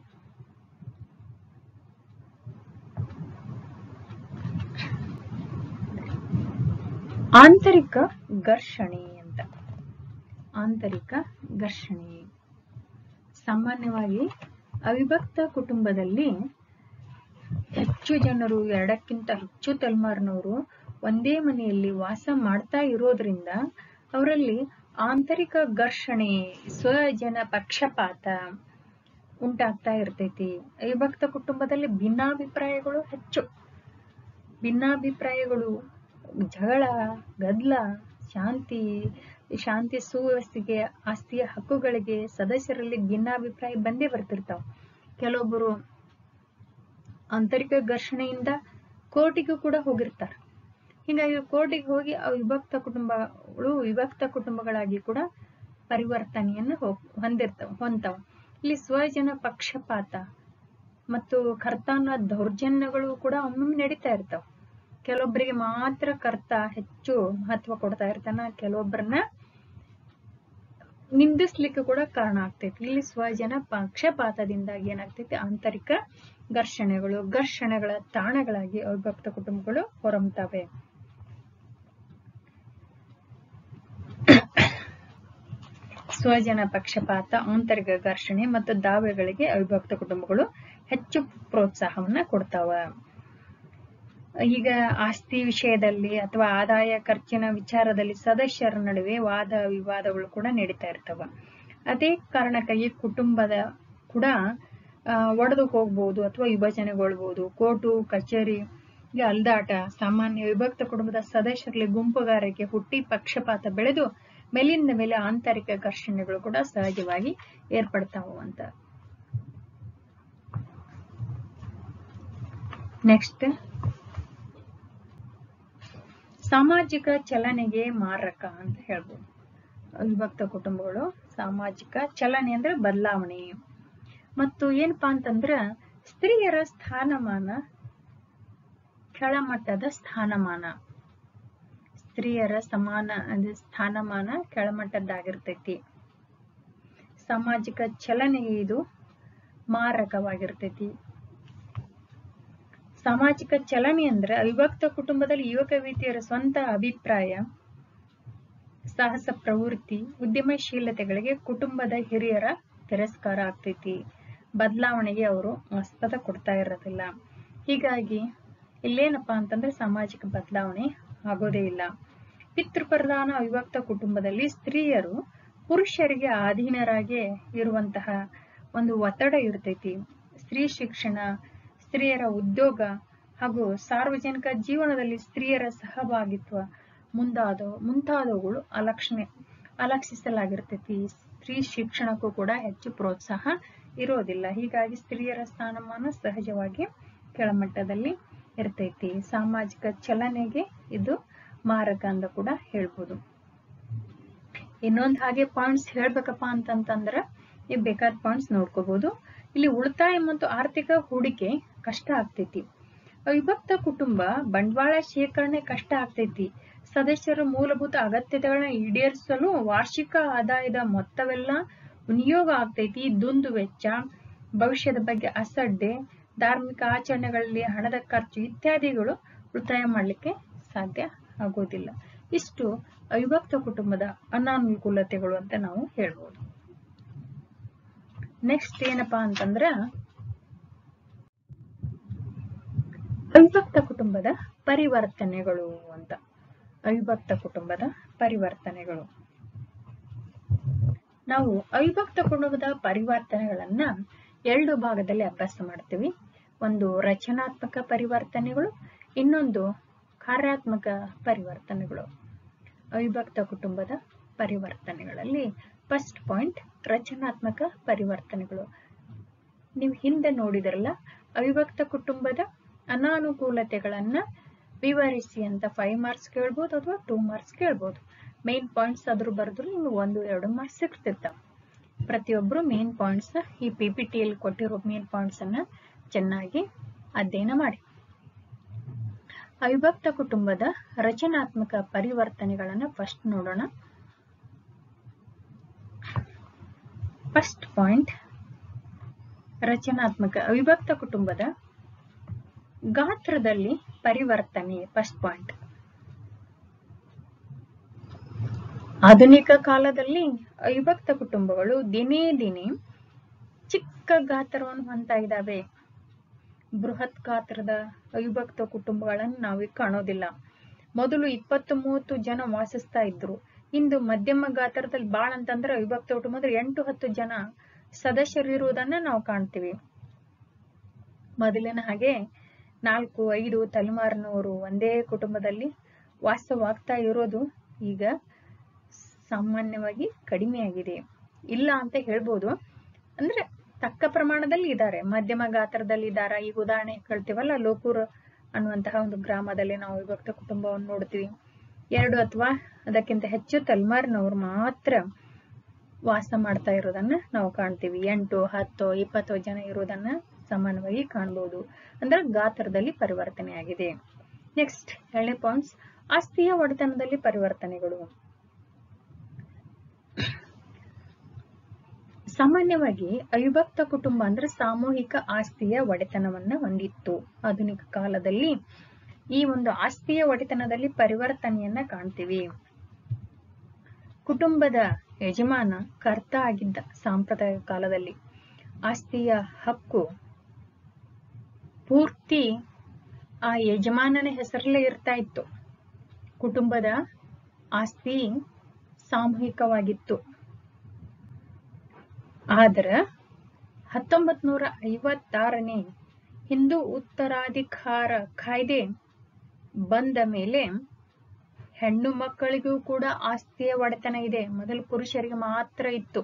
ಆಂತರಿಕ ಘರ್ಷಣೆ ಅಂತ ಆಂತರಿಕ ಘರ್ಷಣೆ ಸಾಮಾನ್ಯವಾಗಿ ಅವಿಭಕ್ತ ಕುಟುಂಬದಲ್ಲಿ ಹೆಚ್ಚು ಜನರು ಎರಡಕ್ಕಿಂತ ಹೆಚ್ಚು ತಲೆಮಾರಿನವರು ಒಂದೇ ಮನೆಯಲ್ಲಿ ವಾಸ ಮಾಡ್ತಾ ಇರೋದ್ರಿಂದ ಅವರಲ್ಲಿ ಆಂತರಿಕ ಘರ್ಷಣೆ ಸ್ವಜನ ಪಕ್ಷಪಾತ ಉಂಟಾಗ್ತಾ ಇರ್ತೈತಿ ಅವಿಭಕ್ತ ಕುಟುಂಬದಲ್ಲಿ ಭಿನ್ನಾಭಿಪ್ರಾಯಗಳು ಹೆಚ್ಚು ಭಿನ್ನಾಭಿಪ್ರಾಯಗಳು ಜಗಳ ಗದ್ದಲ ಶಾಂತಿ ಶಾಂತಿ ಸುವ್ಯವಸ್ಥೆಗೆ ಆಸ್ತಿಯ ಹಕ್ಕುಗಳಿಗೆ ಸದಸ್ಯರಲ್ಲಿ ಭಿನ್ನಾಭಿಪ್ರಾಯ ಬಂದೇ ಬರ್ತಿರ್ತಾವ ಕೆಲವೊಬ್ಬರು ಆಂತರಿಕ ಘರ್ಷಣೆಯಿಂದ ಕೋರ್ಟಿಗೂ ಕೂಡ ಹೋಗಿರ್ತಾರೆ ಹೀಗಾಗಿ ಕೋರ್ಟಿಗೆ ಹೋಗಿ ಅವಿಭಕ್ತ ಕುಟುಂಬಗಳು ವಿಭಕ್ತ ಕುಟುಂಬಗಳಾಗಿ ಕೂಡ ಪರಿವರ್ತನೆಯನ್ನು ಹೊಂದಿರ್ತಾವ ಹೊಂತಾವ ಇಲ್ಲಿ ಸ್ವಜನ ಪಕ್ಷಪಾತ ಮತ್ತು ಕರ್ತನ ದೌರ್ಜನ್ಯಗಳು ಕೂಡ ಒಮ್ಮೊಮ್ಮೆ ನಡೀತಾ ಇರ್ತಾವ ಕೆಲವೊಬ್ಬರಿಗೆ ಮಾತ್ರ ಕರ್ತ ಹೆಚ್ಚು ಮಹತ್ವ ಕೊಡ್ತಾ ಇರ್ತಾನ ಕೆಲವೊಬ್ಬರನ್ನ ನಿಂದಿಸ್ಲಿಕ್ಕೆ ಕೂಡ ಕಾರಣ ಆಗ್ತೈತಿ ಇಲ್ಲಿ ಸ್ವಜನ ಪಕ್ಷಪಾತದಿಂದಾಗಿ ಏನಾಗ್ತೈತಿ ಆಂತರಿಕ ಘರ್ಷಣೆಗಳು ಘರ್ಷಣೆಗಳ ತಾಣಗಳಾಗಿ ಅವಿಭಕ್ತ ಕುಟುಂಬಗಳು ಹೊರಮ್ತವೆ ಸ್ವಜನ ಪಕ್ಷಪಾತ ಆಂತರಿಕ ಘರ್ಷಣೆ ಮತ್ತು ದಾವೆಗಳಿಗೆ ಅವಿಭಕ್ತ ಕುಟುಂಬಗಳು ಹೆಚ್ಚು ಪ್ರೋತ್ಸಾಹವನ್ನ ಕೊಡ್ತಾವ ಈಗ ಆಸ್ತಿ ವಿಷಯದಲ್ಲಿ ಅಥವಾ ಆದಾಯ ಖರ್ಚಿನ ವಿಚಾರದಲ್ಲಿ ಸದಸ್ಯರ ನಡುವೆ ವಾದ ವಿವಾದಗಳು ಕೂಡ ನಡೀತಾ ಇರ್ತವ ಅದೇ ಕಾರಣಕ್ಕಾಗಿ ಕುಟುಂಬದ ಕೂಡ ಒಡೆದು ಹೋಗ್ಬೋದು ಅಥವಾ ವಿಭಜನೆಗೊಳ್ಬಹುದು ಕೋರ್ಟು ಕಚೇರಿ ಅಲ್ದಾಟ ಸಾಮಾನ್ಯ ವಿಭಕ್ತ ಕುಟುಂಬದ ಸದಸ್ಯರಲ್ಲಿ ಗುಂಪುಗಾರಿಕೆ ಹುಟ್ಟಿ ಪಕ್ಷಪಾತ ಬೆಳೆದು ಮೇಲಿಂದ ಮೇಲೆ ಆಂತರಿಕ ಘರ್ಷಣೆಗಳು ಕೂಡ ಸಹಜವಾಗಿ ಏರ್ಪಡ್ತಾವು ಅಂತ ನೆಕ್ಸ್ಟ್ ಸಾಮಾಜಿಕ ಚಲನೆಗೆ ಮಾರಕ ಅಂತ ಹೇಳ್ಬೋದು ವಿಭಕ್ತ ಕುಟುಂಬಗಳು ಸಾಮಾಜಿಕ ಚಲನೆ ಅಂದ್ರೆ ಬದಲಾವಣೆ ಮತ್ತು ಏನಪ್ಪಾ ಅಂತಂದ್ರ ಸ್ತ್ರೀಯರ ಸ್ಥಾನಮಾನ ಕೆಳಮಟ್ಟದ ಸ್ಥಾನಮಾನ ಸ್ತ್ರೀಯರ ಸಮಾನ ಅಂದ್ರೆ ಸ್ಥಾನಮಾನ ಕೆಳಮಟ್ಟದ್ದಾಗಿರ್ತೈತಿ ಸಾಮಾಜಿಕ ಚಲನೆಗೆ ಇದು ಮಾರಕವಾಗಿರ್ತೈತಿ ಸಾಮಾಜಿಕ ಚಲನೆ ಅಂದ್ರೆ ಅವಿಭಕ್ತ ಕುಟುಂಬದಲ್ಲಿ ಯುವಕ ಯುವತಿಯರ ಸ್ವಂತ ಅಭಿಪ್ರಾಯ ಸಾಹಸ ಪ್ರವೃತ್ತಿ ಉದ್ಯಮಶೀಲತೆಗಳಿಗೆ ಕುಟುಂಬದ ಹಿರಿಯರ ತಿರಸ್ಕಾರ ಆಗ್ತೈತಿ ಬದಲಾವಣೆಗೆ ಅವರು ಮಸ್ತದ ಕೊಡ್ತಾ ಇರೋದಿಲ್ಲ ಹೀಗಾಗಿ ಇಲ್ಲೇನಪ್ಪಾ ಅಂತಂದ್ರೆ ಸಾಮಾಜಿಕ ಬದಲಾವಣೆ ಆಗೋದೇ ಇಲ್ಲ ಪಿತೃಪ್ರಧಾನ ಅವಿಭಕ್ತ ಕುಟುಂಬದಲ್ಲಿ ಸ್ತ್ರೀಯರು ಪುರುಷರಿಗೆ ಅಧೀನರಾಗಿ ಇರುವಂತಹ ಒಂದು ಒತ್ತಡ ಇರ್ತೈತಿ ಸ್ತ್ರೀ ಶಿಕ್ಷಣ ಸ್ತ್ರೀಯರ ಉದ್ಯೋಗ ಹಾಗೂ ಸಾರ್ವಜನಿಕ ಜೀವನದಲ್ಲಿ ಸ್ತ್ರೀಯರ ಸಹಭಾಗಿತ್ವ ಮುಂದಾದ ಮುಂತಾದವುಗಳು ಅಲಕ್ಷಣೆ ಅಲಕ್ಷಿಸಲಾಗಿರ್ತೈತಿ ಸ್ತ್ರೀ ಶಿಕ್ಷಣಕ್ಕೂ ಕೂಡ ಹೆಚ್ಚು ಪ್ರೋತ್ಸಾಹ ಇರೋದಿಲ್ಲ ಹೀಗಾಗಿ ಸ್ತ್ರೀಯರ ಸ್ಥಾನಮಾನ ಸಹಜವಾಗಿ ಕೆಳಮಟ್ಟದಲ್ಲಿ ಇರ್ತೈತಿ ಸಾಮಾಜಿಕ ಚಲನೆಗೆ ಇದು ಮಾರಕ ಅಂತ ಕೂಡ ಹೇಳ್ಬೋದು ಇನ್ನೊಂದ್ ಹಾಗೆ ಪಾಯಿಂಟ್ಸ್ ಹೇಳ್ಬೇಕಪ್ಪ ಅಂತಂತಂದ್ರ ನೀವು ಬೇಕಾದ ಪಾಯಿಂಟ್ಸ್ ನೋಡ್ಕೋಬಹುದು ಇಲ್ಲಿ ಉಳಿತಾಯ ಮತ್ತು ಆರ್ಥಿಕ ಹೂಡಿಕೆ ಕಷ್ಟ ಆಗ್ತೈತಿ ವಿಭಕ್ತ ಕುಟುಂಬ ಬಂಡವಾಳ ಶೇಖರಣೆ ಕಷ್ಟ ಆಗ್ತೈತಿ ಸದಸ್ಯರ ಮೂಲಭೂತ ಅಗತ್ಯತೆಗಳನ್ನ ಈಡೇರಿಸಲು ವಾರ್ಷಿಕ ಆದಾಯದ ಮೊತ್ತವೆಲ್ಲ ವಿನಿಯೋಗ ಆಗ್ತೈತಿ ದುಂದು ವೆಚ್ಚ ಭವಿಷ್ಯದ ಬಗ್ಗೆ ಅಸಡ್ಡೆ ಧಾರ್ಮಿಕ ಆಚರಣೆಗಳಲ್ಲಿ ಹಣದ ಖರ್ಚು ಇತ್ಯಾದಿಗಳು ಉಳಿತಾಯ ಮಾಡಲಿಕ್ಕೆ ಸಾಧ್ಯ ಆಗೋದಿಲ್ಲ ಇಷ್ಟು ಅವಿಭಕ್ತ ಕುಟುಂಬದ ಅನಾನುಕೂಲತೆಗಳು ಅಂತ ನಾವು ಹೇಳ್ಬೋದು ನೆಕ್ಸ್ಟ್ ಏನಪ್ಪಾ ಅಂತಂದ್ರ ಅವಿಭಕ್ತ ಕುಟುಂಬದ ಪರಿವರ್ತನೆಗಳು ಅಂತ ಅವಿಭಕ್ತ ಕುಟುಂಬದ ಪರಿವರ್ತನೆಗಳು ನಾವು ಅವಿಭಕ್ತ ಕುಟುಂಬದ ಪರಿವರ್ತನೆಗಳನ್ನ ಎರಡು ಭಾಗದಲ್ಲಿ ಅಭ್ಯಾಸ ಮಾಡ್ತೀವಿ ಒಂದು ರಚನಾತ್ಮಕ ಪರಿವರ್ತನೆಗಳು ಇನ್ನೊಂದು ಕಾರ್ಯಾತ್ಮಕ ಪರಿವರ್ತನೆಗಳು ಅವಿಭಕ್ತ ಕುಟುಂಬದ ಪರಿವರ್ತನೆಗಳಲ್ಲಿ ಫಸ್ಟ್ ಪಾಯಿಂಟ್ ರಚನಾತ್ಮಕ ಪರಿವರ್ತನೆಗಳು ನೀವು ಹಿಂದೆ ನೋಡಿದ್ರಲ್ಲ ಅವಿಭಕ್ತ ಕುಟುಂಬದ ಅನಾನುಕೂಲತೆಗಳನ್ನ ವಿವರಿಸಿ ಅಂತ ಫೈವ್ ಮಾರ್ಕ್ಸ್ ಕೇಳ್ಬೋದು ಅಥವಾ ಟೂ ಮಾರ್ಕ್ಸ್ ಕೇಳ್ಬೋದು ಮೇನ್ ಪಾಯಿಂಟ್ಸ್ ಆದ್ರೂ ಬರೆದ್ರು ನಿಮ್ಗೆ ಒಂದು ಎರಡು ಮಾರ್ಕ್ಸ್ ಸಿಗ್ತಿರ್ತಾವ ಪ್ರತಿಯೊಬ್ರು ಮೇನ್ ಪಾಯಿಂಟ್ಸ್ ಈ ಪಿ ಪಿ ಟಿಯಲ್ಲಿ ಕೊಟ್ಟಿರೋ ಮೇನ್ ಪಾಯಿಂಟ್ಸ್ ಅನ್ನ ಚೆನ್ನಾಗಿ ಅಧ್ಯಯನ ಮಾಡಿ ಅವಿಭಕ್ತ ಕುಟುಂಬದ ರಚನಾತ್ಮಕ ಪರಿವರ್ತನೆಗಳನ್ನ ಫಸ್ಟ್ ನೋಡೋಣ ಫಸ್ಟ್ ಪಾಯಿಂಟ್ ರಚನಾತ್ಮಕ ಅವಿಭಕ್ತ ಕುಟುಂಬದ ಗಾತ್ರದಲ್ಲಿ ಪರಿವರ್ತನೆ ಫಸ್ಟ್ ಪಾಯಿಂಟ್ ಆಧುನಿಕ ಕಾಲದಲ್ಲಿ ಅವಿಭಕ್ತ ಕುಟುಂಬಗಳು ದಿನೇ ದಿನೇ ಚಿಕ್ಕ ಗಾತ್ರವನ್ನು ಹೊಂದ್ತಾ ಇದ್ದಾವೆ ಬೃಹತ್ ಗಾತ್ರದ ಅವಿಭಕ್ತ ಕುಟುಂಬಗಳನ್ನು ನಾವೀಗ ಕಾಣೋದಿಲ್ಲ ಮೊದಲು ಇಪ್ಪತ್ತು ಮೂವತ್ತು ಜನ ವಾಸಿಸ್ತಾ ಇದ್ರು ಇಂದು ಮಧ್ಯಮ ಗಾತ್ರದಲ್ಲಿ ಬಾಳ ಅಂತಂದ್ರೆ ಅವಿಭಕ್ತ ಕುಟುಂಬ ಅಂದ್ರೆ ಎಂಟು ಹತ್ತು ಜನ ಸದಸ್ಯರು ಇರುವುದನ್ನ ನಾವು ಕಾಣ್ತೀವಿ ಮೊದಲಿನ ಹಾಗೆ ನಾಲ್ಕು ಐದು ತಲೆಮಾರಿನವರು ಒಂದೇ ಕುಟುಂಬದಲ್ಲಿ ವಾಸವಾಗ್ತಾ ಇರೋದು ಈಗ ಸಾಮಾನ್ಯವಾಗಿ ಕಡಿಮೆ ಆಗಿದೆ ಇಲ್ಲ ಅಂತ ಹೇಳ್ಬೋದು ಅಂದ್ರೆ ತಕ್ಕ ಪ್ರಮಾಣದಲ್ಲಿ ಇದ್ದಾರೆ ಮಧ್ಯಮ ಗಾತ್ರದಲ್ಲಿ ಇದ್ದಾರ ಈಗ ಉದಾಹರಣೆ ಕೇಳ್ತೀವಲ್ಲ ಲೋಕೂರ್ ಅನ್ನುವಂತಹ ಒಂದು ಗ್ರಾಮದಲ್ಲಿ ನಾವು ವಿಭಕ್ತ ಕುಟುಂಬವನ್ನು ನೋಡ್ತೀವಿ ಎರಡು ಅಥವಾ ಅದಕ್ಕಿಂತ ಹೆಚ್ಚು ತಲೆಮಾರಿನವ್ರು ಮಾತ್ರ ವಾಸ ಮಾಡ್ತಾ ಇರೋದನ್ನ ನಾವು ಕಾಣ್ತೀವಿ ಎಂಟು ಹತ್ತು ಇಪ್ಪತ್ತು ಜನ ಇರೋದನ್ನ ಸಾಮಾನ್ಯವಾಗಿ ಕಾಣಬಹುದು ಅಂದ್ರೆ ಗಾತ್ರದಲ್ಲಿ ಪರಿವರ್ತನೆ ಆಗಿದೆ ನೆಕ್ಸ್ಟ್ ಎರಡನೇ ಪಾಯಿಂಟ್ಸ್ ಆಸ್ತಿಯ ಒಡೆತನದಲ್ಲಿ ಪರಿವರ್ತನೆಗಳು ಸಾಮಾನ್ಯವಾಗಿ ಅವಿಭಕ್ತ ಕುಟುಂಬ ಅಂದ್ರೆ ಸಾಮೂಹಿಕ ಆಸ್ತಿಯ ಒಡೆತನವನ್ನ ಹೊಂದಿತ್ತು ಆಧುನಿಕ ಕಾಲದಲ್ಲಿ ಈ ಒಂದು ಆಸ್ತಿಯ ಒಡೆತನದಲ್ಲಿ ಪರಿವರ್ತನೆಯನ್ನ ಕಾಣ್ತೀವಿ ಕುಟುಂಬದ ಯಜಮಾನ ಕರ್ತ ಆಗಿದ್ದ ಸಾಂಪ್ರದಾಯಿಕ ಕಾಲದಲ್ಲಿ ಆಸ್ತಿಯ ಹಕ್ಕು ಪೂರ್ತಿ ಆ ಯಜಮಾನನ ಹೆಸರಲ್ಲೇ ಇರ್ತಾ ಇತ್ತು ಕುಟುಂಬದ ಆಸ್ತಿ ಸಾಮೂಹಿಕವಾಗಿತ್ತು ಆದ್ರ ಹತ್ತೊಂಬತ್ ನೂರ ಐವತ್ತಾರನೇ ಹಿಂದೂ ಉತ್ತರಾಧಿಕಾರ ಕಾಯ್ದೆ ಬಂದ ಮೇಲೆ ಹೆಣ್ಣು ಮಕ್ಕಳಿಗೂ ಕೂಡ ಆಸ್ತಿಯ ಒಡೆತನ ಇದೆ ಮೊದಲು ಪುರುಷರಿಗೆ ಮಾತ್ರ ಇತ್ತು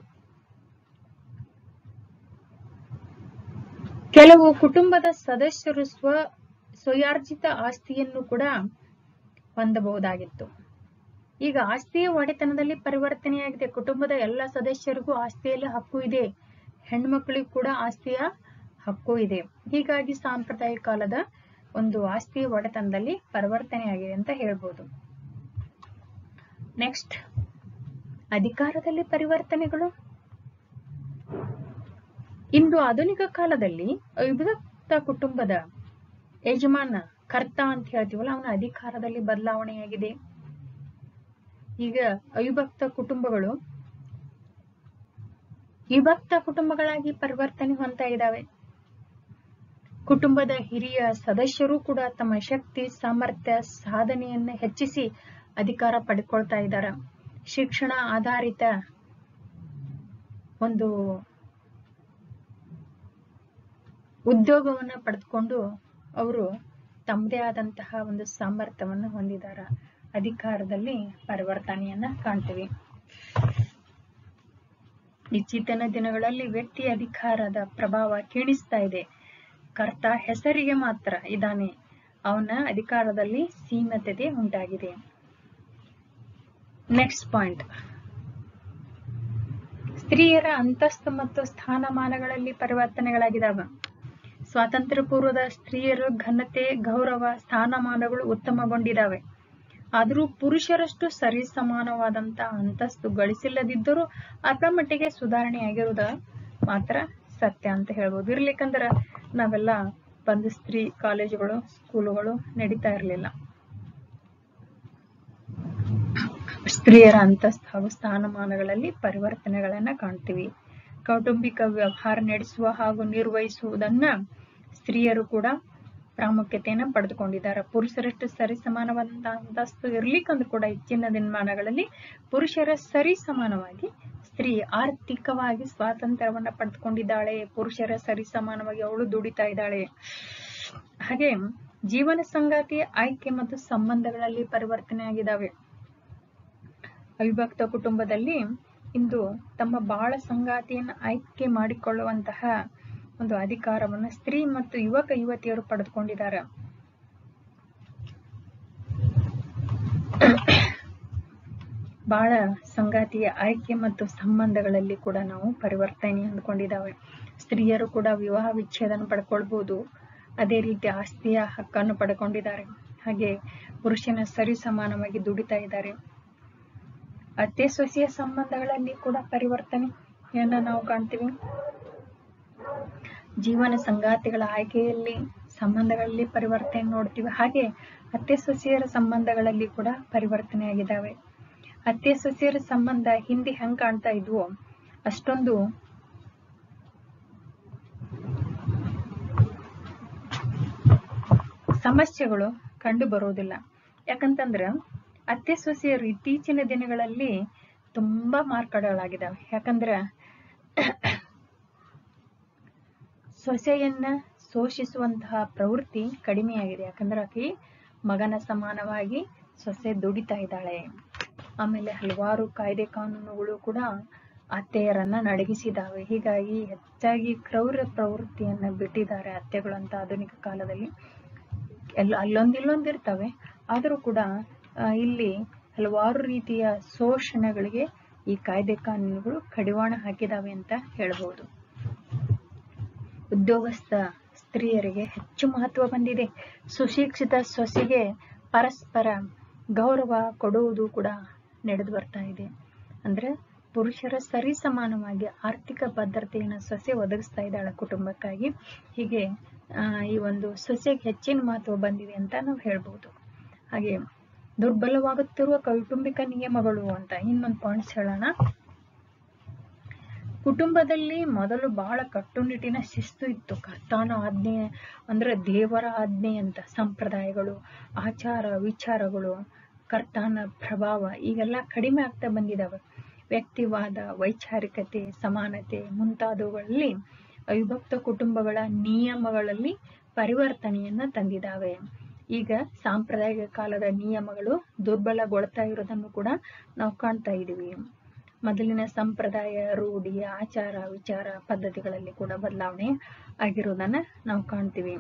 ಕೆಲವು ಕುಟುಂಬದ ಸದಸ್ಯರು ಸ್ವ ಸ್ವಯಾರ್ಜಿತ ಆಸ್ತಿಯನ್ನು ಕೂಡ ಹೊಂದಬಹುದಾಗಿತ್ತು ಈಗ ಆಸ್ತಿಯ ಒಡೆತನದಲ್ಲಿ ಪರಿವರ್ತನೆಯಾಗಿದೆ ಕುಟುಂಬದ ಎಲ್ಲ ಸದಸ್ಯರಿಗೂ ಆಸ್ತಿಯಲ್ಲಿ ಹಕ್ಕು ಇದೆ ಹೆಣ್ಮಕ್ಳಿಗೂ ಕೂಡ ಆಸ್ತಿಯ ಹಕ್ಕು ಇದೆ ಹೀಗಾಗಿ ಸಾಂಪ್ರದಾಯಿಕ ಕಾಲದ ಒಂದು ಆಸ್ತಿಯ ಒಡೆತನದಲ್ಲಿ ಪರಿವರ್ತನೆಯಾಗಿದೆ ಅಂತ ಹೇಳ್ಬೋದು ನೆಕ್ಸ್ಟ್ ಅಧಿಕಾರದಲ್ಲಿ ಪರಿವರ್ತನೆಗಳು ಇಂದು ಆಧುನಿಕ ಕಾಲದಲ್ಲಿ ಅವಿಭಕ್ತ ಕುಟುಂಬದ ಯಜಮಾನ ಕರ್ತ ಅಂತ ಹೇಳ್ತೀವಲ್ಲ ಅವನ ಅಧಿಕಾರದಲ್ಲಿ ಬದಲಾವಣೆಯಾಗಿದೆ ಈಗ ಅವಿಭಕ್ತ ಕುಟುಂಬಗಳು ವಿಭಕ್ತ ಕುಟುಂಬಗಳಾಗಿ ಪರಿವರ್ತನೆ ಹೊಂದ್ತಾ ಇದ್ದಾವೆ ಕುಟುಂಬದ ಹಿರಿಯ ಸದಸ್ಯರು ಕೂಡ ತಮ್ಮ ಶಕ್ತಿ ಸಾಮರ್ಥ್ಯ ಸಾಧನೆಯನ್ನ ಹೆಚ್ಚಿಸಿ ಅಧಿಕಾರ ಪಡ್ಕೊಳ್ತಾ ಇದ್ದಾರೆ ಶಿಕ್ಷಣ ಆಧಾರಿತ ಒಂದು ಉದ್ಯೋಗವನ್ನ ಪಡೆದುಕೊಂಡು ಅವರು ತಮ್ಮದೇ ಆದಂತಹ ಒಂದು ಸಾಮರ್ಥ್ಯವನ್ನು ಹೊಂದಿದ್ದಾರೆ ಅಧಿಕಾರದಲ್ಲಿ ಪರಿವರ್ತನೆಯನ್ನ ಕಾಣ್ತೀವಿ ಇತ್ತೀಚಿನ ದಿನಗಳಲ್ಲಿ ವ್ಯಕ್ತಿ ಅಧಿಕಾರದ ಪ್ರಭಾವ ಕ್ಷೀಣಿಸ್ತಾ ಇದೆ ಕರ್ತ ಹೆಸರಿಗೆ ಮಾತ್ರ ಇದ್ದಾನೆ ಅವನ ಅಧಿಕಾರದಲ್ಲಿ ಸೀಮಿತತೆ ಉಂಟಾಗಿದೆ ನೆಕ್ಸ್ಟ್ ಪಾಯಿಂಟ್ ಸ್ತ್ರೀಯರ ಅಂತಸ್ತು ಮತ್ತು ಸ್ಥಾನಮಾನಗಳಲ್ಲಿ ಪರಿವರ್ತನೆಗಳಾಗಿದ್ದಾವೆ ಸ್ವಾತಂತ್ರ್ಯ ಪೂರ್ವದ ಸ್ತ್ರೀಯರ ಘನತೆ ಗೌರವ ಸ್ಥಾನಮಾನಗಳು ಉತ್ತಮಗೊಂಡಿದ್ದಾವೆ ಆದರೂ ಪುರುಷರಷ್ಟು ಸರಿ ಸಮಾನವಾದಂತ ಅಂತಸ್ತು ಗಳಿಸಿಲ್ಲದಿದ್ದರೂ ಅಲ್ಪ ಮಟ್ಟಿಗೆ ಸುಧಾರಣೆ ಆಗಿರುವುದ ಮಾತ್ರ ಸತ್ಯ ಅಂತ ಹೇಳ್ಬೋದು ಇರ್ಲಿಕ್ಕಂದ್ರ ನಾವೆಲ್ಲ ಬಂದು ಸ್ತ್ರೀ ಕಾಲೇಜುಗಳು ಸ್ಕೂಲುಗಳು ನಡೀತಾ ಇರಲಿಲ್ಲ ಸ್ತ್ರೀಯರ ಅಂತಸ್ತು ಹಾಗೂ ಸ್ಥಾನಮಾನಗಳಲ್ಲಿ ಪರಿವರ್ತನೆಗಳನ್ನ ಕಾಣ್ತೀವಿ ಕೌಟುಂಬಿಕ ವ್ಯವಹಾರ ನಡೆಸುವ ಹಾಗೂ ನಿರ್ವಹಿಸುವುದನ್ನ ಸ್ತ್ರೀಯರು ಕೂಡ ಪ್ರಾಮುಖ್ಯತೆಯನ್ನ ಪಡೆದುಕೊಂಡಿದ್ದಾರೆ ಪುರುಷರಷ್ಟು ಸರಿ ಸಮಾನವಾದಂತಹ ಅಂತಸ್ತು ಇರ್ಲಿಕ್ಕಂದ್ರೂ ಕೂಡ ಹೆಚ್ಚಿನ ದಿನಮಾನಗಳಲ್ಲಿ ಪುರುಷರ ಸರಿ ಸಮಾನವಾಗಿ ಸ್ತ್ರೀ ಆರ್ಥಿಕವಾಗಿ ಸ್ವಾತಂತ್ರ್ಯವನ್ನ ಪಡೆದುಕೊಂಡಿದ್ದಾಳೆ ಪುರುಷರ ಸರಿ ಸಮಾನವಾಗಿ ಅವಳು ದುಡಿತಾ ಇದ್ದಾಳೆ ಹಾಗೆ ಜೀವನ ಸಂಗಾತಿಯ ಆಯ್ಕೆ ಮತ್ತು ಸಂಬಂಧಗಳಲ್ಲಿ ಪರಿವರ್ತನೆ ಆಗಿದ್ದಾವೆ ಅವಿಭಕ್ತ ಕುಟುಂಬದಲ್ಲಿ ಇಂದು ತಮ್ಮ ಬಾಳ ಸಂಗಾತಿಯನ್ನ ಆಯ್ಕೆ ಮಾಡಿಕೊಳ್ಳುವಂತಹ ಒಂದು ಅಧಿಕಾರವನ್ನು ಸ್ತ್ರೀ ಮತ್ತು ಯುವಕ ಯುವತಿಯರು ಪಡೆದುಕೊಂಡಿದ್ದಾರೆ ಬಹಳ ಸಂಗಾತಿಯ ಆಯ್ಕೆ ಮತ್ತು ಸಂಬಂಧಗಳಲ್ಲಿ ಕೂಡ ನಾವು ಪರಿವರ್ತನೆ ಅಂದ್ಕೊಂಡಿದ್ದಾವೆ ಸ್ತ್ರೀಯರು ಕೂಡ ವಿವಾಹ ವಿಚ್ಛೇದನ ಪಡ್ಕೊಳ್ಬಹುದು ಅದೇ ರೀತಿ ಆಸ್ತಿಯ ಹಕ್ಕನ್ನು ಪಡ್ಕೊಂಡಿದ್ದಾರೆ ಹಾಗೆ ಪುರುಷನ ಸರಿ ಸಮಾನವಾಗಿ ದುಡಿತಾ ಇದ್ದಾರೆ ಅತ್ತೆ ಸೊಸೆಯ ಸಂಬಂಧಗಳಲ್ಲಿ ಕೂಡ ಪರಿವರ್ತನೆಯನ್ನ ನಾವು ಕಾಣ್ತೀವಿ ಜೀವನ ಸಂಗಾತಿಗಳ ಆಯ್ಕೆಯಲ್ಲಿ ಸಂಬಂಧಗಳಲ್ಲಿ ಪರಿವರ್ತನೆ ನೋಡ್ತೀವಿ ಹಾಗೆ ಅತ್ತೆ ಸೊಸೆಯರ ಸಂಬಂಧಗಳಲ್ಲಿ ಕೂಡ ಪರಿವರ್ತನೆ ಆಗಿದ್ದಾವೆ ಅತ್ತೆ ಸೊಸೆಯರ ಸಂಬಂಧ ಹಿಂದೆ ಹೆಂಗ್ ಕಾಣ್ತಾ ಇದ್ವೋ ಅಷ್ಟೊಂದು ಸಮಸ್ಯೆಗಳು ಕಂಡು ಬರೋದಿಲ್ಲ ಯಾಕಂತಂದ್ರ ಅತ್ತೆ ಸೊಸೆಯರು ಇತ್ತೀಚಿನ ದಿನಗಳಲ್ಲಿ ತುಂಬಾ ಮಾರ್ಪಾಡುಗಳಾಗಿದ್ದಾವೆ ಯಾಕಂದ್ರ ಸೊಸೆಯನ್ನ ಶೋಷಿಸುವಂತಹ ಪ್ರವೃತ್ತಿ ಕಡಿಮೆಯಾಗಿದೆ ಯಾಕಂದ್ರೆ ಆಕೆ ಮಗನ ಸಮಾನವಾಗಿ ಸೊಸೆ ದುಡಿತಾ ಇದ್ದಾಳೆ ಆಮೇಲೆ ಹಲವಾರು ಕಾಯ್ದೆ ಕಾನೂನುಗಳು ಕೂಡ ಅತ್ತೆಯರನ್ನ ನಡಗಿಸಿದಾವೆ ಹೀಗಾಗಿ ಹೆಚ್ಚಾಗಿ ಕ್ರೌರ್ಯ ಪ್ರವೃತ್ತಿಯನ್ನ ಬಿಟ್ಟಿದ್ದಾರೆ ಅತ್ತೆಗಳು ಅಂತ ಆಧುನಿಕ ಕಾಲದಲ್ಲಿ ಎಲ್ಲ ಅಲ್ಲೊಂದ್ ಇಲ್ಲೊಂದ್ ಇರ್ತವೆ ಆದರೂ ಕೂಡ ಆ, ಇಲ್ಲಿ ಹಲವಾರು ರೀತಿಯ ಶೋಷಣೆಗಳಿಗೆ ಈ ಕಾಯ್ದೆ ಕಾನೂನುಗಳು ಕಡಿವಾಣ ಹಾಕಿದಾವೆ ಅಂತ ಹೇಳ್ಬೋದು ಉದ್ಯೋಗಸ್ಥ ಸ್ತ್ರೀಯರಿಗೆ ಹೆಚ್ಚು ಮಹತ್ವ ಬಂದಿದೆ ಸುಶಿಕ್ಷಿತ ಸೊಸೆಗೆ ಪರಸ್ಪರ ಗೌರವ ಕೊಡುವುದು ಕೂಡ ನಡೆದು ಬರ್ತಾ ಇದೆ ಅಂದ್ರೆ ಪುರುಷರ ಸರಿ ಸಮಾನವಾಗಿ ಆರ್ಥಿಕ ಭದ್ರತೆಯನ್ನು ಸೊಸೆ ಒದಗಿಸ್ತಾ ಇದ್ದಾಳೆ ಕುಟುಂಬಕ್ಕಾಗಿ ಹೀಗೆ ಆ, ಈ ಒಂದು ಸೊಸೆಗೆ ಹೆಚ್ಚಿನ ಮಹತ್ವ ಬಂದಿದೆ ಅಂತ ನಾವು ಹೇಳ್ಬೋದು ಹಾಗೆ ದುರ್ಬಲವಾಗುತ್ತಿರುವ ಕೌಟುಂಬಿಕ ನಿಯಮಗಳು ಅಂತ ಇನ್ನೊಂದು ಪಾಯಿಂಟ್ಸ್ ಹೇಳೋಣ ಕುಟುಂಬದಲ್ಲಿ ಮೊದಲು ಬಹಳ ಕಟ್ಟುನಿಟ್ಟಿನ ಶಿಸ್ತು ಇತ್ತು ಕರ್ತಾನ ಆಜ್ಞೆ ಅಂದ್ರೆ ದೇವರ ಆಜ್ಞೆ ಅಂತ ಸಂಪ್ರದಾಯಗಳು ಆಚಾರ ವಿಚಾರಗಳು ಕರ್ತಾನ ಪ್ರಭಾವ ಇವೆಲ್ಲ ಕಡಿಮೆ ಆಗ್ತಾ ಬಂದಿದಾವೆ ವ್ಯಕ್ತಿವಾದ ವೈಚಾರಿಕತೆ ಸಮಾನತೆ ಮುಂತಾದವುಗಳಲ್ಲಿ ಅವಿಭಕ್ತ ಕುಟುಂಬಗಳ ನಿಯಮಗಳಲ್ಲಿ ಪರಿವರ್ತನೆಯನ್ನ ತಂದಿದ್ದಾವೆ ಈಗ ಸಾಂಪ್ರದಾಯಿಕ ಕಾಲದ ನಿಯಮಗಳು ದುರ್ಬಲಗೊಳ್ತಾ ಇರೋದನ್ನು ಕೂಡ ನಾವು ಕಾಣ್ತಾ ಇದೀವಿ ಮೊದಲಿನ ಸಂಪ್ರದಾಯ ರೂಢಿ ಆಚಾರ ವಿಚಾರ ಪದ್ಧತಿಗಳಲ್ಲಿ ಕೂಡ ಬದಲಾವಣೆ ಆಗಿರೋದನ್ನ ನಾವು ಕಾಣ್ತೀವಿ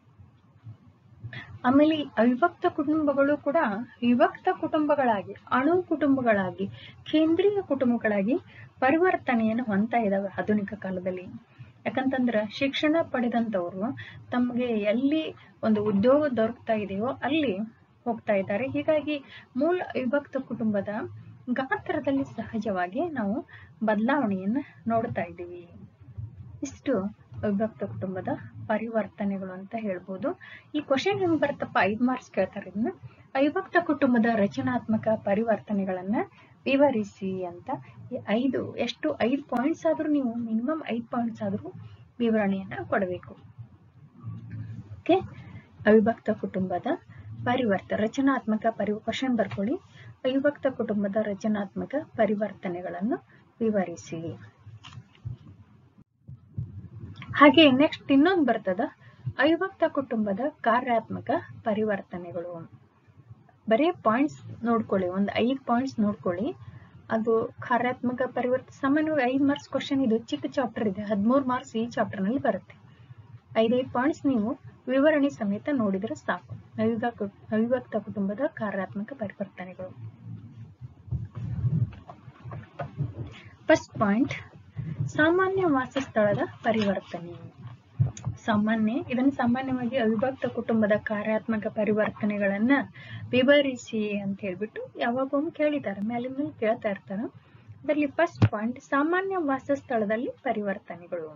ಆಮೇಲೆ ಈ ಅವಿಭಕ್ತ ಕುಟುಂಬಗಳು ಕೂಡ ವಿಭಕ್ತ ಕುಟುಂಬಗಳಾಗಿ ಅಣು ಕುಟುಂಬಗಳಾಗಿ ಕೇಂದ್ರೀಯ ಕುಟುಂಬಗಳಾಗಿ ಪರಿವರ್ತನೆಯನ್ನು ಹೊಂದ್ತಾ ಇದಾವೆ ಆಧುನಿಕ ಕಾಲದಲ್ಲಿ ಯಾಕಂತಂದ್ರ ಶಿಕ್ಷಣ ಪಡೆದಂತವ್ರು ತಮಗೆ ಎಲ್ಲಿ ಒಂದು ಉದ್ಯೋಗ ದೊರಕ್ತಾ ಇದೆಯೋ ಅಲ್ಲಿ ಹೋಗ್ತಾ ಇದ್ದಾರೆ ಹೀಗಾಗಿ ಮೂಲ ವಿಭಕ್ತ ಕುಟುಂಬದ ಗಾತ್ರದಲ್ಲಿ ಸಹಜವಾಗಿ ನಾವು ಬದಲಾವಣೆಯನ್ನ ನೋಡ್ತಾ ಇದ್ದೀವಿ ಇಷ್ಟು ಅವಿಭಕ್ತ ಕುಟುಂಬದ ಪರಿವರ್ತನೆಗಳು ಅಂತ ಹೇಳ್ಬೋದು ಈ ಕ್ವಶನ್ ಹೆಂಗ್ ಬರ್ತಪ್ಪ ಐದ್ ಮಾರ್ಕ್ಸ್ ಕೇಳ್ತಾರೆ ಇದನ್ನ ಅವಿಭಕ್ತ ಕುಟುಂಬದ ರಚನಾತ್ಮಕ ಪರಿವರ್ತನೆಗಳನ್ನ ವಿವರಿಸಿ ಅಂತ ಈ ಐದು ಎಷ್ಟು ಐದು ಪಾಯಿಂಟ್ಸ್ ಆದ್ರೂ ನೀವು ಮಿನಿಮಮ್ ಐದ್ ಪಾಯಿಂಟ್ಸ್ ಆದ್ರೂ ವಿವರಣೆಯನ್ನ ಕೊಡಬೇಕು ಓಕೆ ಅವಿಭಕ್ತ ಕುಟುಂಬದ ಪರಿವರ್ತ ರಚನಾತ್ಮಕ ಪರಿ ಕ್ವಶನ್ ಬರ್ಕೊಳ್ಳಿ ಅವಿಭಕ್ತ ಕುಟುಂಬದ ರಚನಾತ್ಮಕ ಪರಿವರ್ತನೆಗಳನ್ನು ವಿವರಿಸಿ ಹಾಗೆ ನೆಕ್ಸ್ಟ್ ಇನ್ನೊಂದು ಬರ್ತದ ಅವಿಭಕ್ತ ಕುಟುಂಬದ ಕಾರ್ಯಾತ್ಮಕ ಪರಿವರ್ತನೆಗಳು ಬರೀ ಪಾಯಿಂಟ್ಸ್ ನೋಡ್ಕೊಳ್ಳಿ ಒಂದು ಐದು ಪಾಯಿಂಟ್ಸ್ ನೋಡ್ಕೊಳ್ಳಿ ಅದು ಕಾರ್ಯಾತ್ಮಕ ಪರಿವರ್ತನೆ ಸಾಮಾನ್ಯವಾಗಿ ಐದು ಮಾರ್ಕ್ಸ್ ಕ್ವಶನ್ ಇದು ಚಿಕ್ಕ ಚಾಪ್ಟರ್ ಇದೆ ಹದಿಮೂರು ಮಾರ್ಕ್ಸ್ ಈ ಚಾಪ್ಟರ್ ನಲ್ಲಿ ಬರುತ್ತೆ ಐದೈದು ಪಾಯಿಂಟ್ಸ್ ನೀವು ವಿವರಣೆ ಸಮೇತ ನೋಡಿದ್ರೆ ಸಾಕು ಅವಿಭಕ್ತ ಅವಿಭಕ್ತ ಕುಟುಂಬದ ಕಾರ್ಯಾತ್ಮಕ ಪರಿವರ್ತನೆಗಳು ಫಸ್ಟ್ ಪಾಯಿಂಟ್ ಸಾಮಾನ್ಯ ವಾಸಸ್ಥಳದ ಪರಿವರ್ತನೆ ಸಾಮಾನ್ಯ ಇದನ್ನು ಸಾಮಾನ್ಯವಾಗಿ ಅವಿಭಕ್ತ ಕುಟುಂಬದ ಕಾರ್ಯಾತ್ಮಕ ಪರಿವರ್ತನೆಗಳನ್ನ ವಿವರಿಸಿ ಅಂತ ಹೇಳ್ಬಿಟ್ಟು ಯಾವಾಗೊಮ್ಮೆ ಕೇಳಿದ್ದಾರೆ ಮೇಲಿನ ಮೇಲೆ ಕೇಳ್ತಾ ಇರ್ತಾರ ಅದರಲ್ಲಿ ಫಸ್ಟ್ ಪಾಯಿಂಟ್ ಸಾಮಾನ್ಯ ವಾಸಸ್ಥಳದಲ್ಲಿ ಪರಿವರ್ತನೆಗಳು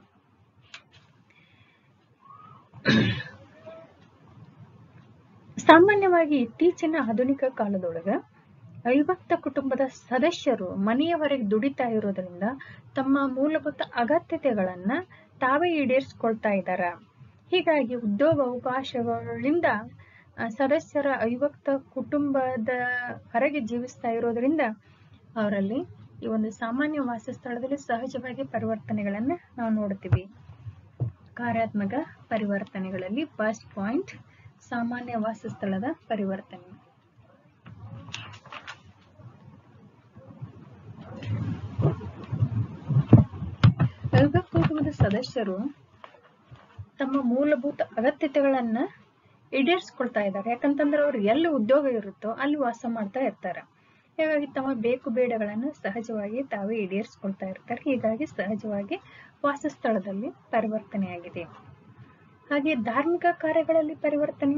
ಸಾಮಾನ್ಯವಾಗಿ ಇತ್ತೀಚಿನ ಆಧುನಿಕ ಕಾಲದೊಳಗ ಅವಿಭಕ್ತ ಕುಟುಂಬದ ಸದಸ್ಯರು ಮನೆಯವರೆಗೆ ದುಡಿತಾ ಇರೋದ್ರಿಂದ ತಮ್ಮ ಮೂಲಭೂತ ಅಗತ್ಯತೆಗಳನ್ನ ತಾವೇ ಈಡೇರಿಸ್ಕೊಳ್ತಾ ಇದ್ದಾರ ಹೀಗಾಗಿ ಉದ್ಯೋಗ ಅವಕಾಶಗಳಿಂದ ಆ, ಸದಸ್ಯರ ಅವಿಭಕ್ತ ಕುಟುಂಬದ ಹೊರಗೆ ಜೀವಿಸ್ತಾ ಇರೋದ್ರಿಂದ ಅವರಲ್ಲಿ ಈ ಒಂದು ಸಾಮಾನ್ಯ ವಾಸಸ್ಥಳದಲ್ಲಿ ಸಹಜವಾಗಿ ಪರಿವರ್ತನೆಗಳನ್ನ ನಾವು ನೋಡ್ತೀವಿ ಕಾರ್ಯಾತ್ಮಕ ಪರಿವರ್ತನೆಗಳಲ್ಲಿ ಫಸ್ಟ್ ಪಾಯಿಂಟ್ ಸಾಮಾನ್ಯ ವಾಸಸ್ಥಳದ ಪರಿವರ್ತನೆ ಅವಿಭಕ್ತ ಕುಟುಂಬದ ಸದಸ್ಯರು ತಮ್ಮ ಮೂಲಭೂತ ಅಗತ್ಯತೆಗಳನ್ನ ಈಡೇರಿಸ್ಕೊಳ್ತಾ ಇದ್ದಾರೆ ಯಾಕಂತಂದ್ರೆ ಅವ್ರು ಎಲ್ಲಿ ಉದ್ಯೋಗ ಇರುತ್ತೋ ಅಲ್ಲಿ ವಾಸ ಮಾಡ್ತಾ ಇರ್ತಾರೆ ಹೀಗಾಗಿ ತಮ್ಮ ಬೇಕು ಬೇಡಗಳನ್ನ ಸಹಜವಾಗಿ ತಾವೇ ಈಡೇರಿಸ್ಕೊಳ್ತಾ ಇರ್ತಾರೆ ಹೀಗಾಗಿ ಸಹಜವಾಗಿ ವಾಸಸ್ಥಳದಲ್ಲಿ ಪರಿವರ್ತನೆಯಾಗಿದೆ ಹಾಗೆ ಧಾರ್ಮಿಕ ಕಾರ್ಯಗಳಲ್ಲಿ ಪರಿವರ್ತನೆ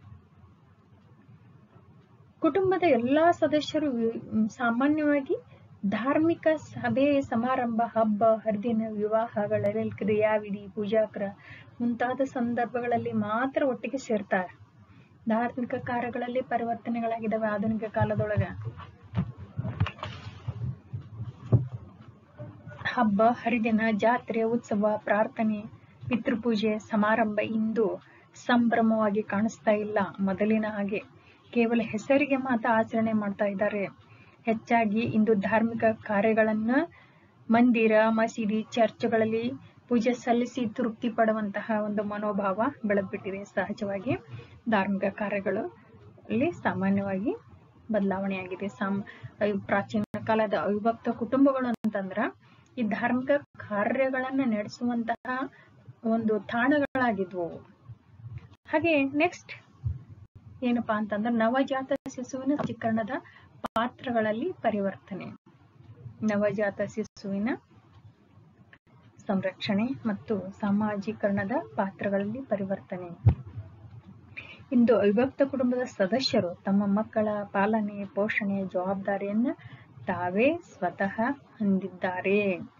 ಕುಟುಂಬದ ಎಲ್ಲಾ ಸದಸ್ಯರು ವಿ- ಮ್, ಸಾಮಾನ್ಯವಾಗಿ ಧಾರ್ಮಿಕ ಸಭೆ ಸಮಾರಂಭ ಹಬ್ಬ ಹರಿದಿನ ವಿವಾಹಗಳಲ್ಲಿ ಕ್ರಿಯಾವಿಧಿ ಪೂಜಾಕ್ರ ಮುಂತಾದ ಸಂದರ್ಭಗಳಲ್ಲಿ ಮಾತ್ರ ಒಟ್ಟಿಗೆ ಸೇರ್ತಾರೆ ಧಾರ್ಮಿಕ ಕಾರ್ಯಗಳಲ್ಲಿ ಪರಿವರ್ತನೆಗಳಾಗಿದ್ದಾವೆ ಆಧುನಿಕ ಕಾಲದೊಳಗ ಹಬ್ಬ ಹರಿದಿನ ಜಾತ್ರೆ ಉತ್ಸವ ಪ್ರಾರ್ಥನೆ ಪಿತೃಪೂಜೆ ಸಮಾರಂಭ ಇಂದು ಸಂಭ್ರಮವಾಗಿ ಕಾಣಿಸ್ತಾ ಇಲ್ಲ ಮೊದಲಿನ ಹಾಗೆ ಕೇವಲ ಹೆಸರಿಗೆ ಮಾತ್ರ ಆಚರಣೆ ಮಾಡ್ತಾ ಇದ್ದಾರೆ ಹೆಚ್ಚಾಗಿ ಇಂದು ಧಾರ್ಮಿಕ ಕಾರ್ಯಗಳನ್ನ ಮಂದಿರ ಮಸೀದಿ ಚರ್ಚ್ಗಳಲ್ಲಿ ಪೂಜೆ ಸಲ್ಲಿಸಿ ತೃಪ್ತಿ ಪಡುವಂತಹ ಒಂದು ಮನೋಭಾವ ಬೆಳೆದ್ಬಿಟ್ಟಿದೆ ಸಹಜವಾಗಿ ಧಾರ್ಮಿಕ ಕಾರ್ಯಗಳು ಅಲ್ಲಿ ಸಾಮಾನ್ಯವಾಗಿ ಬದಲಾವಣೆಯಾಗಿದೆ ಸಾಮ್ ಅವ್- ಪ್ರಾಚೀನ ಕಾಲದ ಅವಿಭಕ್ತ ಕುಟುಂಬಗಳು ಅಂತಂದ್ರ ಈ ಧಾರ್ಮಿಕ ಕಾರ್ಯಗಳನ್ನ ನಡೆಸುವಂತಹ ಒಂದು ತಾಣಗಳಾಗಿದ್ವು ಅವು. ಹಾಗೆ ನೆಕ್ಸ್ಟ್ ಏನಪ್ಪಾ ಅಂತಂದ್ರೆ ನವಜಾತ ಶಿಶುವಿನ ಚಿತ್ರಣದ ಪಾತ್ರಗಳಲ್ಲಿ ಪರಿವರ್ತನೆ ನವಜಾತ ಶಿಶುವಿನ ಸಂರಕ್ಷಣೆ ಮತ್ತು ಸಾಮಾಜೀಕರಣದ ಪಾತ್ರಗಳಲ್ಲಿ ಪರಿವರ್ತನೆ ಇಂದು ಅವಿಭಕ್ತ ಕುಟುಂಬದ ಸದಸ್ಯರು ತಮ್ಮ ಮಕ್ಕಳ ಪಾಲನೆ ಪೋಷಣೆ ಜವಾಬ್ದಾರಿಯನ್ನ ತಾವೇ ಸ್ವತಃ ಹೊಂದಿದ್ದಾರೆ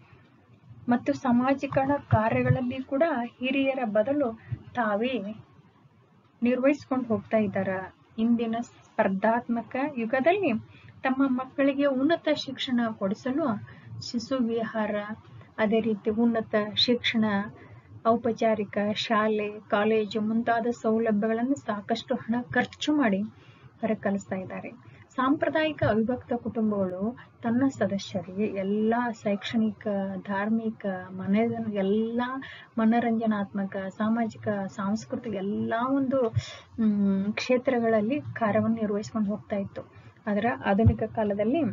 ಮತ್ತು ಸಾಮಾಜಿಕರಣ ಕಾರ್ಯಗಳಲ್ಲಿ ಕೂಡ ಹಿರಿಯರ ಬದಲು ತಾವೇ ನಿರ್ವಹಿಸ್ಕೊಂಡು ಹೋಗ್ತಾ ಇದ್ದಾರ ಇಂದಿನ ಸ್ಪರ್ಧಾತ್ಮಕ ಯುಗದಲ್ಲಿ ತಮ್ಮ ಮಕ್ಕಳಿಗೆ ಉನ್ನತ ಶಿಕ್ಷಣ ಕೊಡಿಸಲು ಶಿಶು ವಿಹಾರ ಅದೇ ರೀತಿ ಉನ್ನತ ಶಿಕ್ಷಣ ಔಪಚಾರಿಕ ಶಾಲೆ ಕಾಲೇಜು ಮುಂತಾದ ಸೌಲಭ್ಯಗಳನ್ನು ಸಾಕಷ್ಟು ಹಣ ಖರ್ಚು ಮಾಡಿ ಹೊರಕಲಿಸ್ತಾ ಇದ್ದಾರೆ ಸಾಂಪ್ರದಾಯಿಕ ಅವಿಭಕ್ತ ಕುಟುಂಬಗಳು ತನ್ನ ಸದಸ್ಯರಿಗೆ ಎಲ್ಲಾ ಶೈಕ್ಷಣಿಕ ಧಾರ್ಮಿಕ ಮನೆ ಎಲ್ಲಾ ಮನರಂಜನಾತ್ಮಕ ಸಾಮಾಜಿಕ ಸಾಂಸ್ಕೃತಿಕ ಎಲ್ಲಾ ಒಂದು ಹ್ಮ್ ಕ್ಷೇತ್ರಗಳಲ್ಲಿ ಕಾರ್ಯವನ್ನು ನಿರ್ವಹಿಸ್ಕೊಂಡು ಹೋಗ್ತಾ ಇತ್ತು ಅದರ ಆಧುನಿಕ ಕಾಲದಲ್ಲಿ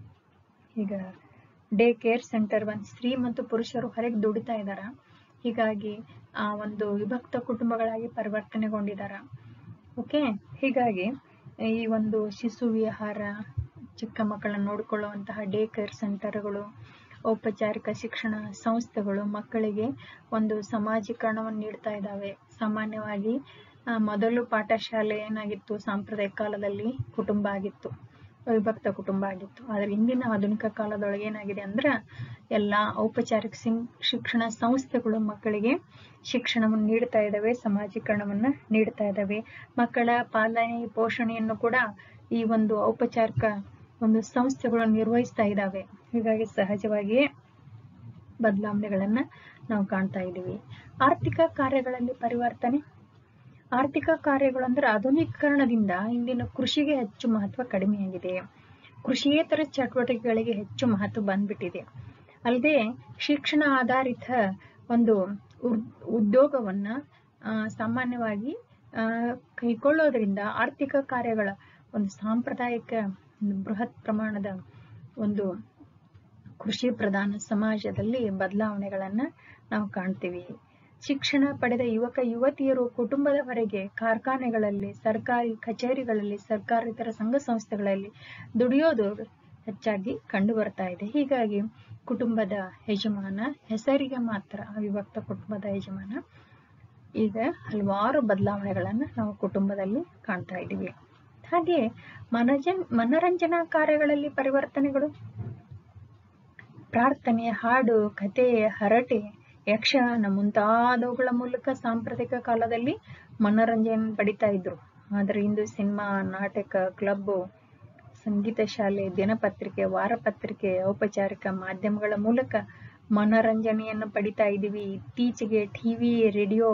ಈಗ ಡೇ ಕೇರ್ ಸೆಂಟರ್ ಒಂದು ಸ್ತ್ರೀ ಮತ್ತು ಪುರುಷರು ಹೊರಗೆ ದುಡಿತಾ ಇದಾರ ಹೀಗಾಗಿ ಆ ಒಂದು ವಿಭಕ್ತ ಕುಟುಂಬಗಳಾಗಿ ಪರಿವರ್ತನೆಗೊಂಡಿದಾರ ಓಕೆ ಹೀಗಾಗಿ ಈ ಒಂದು ಶಿಶು ವಿಹಾರ ಚಿಕ್ಕ ಮಕ್ಕಳನ್ನ ನೋಡಿಕೊಳ್ಳುವಂತಹ ಡೇ ಕೇರ್ ಸೆಂಟರ್ಗಳು ಔಪಚಾರಿಕ ಶಿಕ್ಷಣ ಸಂಸ್ಥೆಗಳು ಮಕ್ಕಳಿಗೆ ಒಂದು ಸಮಾಜೀಕರಣವನ್ನು ನೀಡ್ತಾ ಇದ್ದಾವೆ ಸಾಮಾನ್ಯವಾಗಿ ಆ, ಮೊದಲು ಪಾಠಶಾಲೆ ಏನಾಗಿತ್ತು ಸಾಂಪ್ರದಾಯಿಕ ಕಾಲದಲ್ಲಿ ಕುಟುಂಬ ಆಗಿತ್ತು ವಿಭಕ್ತ ಕುಟುಂಬ ಆಗಿತ್ತು ಆದ್ರೆ ಇಂದಿನ ಆಧುನಿಕ ಕಾಲದೊಳಗೆ ಏನಾಗಿದೆ ಅಂದ್ರೆ ಎಲ್ಲಾ ಔಪಚಾರಿಕ ಸಿಂ- ಶಿಕ್ಷಣ ಸಂಸ್ಥೆಗಳು ಮಕ್ಕಳಿಗೆ ಶಿಕ್ಷಣವನ್ನು ನೀಡ್ತಾ ಇದ್ದಾವೆ ಸಮಾಜೀಕರಣವನ್ನ ನೀಡ್ತಾ ಇದ್ದಾವೆ ಮಕ್ಕಳ ಪಾಲನೆ ಪೋಷಣೆಯನ್ನು ಕೂಡ ಈ ಒಂದು ಔಪಚಾರಿಕ ಒಂದು ಸಂಸ್ಥೆಗಳು ನಿರ್ವಹಿಸ್ತಾ ಇದ್ದಾವೆ ಹೀಗಾಗಿ ಸಹಜವಾಗಿಯೇ ಬದಲಾವಣೆಗಳನ್ನ ನಾವು ಕಾಣ್ತಾ ಇದ್ದೀವಿ ಆರ್ಥಿಕ ಕಾರ್ಯಗಳಲ್ಲಿ ಪರಿವರ್ತನೆ ಆರ್ಥಿಕ ಕಾರ್ಯಗಳು ಅಂದ್ರೆ ಆಧುನೀಕರಣದಿಂದ ಇಂದಿನ ಕೃಷಿಗೆ ಹೆಚ್ಚು ಮಹತ್ವ ಕಡಿಮೆಯಾಗಿದೆ ಕೃಷಿಯೇತರ ಚಟುವಟಿಕೆಗಳಿಗೆ ಹೆಚ್ಚು ಮಹತ್ವ ಬಂದ್ಬಿಟ್ಟಿದೆ ಅಲ್ಲದೆ ಶಿಕ್ಷಣ ಆಧಾರಿತ ಒಂದು ಉದ್- ಉದ್ಯೋಗವನ್ನ ಆ, ಸಾಮಾನ್ಯವಾಗಿ ಆ, ಕೈಗೊಳ್ಳೋದ್ರಿಂದ ಆರ್ಥಿಕ ಕಾರ್ಯಗಳ ಒಂದು ಸಾಂಪ್ರದಾಯಿಕ ಒಂದು ಬೃಹತ್ ಪ್ರಮಾಣದ ಒಂದು ಕೃಷಿ ಪ್ರಧಾನ ಸಮಾಜದಲ್ಲಿ ಬದಲಾವಣೆಗಳನ್ನ ನಾವು ಕಾಣ್ತೀವಿ ಶಿಕ್ಷಣ ಪಡೆದ ಯುವಕ ಯುವತಿಯರು ಕುಟುಂಬದ ಹೊರಗೆ ಕಾರ್ಖಾನೆಗಳಲ್ಲಿ ಸರ್ಕಾರಿ ಕಚೇರಿಗಳಲ್ಲಿ ಸರ್ಕಾರೇತರ ಸಂಘ ಸಂಸ್ಥೆಗಳಲ್ಲಿ ದುಡಿಯೋದು ಹೆಚ್ಚಾಗಿ ಕಂಡು ಬರ್ತಾ ಇದೆ ಹೀಗಾಗಿ ಕುಟುಂಬದ ಯಜಮಾನ ಹೆಸರಿಗೆ ಮಾತ್ರ ಅವಿಭಕ್ತ ಕುಟುಂಬದ ಯಜಮಾನ ಈಗ ಹಲವಾರು ಬದಲಾವಣೆಗಳನ್ನ ನಾವು ಕುಟುಂಬದಲ್ಲಿ ಕಾಣ್ತಾ ಇದ್ದೀವಿ ಹಾಗೆ ಮನಜನ್ ಮನರಂಜನಾ ಕಾರ್ಯಗಳಲ್ಲಿ ಪರಿವರ್ತನೆಗಳು ಪ್ರಾರ್ಥನೆ ಹಾಡು ಕತೆ ಹರಟೆ ಯಕ್ಷಗಾನ ಮುಂತಾದವುಗಳ ಮೂಲಕ ಸಾಂಪ್ರದಾಯಿಕ ಕಾಲದಲ್ಲಿ ಮನೋರಂಜನೆ ಪಡಿತಾ ಇದ್ರು ಆದ್ರೆ ಇಂದು ಸಿನಿಮಾ ನಾಟಕ ಕ್ಲಬ್ ಸಂಗೀತ ಶಾಲೆ ದಿನಪತ್ರಿಕೆ ವಾರಪತ್ರಿಕೆ ಔಪಚಾರಿಕ ಮಾಧ್ಯಮಗಳ ಮೂಲಕ ಮನೋರಂಜನೆಯನ್ನು ಪಡಿತಾ ಇದ್ದೀವಿ ಇತ್ತೀಚೆಗೆ ಟಿವಿ ರೇಡಿಯೋ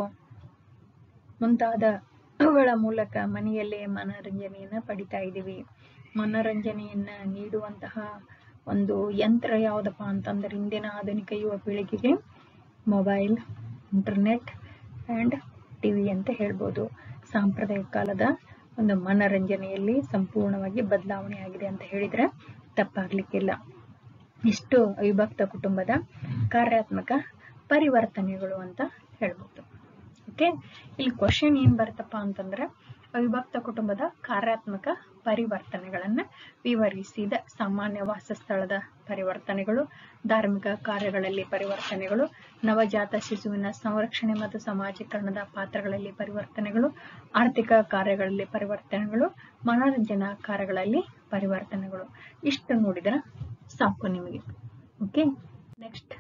ಮುಂತಾದ ಅವುಗಳ ಮೂಲಕ ಮನೆಯಲ್ಲೇ ಮನೋರಂಜನೆಯನ್ನ ಪಡಿತಾ ಇದ್ದೀವಿ ಮನೋರಂಜನೆಯನ್ನ ನೀಡುವಂತಹ ಒಂದು ಯಂತ್ರ ಯಾವ್ದಪ್ಪ ಅಂತಂದ್ರೆ ಇಂದಿನ ಆಧುನಿಕ ಯುವ ಪೀಳಿಗೆಗೆ ಮೊಬೈಲ್ ಇಂಟರ್ನೆಟ್ ಅಂಡ್ ಟಿವಿ ಅಂತ ಹೇಳ್ಬೋದು ಸಾಂಪ್ರದಾಯಿಕ ಕಾಲದ ಒಂದು ಮನರಂಜನೆಯಲ್ಲಿ ಸಂಪೂರ್ಣವಾಗಿ ಬದಲಾವಣೆ ಆಗಿದೆ ಅಂತ ಹೇಳಿದ್ರೆ ತಪ್ಪಾಗ್ಲಿಕ್ಕಿಲ್ಲ ಇಷ್ಟು ಅವಿಭಕ್ತ ಕುಟುಂಬದ ಕಾರ್ಯಾತ್ಮಕ ಪರಿವರ್ತನೆಗಳು ಅಂತ ಹೇಳ್ಬೋದು ಓಕೆ ಇಲ್ಲಿ ಕ್ವಶನ್ ಏನ್ ಬರ್ತಪ್ಪ ಅಂತಂದ್ರೆ ಅವಿಭಕ್ತ ಕುಟುಂಬದ ಕಾರ್ಯಾತ್ಮಕ ಪರಿವರ್ತನೆಗಳನ್ನ ವಿವರಿಸಿದ ಸಾಮಾನ್ಯ ವಾಸಸ್ಥಳದ ಪರಿವರ್ತನೆಗಳು ಧಾರ್ಮಿಕ ಕಾರ್ಯಗಳಲ್ಲಿ ಪರಿವರ್ತನೆಗಳು ನವಜಾತ ಶಿಶುವಿನ ಸಂರಕ್ಷಣೆ ಮತ್ತು ಸಮಾಜೀಕರಣದ ಪಾತ್ರಗಳಲ್ಲಿ ಪರಿವರ್ತನೆಗಳು ಆರ್ಥಿಕ ಕಾರ್ಯಗಳಲ್ಲಿ ಪರಿವರ್ತನೆಗಳು ಮನೋರಂಜನಾ ಕಾರ್ಯಗಳಲ್ಲಿ ಪರಿವರ್ತನೆಗಳು ಇಷ್ಟು ನೋಡಿದ್ರೆ ಸಾಕು ನಿಮಗೆ ಓಕೆ ನೆಕ್ಸ್ಟ್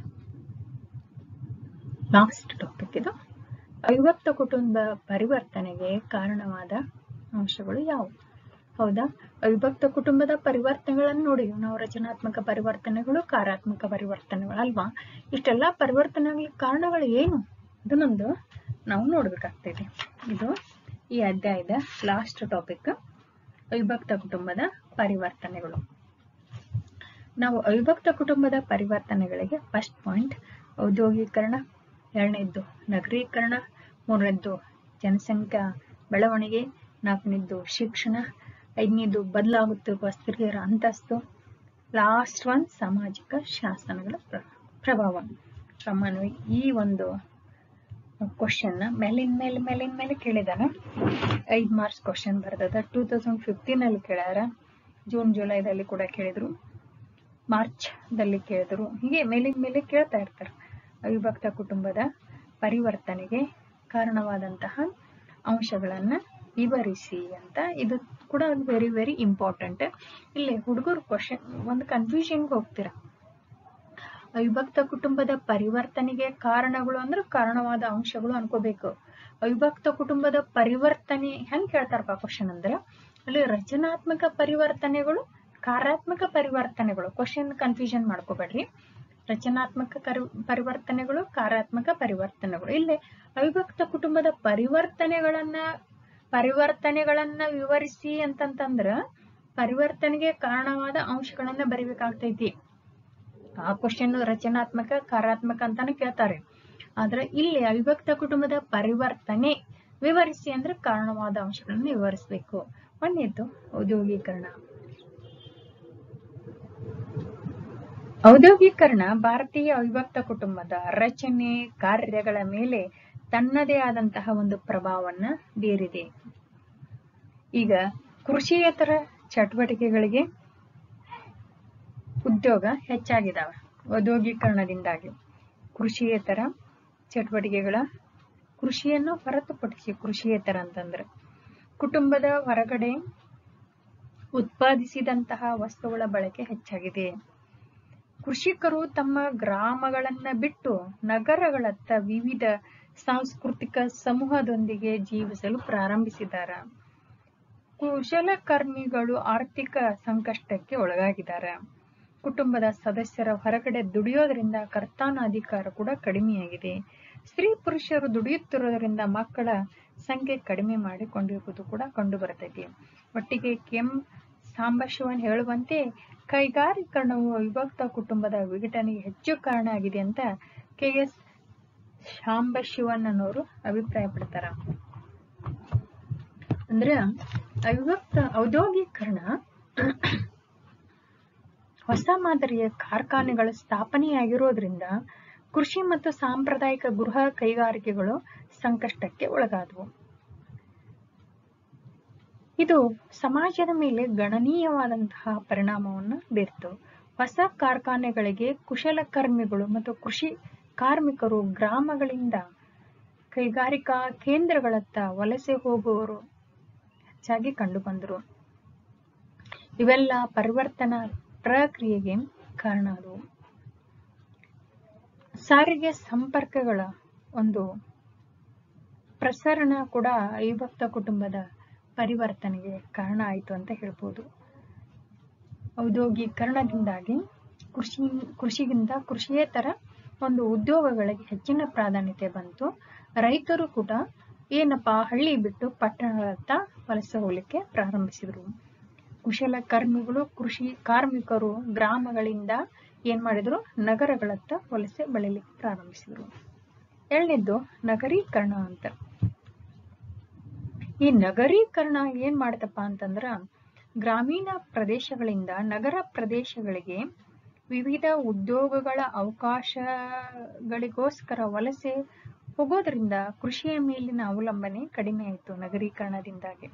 ಲಾಸ್ಟ್ ಟಾಪಿಕ್ ಇದು ಅವಿಭಕ್ತ ಕುಟುಂಬ ಪರಿವರ್ತನೆಗೆ ಕಾರಣವಾದ ಅಂಶಗಳು ಯಾವುವು ಹೌದಾ ಅವಿಭಕ್ತ ಕುಟುಂಬದ ಪರಿವರ್ತನೆಗಳನ್ನು ನೋಡಿದ್ವಿ ನಾವು ರಚನಾತ್ಮಕ ಪರಿವರ್ತನೆಗಳು ಕಾರ್ಯಾತ್ಮಕ ಪರಿವರ್ತನೆಗಳು ಅಲ್ವಾ ಇಷ್ಟೆಲ್ಲ ಪರಿವರ್ತನೆ ಆಗ್ಲಿಕ್ಕೆ ಕಾರಣಗಳು ಏನು ಅದನ್ನೊಂದು ನಾವು ನೋಡ್ಬೇಕಾಗ್ತೈತಿ ಇದು ಈ ಅಧ್ಯಾಯದ ಲಾಸ್ಟ್ ಟಾಪಿಕ್ ಅವಿಭಕ್ತ ಕುಟುಂಬದ ಪರಿವರ್ತನೆಗಳು ನಾವು ಅವಿಭಕ್ತ ಕುಟುಂಬದ ಪರಿವರ್ತನೆಗಳಿಗೆ ಫಸ್ಟ್ ಪಾಯಿಂಟ್ ಔದ್ಯೋಗೀಕರಣ ಎರಡನೇದ್ದು ನಗರೀಕರಣ ಮೂರನೇದ್ದು ಜನಸಂಖ್ಯಾ ಬೆಳವಣಿಗೆ ನಾಲ್ಕನೇದ್ದು ಶಿಕ್ಷಣ ಐದನೇದು ಬದಲಾಗುತ್ತಿರುವ ಸ್ತ್ರೀಯರ ಅಂತಸ್ತು ಲಾಸ್ಟ್ ಒನ್ ಸಾಮಾಜಿಕ ಶಾಸನಗಳ ಪ್ರಭಾವ ಪ್ರಭಾವ ಸಾಮಾನ್ಯವಾಗಿ ಈ ಒಂದು ಕ್ವಶನ್ ಮೇಲಿನ ಮೇಲೆ ಮೇಲಿನ ಮೇಲೆ ಕೇಳಿದಾರ ಐದು ಮಾರ್ಕ್ಸ್ ಕ್ವಶನ್ ಬರ್ತದ ಟೂ ತೌಸಂಡ್ ಫಿಫ್ಟೀನ್ ಅಲ್ಲಿ ಕೇಳ್ಯಾರ ಜೂನ್ ಜುಲೈದಲ್ಲಿ ಕೂಡ ಕೇಳಿದ್ರು ಮಾರ್ಚ್ ದಲ್ಲಿ ಕೇಳಿದ್ರು ಹೀಗೆ ಮೇಲಿನ ಮೇಲೆ ಕೇಳ್ತಾ ಇರ್ತಾರೆ ಅವಿಭಕ್ತ ಕುಟುಂಬದ ಪರಿವರ್ತನೆಗೆ ಕಾರಣವಾದಂತಹ ಅಂಶಗಳನ್ನ ವಿವರಿಸಿ ಅಂತ ಇದು ಕೂಡ ವೆರಿ ವೆರಿ ಇಂಪಾರ್ಟೆಂಟ್ ಇಲ್ಲಿ ಹುಡುಗರು ಕ್ವಶನ್ ಒಂದು ಕನ್ಫ್ಯೂಷನ್ಗೆ ಹೋಗ್ತೀರಾ ಅವಿಭಕ್ತ ಕುಟುಂಬದ ಪರಿವರ್ತನೆಗೆ ಕಾರಣಗಳು ಅಂದ್ರೆ ಕಾರಣವಾದ ಅಂಶಗಳು ಅನ್ಕೋಬೇಕು ಅವಿಭಕ್ತ ಕುಟುಂಬದ ಪರಿವರ್ತನೆ ಹೆಂಗ್ ಕೇಳ್ತಾರಪ್ಪ ಕ್ವಶನ್ ಅಂದ್ರೆ ಅಲ್ಲಿ ರಚನಾತ್ಮಕ ಪರಿವರ್ತನೆಗಳು ಕಾರ್ಯಾತ್ಮಕ ಪರಿವರ್ತನೆಗಳು ಕ್ವಶನ್ ಕನ್ಫ್ಯೂಷನ್ ಮಾಡ್ಕೋಬೇಡ್ರಿ ರಚನಾತ್ಮಕ ಕರಿ ಪರಿವರ್ತನೆಗಳು ಕಾರ್ಯಾತ್ಮಕ ಪರಿವರ್ತನೆಗಳು ಇಲ್ಲಿ ಅವಿಭಕ್ತ ಕುಟುಂಬದ ಪರಿವರ್ತನೆಗಳನ್ನ ಪರಿವರ್ತನೆಗಳನ್ನ ವಿವರಿಸಿ ಅಂತಂತಂದ್ರ ಪರಿವರ್ತನೆಗೆ ಕಾರಣವಾದ ಅಂಶಗಳನ್ನ ಬರಿಬೇಕಾಗ್ತೈತಿ ಆ ಕ್ವಶನ್ ರಚನಾತ್ಮಕ ಕಾರ್ಯಾತ್ಮಕ ಅಂತಾನೆ ಕೇಳ್ತಾರೆ ಆದ್ರೆ ಇಲ್ಲಿ ಅವಿಭಕ್ತ ಕುಟುಂಬದ ಪರಿವರ್ತನೆ ವಿವರಿಸಿ ಅಂದ್ರೆ ಕಾರಣವಾದ ಅಂಶಗಳನ್ನು ವಿವರಿಸಬೇಕು ಒಂದೇದ್ದು ಔದ್ಯೋಗೀಕರಣ ಔದ್ಯೋಗೀಕರಣ ಭಾರತೀಯ ಅವಿಭಕ್ತ ಕುಟುಂಬದ ರಚನೆ ಕಾರ್ಯಗಳ ಮೇಲೆ ತನ್ನದೇ ಆದಂತಹ ಒಂದು ಪ್ರಭಾವವನ್ನ ಬೀರಿದೆ ಈಗ ಕೃಷಿಯೇತರ ಚಟುವಟಿಕೆಗಳಿಗೆ ಉದ್ಯೋಗ ಹೆಚ್ಚಾಗಿದ್ದಾವೆ ಔದ್ಯೋಗೀಕರಣದಿಂದಾಗಿ ಕೃಷಿಯೇತರ ಚಟುವಟಿಕೆಗಳ ಕೃಷಿಯನ್ನು ಹೊರತುಪಡಿಸಿ ಕೃಷಿಯೇತರ ಅಂತಂದ್ರೆ ಕುಟುಂಬದ ಹೊರಗಡೆ ಉತ್ಪಾದಿಸಿದಂತಹ ವಸ್ತುಗಳ ಬಳಕೆ ಹೆಚ್ಚಾಗಿದೆ ಕೃಷಿಕರು ತಮ್ಮ ಗ್ರಾಮಗಳನ್ನ ಬಿಟ್ಟು ನಗರಗಳತ್ತ ವಿವಿಧ ಸಾಂಸ್ಕೃತಿಕ ಸಮೂಹದೊಂದಿಗೆ ಜೀವಿಸಲು ಪ್ರಾರಂಭಿಸಿದ್ದಾರೆ ಕುಶಲಕರ್ಮಿಗಳು ಆರ್ಥಿಕ ಸಂಕಷ್ಟಕ್ಕೆ ಒಳಗಾಗಿದ್ದಾರೆ ಕುಟುಂಬದ ಸದಸ್ಯರ ಹೊರಗಡೆ ದುಡಿಯೋದ್ರಿಂದ ಕರ್ತಾನ ಅಧಿಕಾರ ಕೂಡ ಕಡಿಮೆಯಾಗಿದೆ ಸ್ತ್ರೀ ಪುರುಷರು ದುಡಿಯುತ್ತಿರುವುದರಿಂದ ಮಕ್ಕಳ ಸಂಖ್ಯೆ ಕಡಿಮೆ ಮಾಡಿಕೊಂಡಿರುವುದು ಕೂಡ ಕಂಡು ಬರ್ತೈತಿ ಒಟ್ಟಿಗೆ ಕೆಂ ಸಾಂಬಶಿವನ್ ಹೇಳುವಂತೆ ಕೈಗಾರೀಕರಣವು ವಿಭಕ್ತ ಕುಟುಂಬದ ವಿಘಟನೆಗೆ ಹೆಚ್ಚು ಕಾರಣ ಆಗಿದೆ ಅಂತ ಕೆ ಎಸ್ ಶಾಂಬಶಿವನ್ ಅನ್ನೋರು ಅಭಿಪ್ರಾಯ ಪಡ್ತಾರ ಅಂದ್ರೆ ಅವಿಭಕ್ತ ಔದ್ಯೋಗೀಕರಣ ಹೊಸ ಮಾದರಿಯ ಕಾರ್ಖಾನೆಗಳ ಸ್ಥಾಪನೆಯಾಗಿರೋದ್ರಿಂದ ಕೃಷಿ ಮತ್ತು ಸಾಂಪ್ರದಾಯಿಕ ಗೃಹ ಕೈಗಾರಿಕೆಗಳು ಸಂಕಷ್ಟಕ್ಕೆ ಒಳಗಾದವು ಇದು ಸಮಾಜದ ಮೇಲೆ ಗಣನೀಯವಾದಂತಹ ಪರಿಣಾಮವನ್ನು ಬೀರ್ತು ಹೊಸ ಕಾರ್ಖಾನೆಗಳಿಗೆ ಕುಶಲಕರ್ಮಿಗಳು ಮತ್ತು ಕೃಷಿ ಕಾರ್ಮಿಕರು ಗ್ರಾಮಗಳಿಂದ ಕೈಗಾರಿಕಾ ಕೇಂದ್ರಗಳತ್ತ ವಲಸೆ ಹೋಗುವವರು ಹೆಚ್ಚಾಗಿ ಕಂಡುಬಂದರು ಇವೆಲ್ಲ ಪರಿವರ್ತನಾ ಪ್ರಕ್ರಿಯೆಗೆ ಕಾರಣ ಆದವು ಸಾರಿಗೆ ಸಂಪರ್ಕಗಳ ಒಂದು ಪ್ರಸರಣ ಕೂಡ ಅವಿಭಕ್ತ ಕುಟುಂಬದ ಪರಿವರ್ತನೆಗೆ ಕಾರಣ ಆಯಿತು ಅಂತ ಹೇಳ್ಬೋದು ಔದ್ಯೋಗೀಕರಣದಿಂದಾಗಿ ಕೃಷಿ ಕೃಷಿಗಿಂತ ಕೃಷಿಯೇತರ ಒಂದು ಉದ್ಯೋಗಗಳಿಗೆ ಹೆಚ್ಚಿನ ಪ್ರಾಧಾನ್ಯತೆ ಬಂತು ರೈತರು ಕೂಡ ಏನಪ್ಪಾ ಹಳ್ಳಿ ಬಿಟ್ಟು ಪಟ್ಟಣಗಳತ್ತ ವಲಸೆ ಹೋಗ್ಲಿಕ್ಕೆ ಪ್ರಾರಂಭಿಸಿದ್ರು ಕುಶಲಕರ್ಮಿಗಳು ಕೃಷಿ ಕಾರ್ಮಿಕರು ಗ್ರಾಮಗಳಿಂದ ಏನ್ ಮಾಡಿದ್ರು ನಗರಗಳತ್ತ ವಲಸೆ ಬೆಳಿಲಿಕ್ಕೆ ಪ್ರಾರಂಭಿಸಿದ್ರು ಎರಡನೇದ್ದು ನಗರೀಕರಣ ಅಂತ ಈ ನಗರೀಕರಣ ಏನ್ ಮಾಡ್ತಪ್ಪ ಅಂತಂದ್ರ ಗ್ರಾಮೀಣ ಪ್ರದೇಶಗಳಿಂದ ನಗರ ಪ್ರದೇಶಗಳಿಗೆ ವಿವಿಧ ಉದ್ಯೋಗಗಳ ಅವಕಾಶಗಳಿಗೋಸ್ಕರ ವಲಸೆ ಹೋಗೋದ್ರಿಂದ ಕೃಷಿಯ ಮೇಲಿನ ಅವಲಂಬನೆ ಕಡಿಮೆ ಆಯಿತು ನಗರೀಕರಣದಿಂದಾಗಿ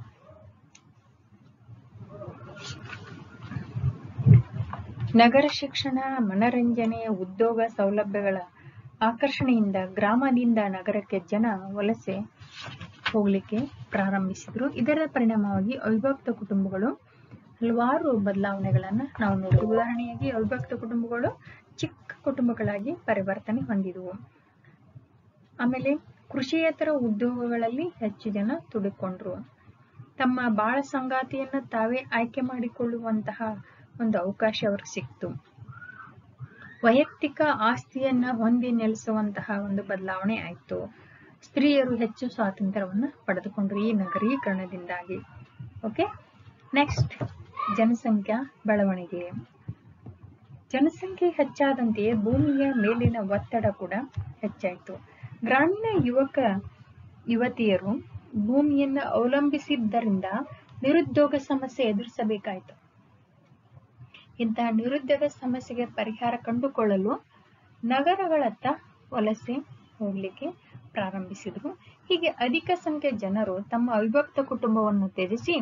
ನಗರ ಶಿಕ್ಷಣ ಮನರಂಜನೆ ಉದ್ಯೋಗ ಸೌಲಭ್ಯಗಳ ಆಕರ್ಷಣೆಯಿಂದ ಗ್ರಾಮದಿಂದ ನಗರಕ್ಕೆ ಜನ ವಲಸೆ ಹೋಗ್ಲಿಕ್ಕೆ ಪ್ರಾರಂಭಿಸಿದ್ರು ಇದರ ಪರಿಣಾಮವಾಗಿ ಅವಿಭಕ್ತ ಕುಟುಂಬಗಳು ಹಲವಾರು ಬದಲಾವಣೆಗಳನ್ನ ನಾವು ನೋಡಿದ್ವಿ ಉದಾಹರಣೆಯಾಗಿ ಅವಿಭಕ್ತ ಕುಟುಂಬಗಳು ಚಿಕ್ಕ ಕುಟುಂಬಗಳಾಗಿ ಪರಿವರ್ತನೆ ಹೊಂದಿದವು ಆಮೇಲೆ ಕೃಷಿಯೇತರ ಉದ್ಯೋಗಗಳಲ್ಲಿ ಹೆಚ್ಚು ಜನ ತುಡಿಕೊಂಡ್ರು ತಮ್ಮ ಬಾಳ ಸಂಗಾತಿಯನ್ನ ತಾವೇ ಆಯ್ಕೆ ಮಾಡಿಕೊಳ್ಳುವಂತಹ ಒಂದು ಅವಕಾಶ ಅವ್ರಿಗೆ ಸಿಕ್ತು ವೈಯಕ್ತಿಕ ಆಸ್ತಿಯನ್ನ ಹೊಂದಿ ನೆಲೆಸುವಂತಹ ಒಂದು ಬದಲಾವಣೆ ಆಯ್ತು ಸ್ತ್ರೀಯರು ಹೆಚ್ಚು ಸ್ವಾತಂತ್ರ್ಯವನ್ನ ಪಡೆದುಕೊಂಡ್ರು ಈ ನಗರೀಕರಣದಿಂದಾಗಿ ಓಕೆ ನೆಕ್ಸ್ಟ್ ಜನಸಂಖ್ಯಾ ಬೆಳವಣಿಗೆ ಜನಸಂಖ್ಯೆ ಹೆಚ್ಚಾದಂತೆಯೇ ಭೂಮಿಯ ಮೇಲಿನ ಒತ್ತಡ ಕೂಡ ಹೆಚ್ಚಾಯಿತು ಗ್ರಾಮೀಣ ಯುವಕ ಯುವತಿಯರು ಭೂಮಿಯನ್ನು ಅವಲಂಬಿಸಿದ್ದರಿಂದ ನಿರುದ್ಯೋಗ ಸಮಸ್ಯೆ ಎದುರಿಸಬೇಕಾಯಿತು ಇಂತಹ ನಿರುದ್ಯೋಗ ಸಮಸ್ಯೆಗೆ ಪರಿಹಾರ ಕಂಡುಕೊಳ್ಳಲು ನಗರಗಳತ್ತ ವಲಸೆ ಹೋಗ್ಲಿಕ್ಕೆ ಪ್ರಾರಂಭಿಸಿದರು ಹೀಗೆ ಅಧಿಕ ಸಂಖ್ಯೆ ಜನರು ತಮ್ಮ ಅವಿಭಕ್ತ ಕುಟುಂಬವನ್ನು ತ್ಯಜಿಸಿ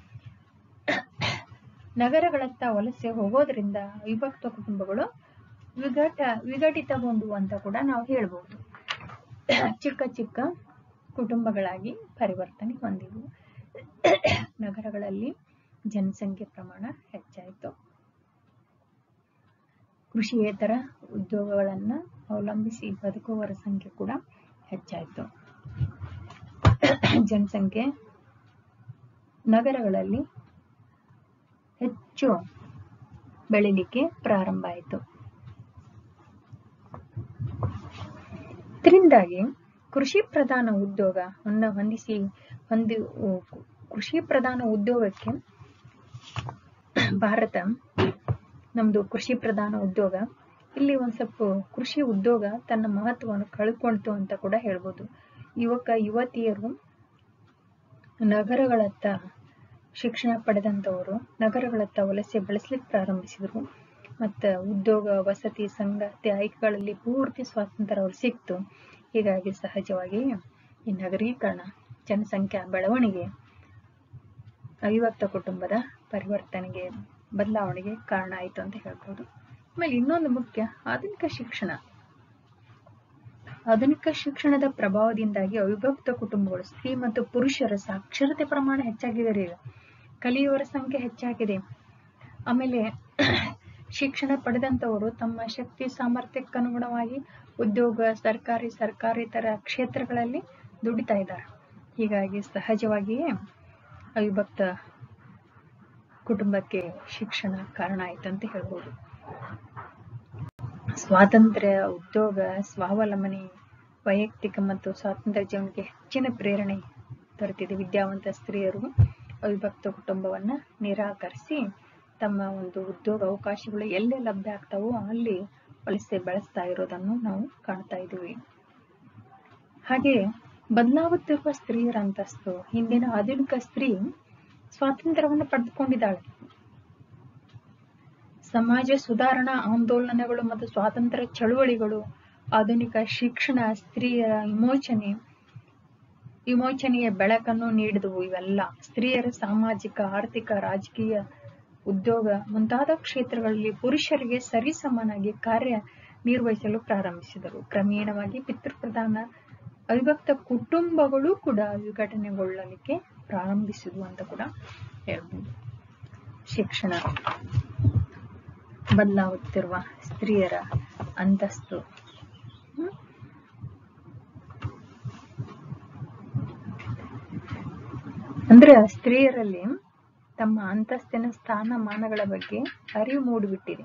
ನಗರಗಳತ್ತ ವಲಸೆ ಹೋಗೋದ್ರಿಂದ ಅವಿಭಕ್ತ ಕುಟುಂಬಗಳು ವಿಘಟ ವಿಘಟಿತಗೊಂಡು ಅಂತ ಕೂಡ ನಾವು ಹೇಳ್ಬಹುದು ಚಿಕ್ಕ ಚಿಕ್ಕ ಕುಟುಂಬಗಳಾಗಿ ಪರಿವರ್ತನೆ ಹೊಂದಿವು ನಗರಗಳಲ್ಲಿ ಜನಸಂಖ್ಯೆ ಪ್ರಮಾಣ ಹೆಚ್ಚಾಯಿತು ಕೃಷಿಯೇತರ ಉದ್ಯೋಗಗಳನ್ನ ಅವಲಂಬಿಸಿ ಬದುಕುವವರ ಸಂಖ್ಯೆ ಕೂಡ ಹೆಚ್ಚಾಯಿತು ಜನಸಂಖ್ಯೆ ನಗರಗಳಲ್ಲಿ ಹೆಚ್ಚು ಬೆಳಿಲಿಕ್ಕೆ ಪ್ರಾರಂಭ ಆಯಿತು ಇದರಿಂದಾಗಿ ಕೃಷಿ ಪ್ರಧಾನ ಉದ್ಯೋಗವನ್ನು ಹೊಂದಿಸಿ ಹೊಂದಿ ಕೃಷಿ ಪ್ರಧಾನ ಉದ್ಯೋಗಕ್ಕೆ ಭಾರತ ನಮ್ದು ಕೃಷಿ ಪ್ರಧಾನ ಉದ್ಯೋಗ ಇಲ್ಲಿ ಒಂದ್ ಸ್ವಲ್ಪ ಕೃಷಿ ಉದ್ಯೋಗ ತನ್ನ ಮಹತ್ವವನ್ನು ಕಳ್ಕೊಳ್ತು ಅಂತ ಕೂಡ ಹೇಳ್ಬೋದು ಯುವಕ ಯುವತಿಯರು ನಗರಗಳತ್ತ ಶಿಕ್ಷಣ ಪಡೆದಂತವರು ನಗರಗಳತ್ತ ವಲಸೆ ಬೆಳೆಸ್ಲಿಕ್ಕೆ ಪ್ರಾರಂಭಿಸಿದ್ರು ಮತ್ತ ಉದ್ಯೋಗ ವಸತಿ ಸಂಗಾತಿ ಆಯ್ಕೆಗಳಲ್ಲಿ ಪೂರ್ತಿ ಸ್ವಾತಂತ್ರ್ಯ ಅವ್ರು ಸಿಕ್ತು ಹೀಗಾಗಿ ಸಹಜವಾಗಿ ಈ ನಗರೀಕರಣ ಜನಸಂಖ್ಯಾ ಬೆಳವಣಿಗೆ ಅವಿಭಕ್ತ ಕುಟುಂಬದ ಪರಿವರ್ತನೆಗೆ ಬದಲಾವಣೆಗೆ ಕಾರಣ ಆಯಿತು ಅಂತ ಹೇಳ್ಬೋದು ಆಮೇಲೆ ಇನ್ನೊಂದು ಮುಖ್ಯ ಆಧುನಿಕ ಶಿಕ್ಷಣ ಆಧುನಿಕ ಶಿಕ್ಷಣದ ಪ್ರಭಾವದಿಂದಾಗಿ ಅವಿಭಕ್ತ ಕುಟುಂಬಗಳು ಸ್ತ್ರೀ ಮತ್ತು ಪುರುಷರ ಸಾಕ್ಷರತೆ ಪ್ರಮಾಣ ಹೆಚ್ಚಾಗಿದೆ ರೀ ಈಗ ಕಲಿಯುವವರ ಸಂಖ್ಯೆ ಹೆಚ್ಚಾಗಿದೆ ಆಮೇಲೆ ಶಿಕ್ಷಣ ಪಡೆದಂತವರು ತಮ್ಮ ಶಕ್ತಿ ಸಾಮರ್ಥ್ಯಕ್ಕೆ ಅನುಗುಣವಾಗಿ ಉದ್ಯೋಗ ಸರ್ಕಾರಿ ಸರ್ಕಾರೇತರ ಕ್ಷೇತ್ರಗಳಲ್ಲಿ ದುಡಿತಾ ಇದ್ದಾರೆ ಹೀಗಾಗಿ ಸಹಜವಾಗಿಯೇ ಅವಿಭಕ್ತ ಕುಟುಂಬಕ್ಕೆ ಶಿಕ್ಷಣ ಕಾರಣ ಆಯ್ತು ಅಂತ ಹೇಳ್ಬೋದು ಸ್ವಾತಂತ್ರ್ಯ ಉದ್ಯೋಗ ಸ್ವಾವಲಂಬನೆ ವೈಯಕ್ತಿಕ ಮತ್ತು ಸ್ವಾತಂತ್ರ್ಯ ಜೀವನಕ್ಕೆ ಹೆಚ್ಚಿನ ಪ್ರೇರಣೆ ದೊರೆತಿದೆ ವಿದ್ಯಾವಂತ ಸ್ತ್ರೀಯರು ಅವಿಭಕ್ತ ಕುಟುಂಬವನ್ನ ನಿರಾಕರಿಸಿ ತಮ್ಮ ಒಂದು ಉದ್ಯೋಗ ಅವಕಾಶಗಳು ಎಲ್ಲೇ ಲಭ್ಯ ಆಗ್ತಾವೋ ಅಲ್ಲಿ ವಲಸೆ ಬೆಳೆಸ್ತಾ ಇರೋದನ್ನು ನಾವು ಕಾಣ್ತಾ ಇದ್ದೀವಿ ಹಾಗೆ ಬದಲಾಗುತ್ತಿರುವ ಸ್ತ್ರೀಯರ ಅಂತಸ್ತು ಹಿಂದಿನ ಆಧುನಿಕ ಸ್ತ್ರೀ ಸ್ವಾತಂತ್ರ್ಯವನ್ನು ಪಡೆದುಕೊಂಡಿದ್ದಾಳೆ ಸಮಾಜ ಸುಧಾರಣಾ ಆಂದೋಲನಗಳು ಮತ್ತು ಸ್ವಾತಂತ್ರ್ಯ ಚಳುವಳಿಗಳು ಆಧುನಿಕ ಶಿಕ್ಷಣ ಸ್ತ್ರೀಯರ ವಿಮೋಚನೆ ವಿಮೋಚನೆಯ ಬೆಳಕನ್ನು ನೀಡಿದವು ಇವೆಲ್ಲ ಸ್ತ್ರೀಯರ ಸಾಮಾಜಿಕ ಆರ್ಥಿಕ ರಾಜಕೀಯ ಉದ್ಯೋಗ ಮುಂತಾದ ಕ್ಷೇತ್ರಗಳಲ್ಲಿ ಪುರುಷರಿಗೆ ಸರಿಸಮನಾಗಿ ಕಾರ್ಯ ನಿರ್ವಹಿಸಲು ಪ್ರಾರಂಭಿಸಿದರು ಕ್ರಮೇಣವಾಗಿ ಪಿತೃಪ್ರಧಾನ ಅವಿಭಕ್ತ ಕುಟುಂಬಗಳು ಕೂಡ ವಿಘಟನೆಗೊಳ್ಳಲಿಕ್ಕೆ ಪ್ರಾರಂಭಿಸಿದ್ವು ಅಂತ ಕೂಡ ಹೇಳ್ಬೋದು ಶಿಕ್ಷಣ ಬದಲಾಗುತ್ತಿರುವ ಸ್ತ್ರೀಯರ ಅಂತಸ್ತು ಹ್ಮ್? ಅಂದ್ರೆ ಸ್ತ್ರೀಯರಲ್ಲಿ ತಮ್ಮ ಅಂತಸ್ತಿನ ಸ್ಥಾನಮಾನಗಳ ಬಗ್ಗೆ ಅರಿವು ಮೂಡಿಬಿಟ್ಟಿದೆ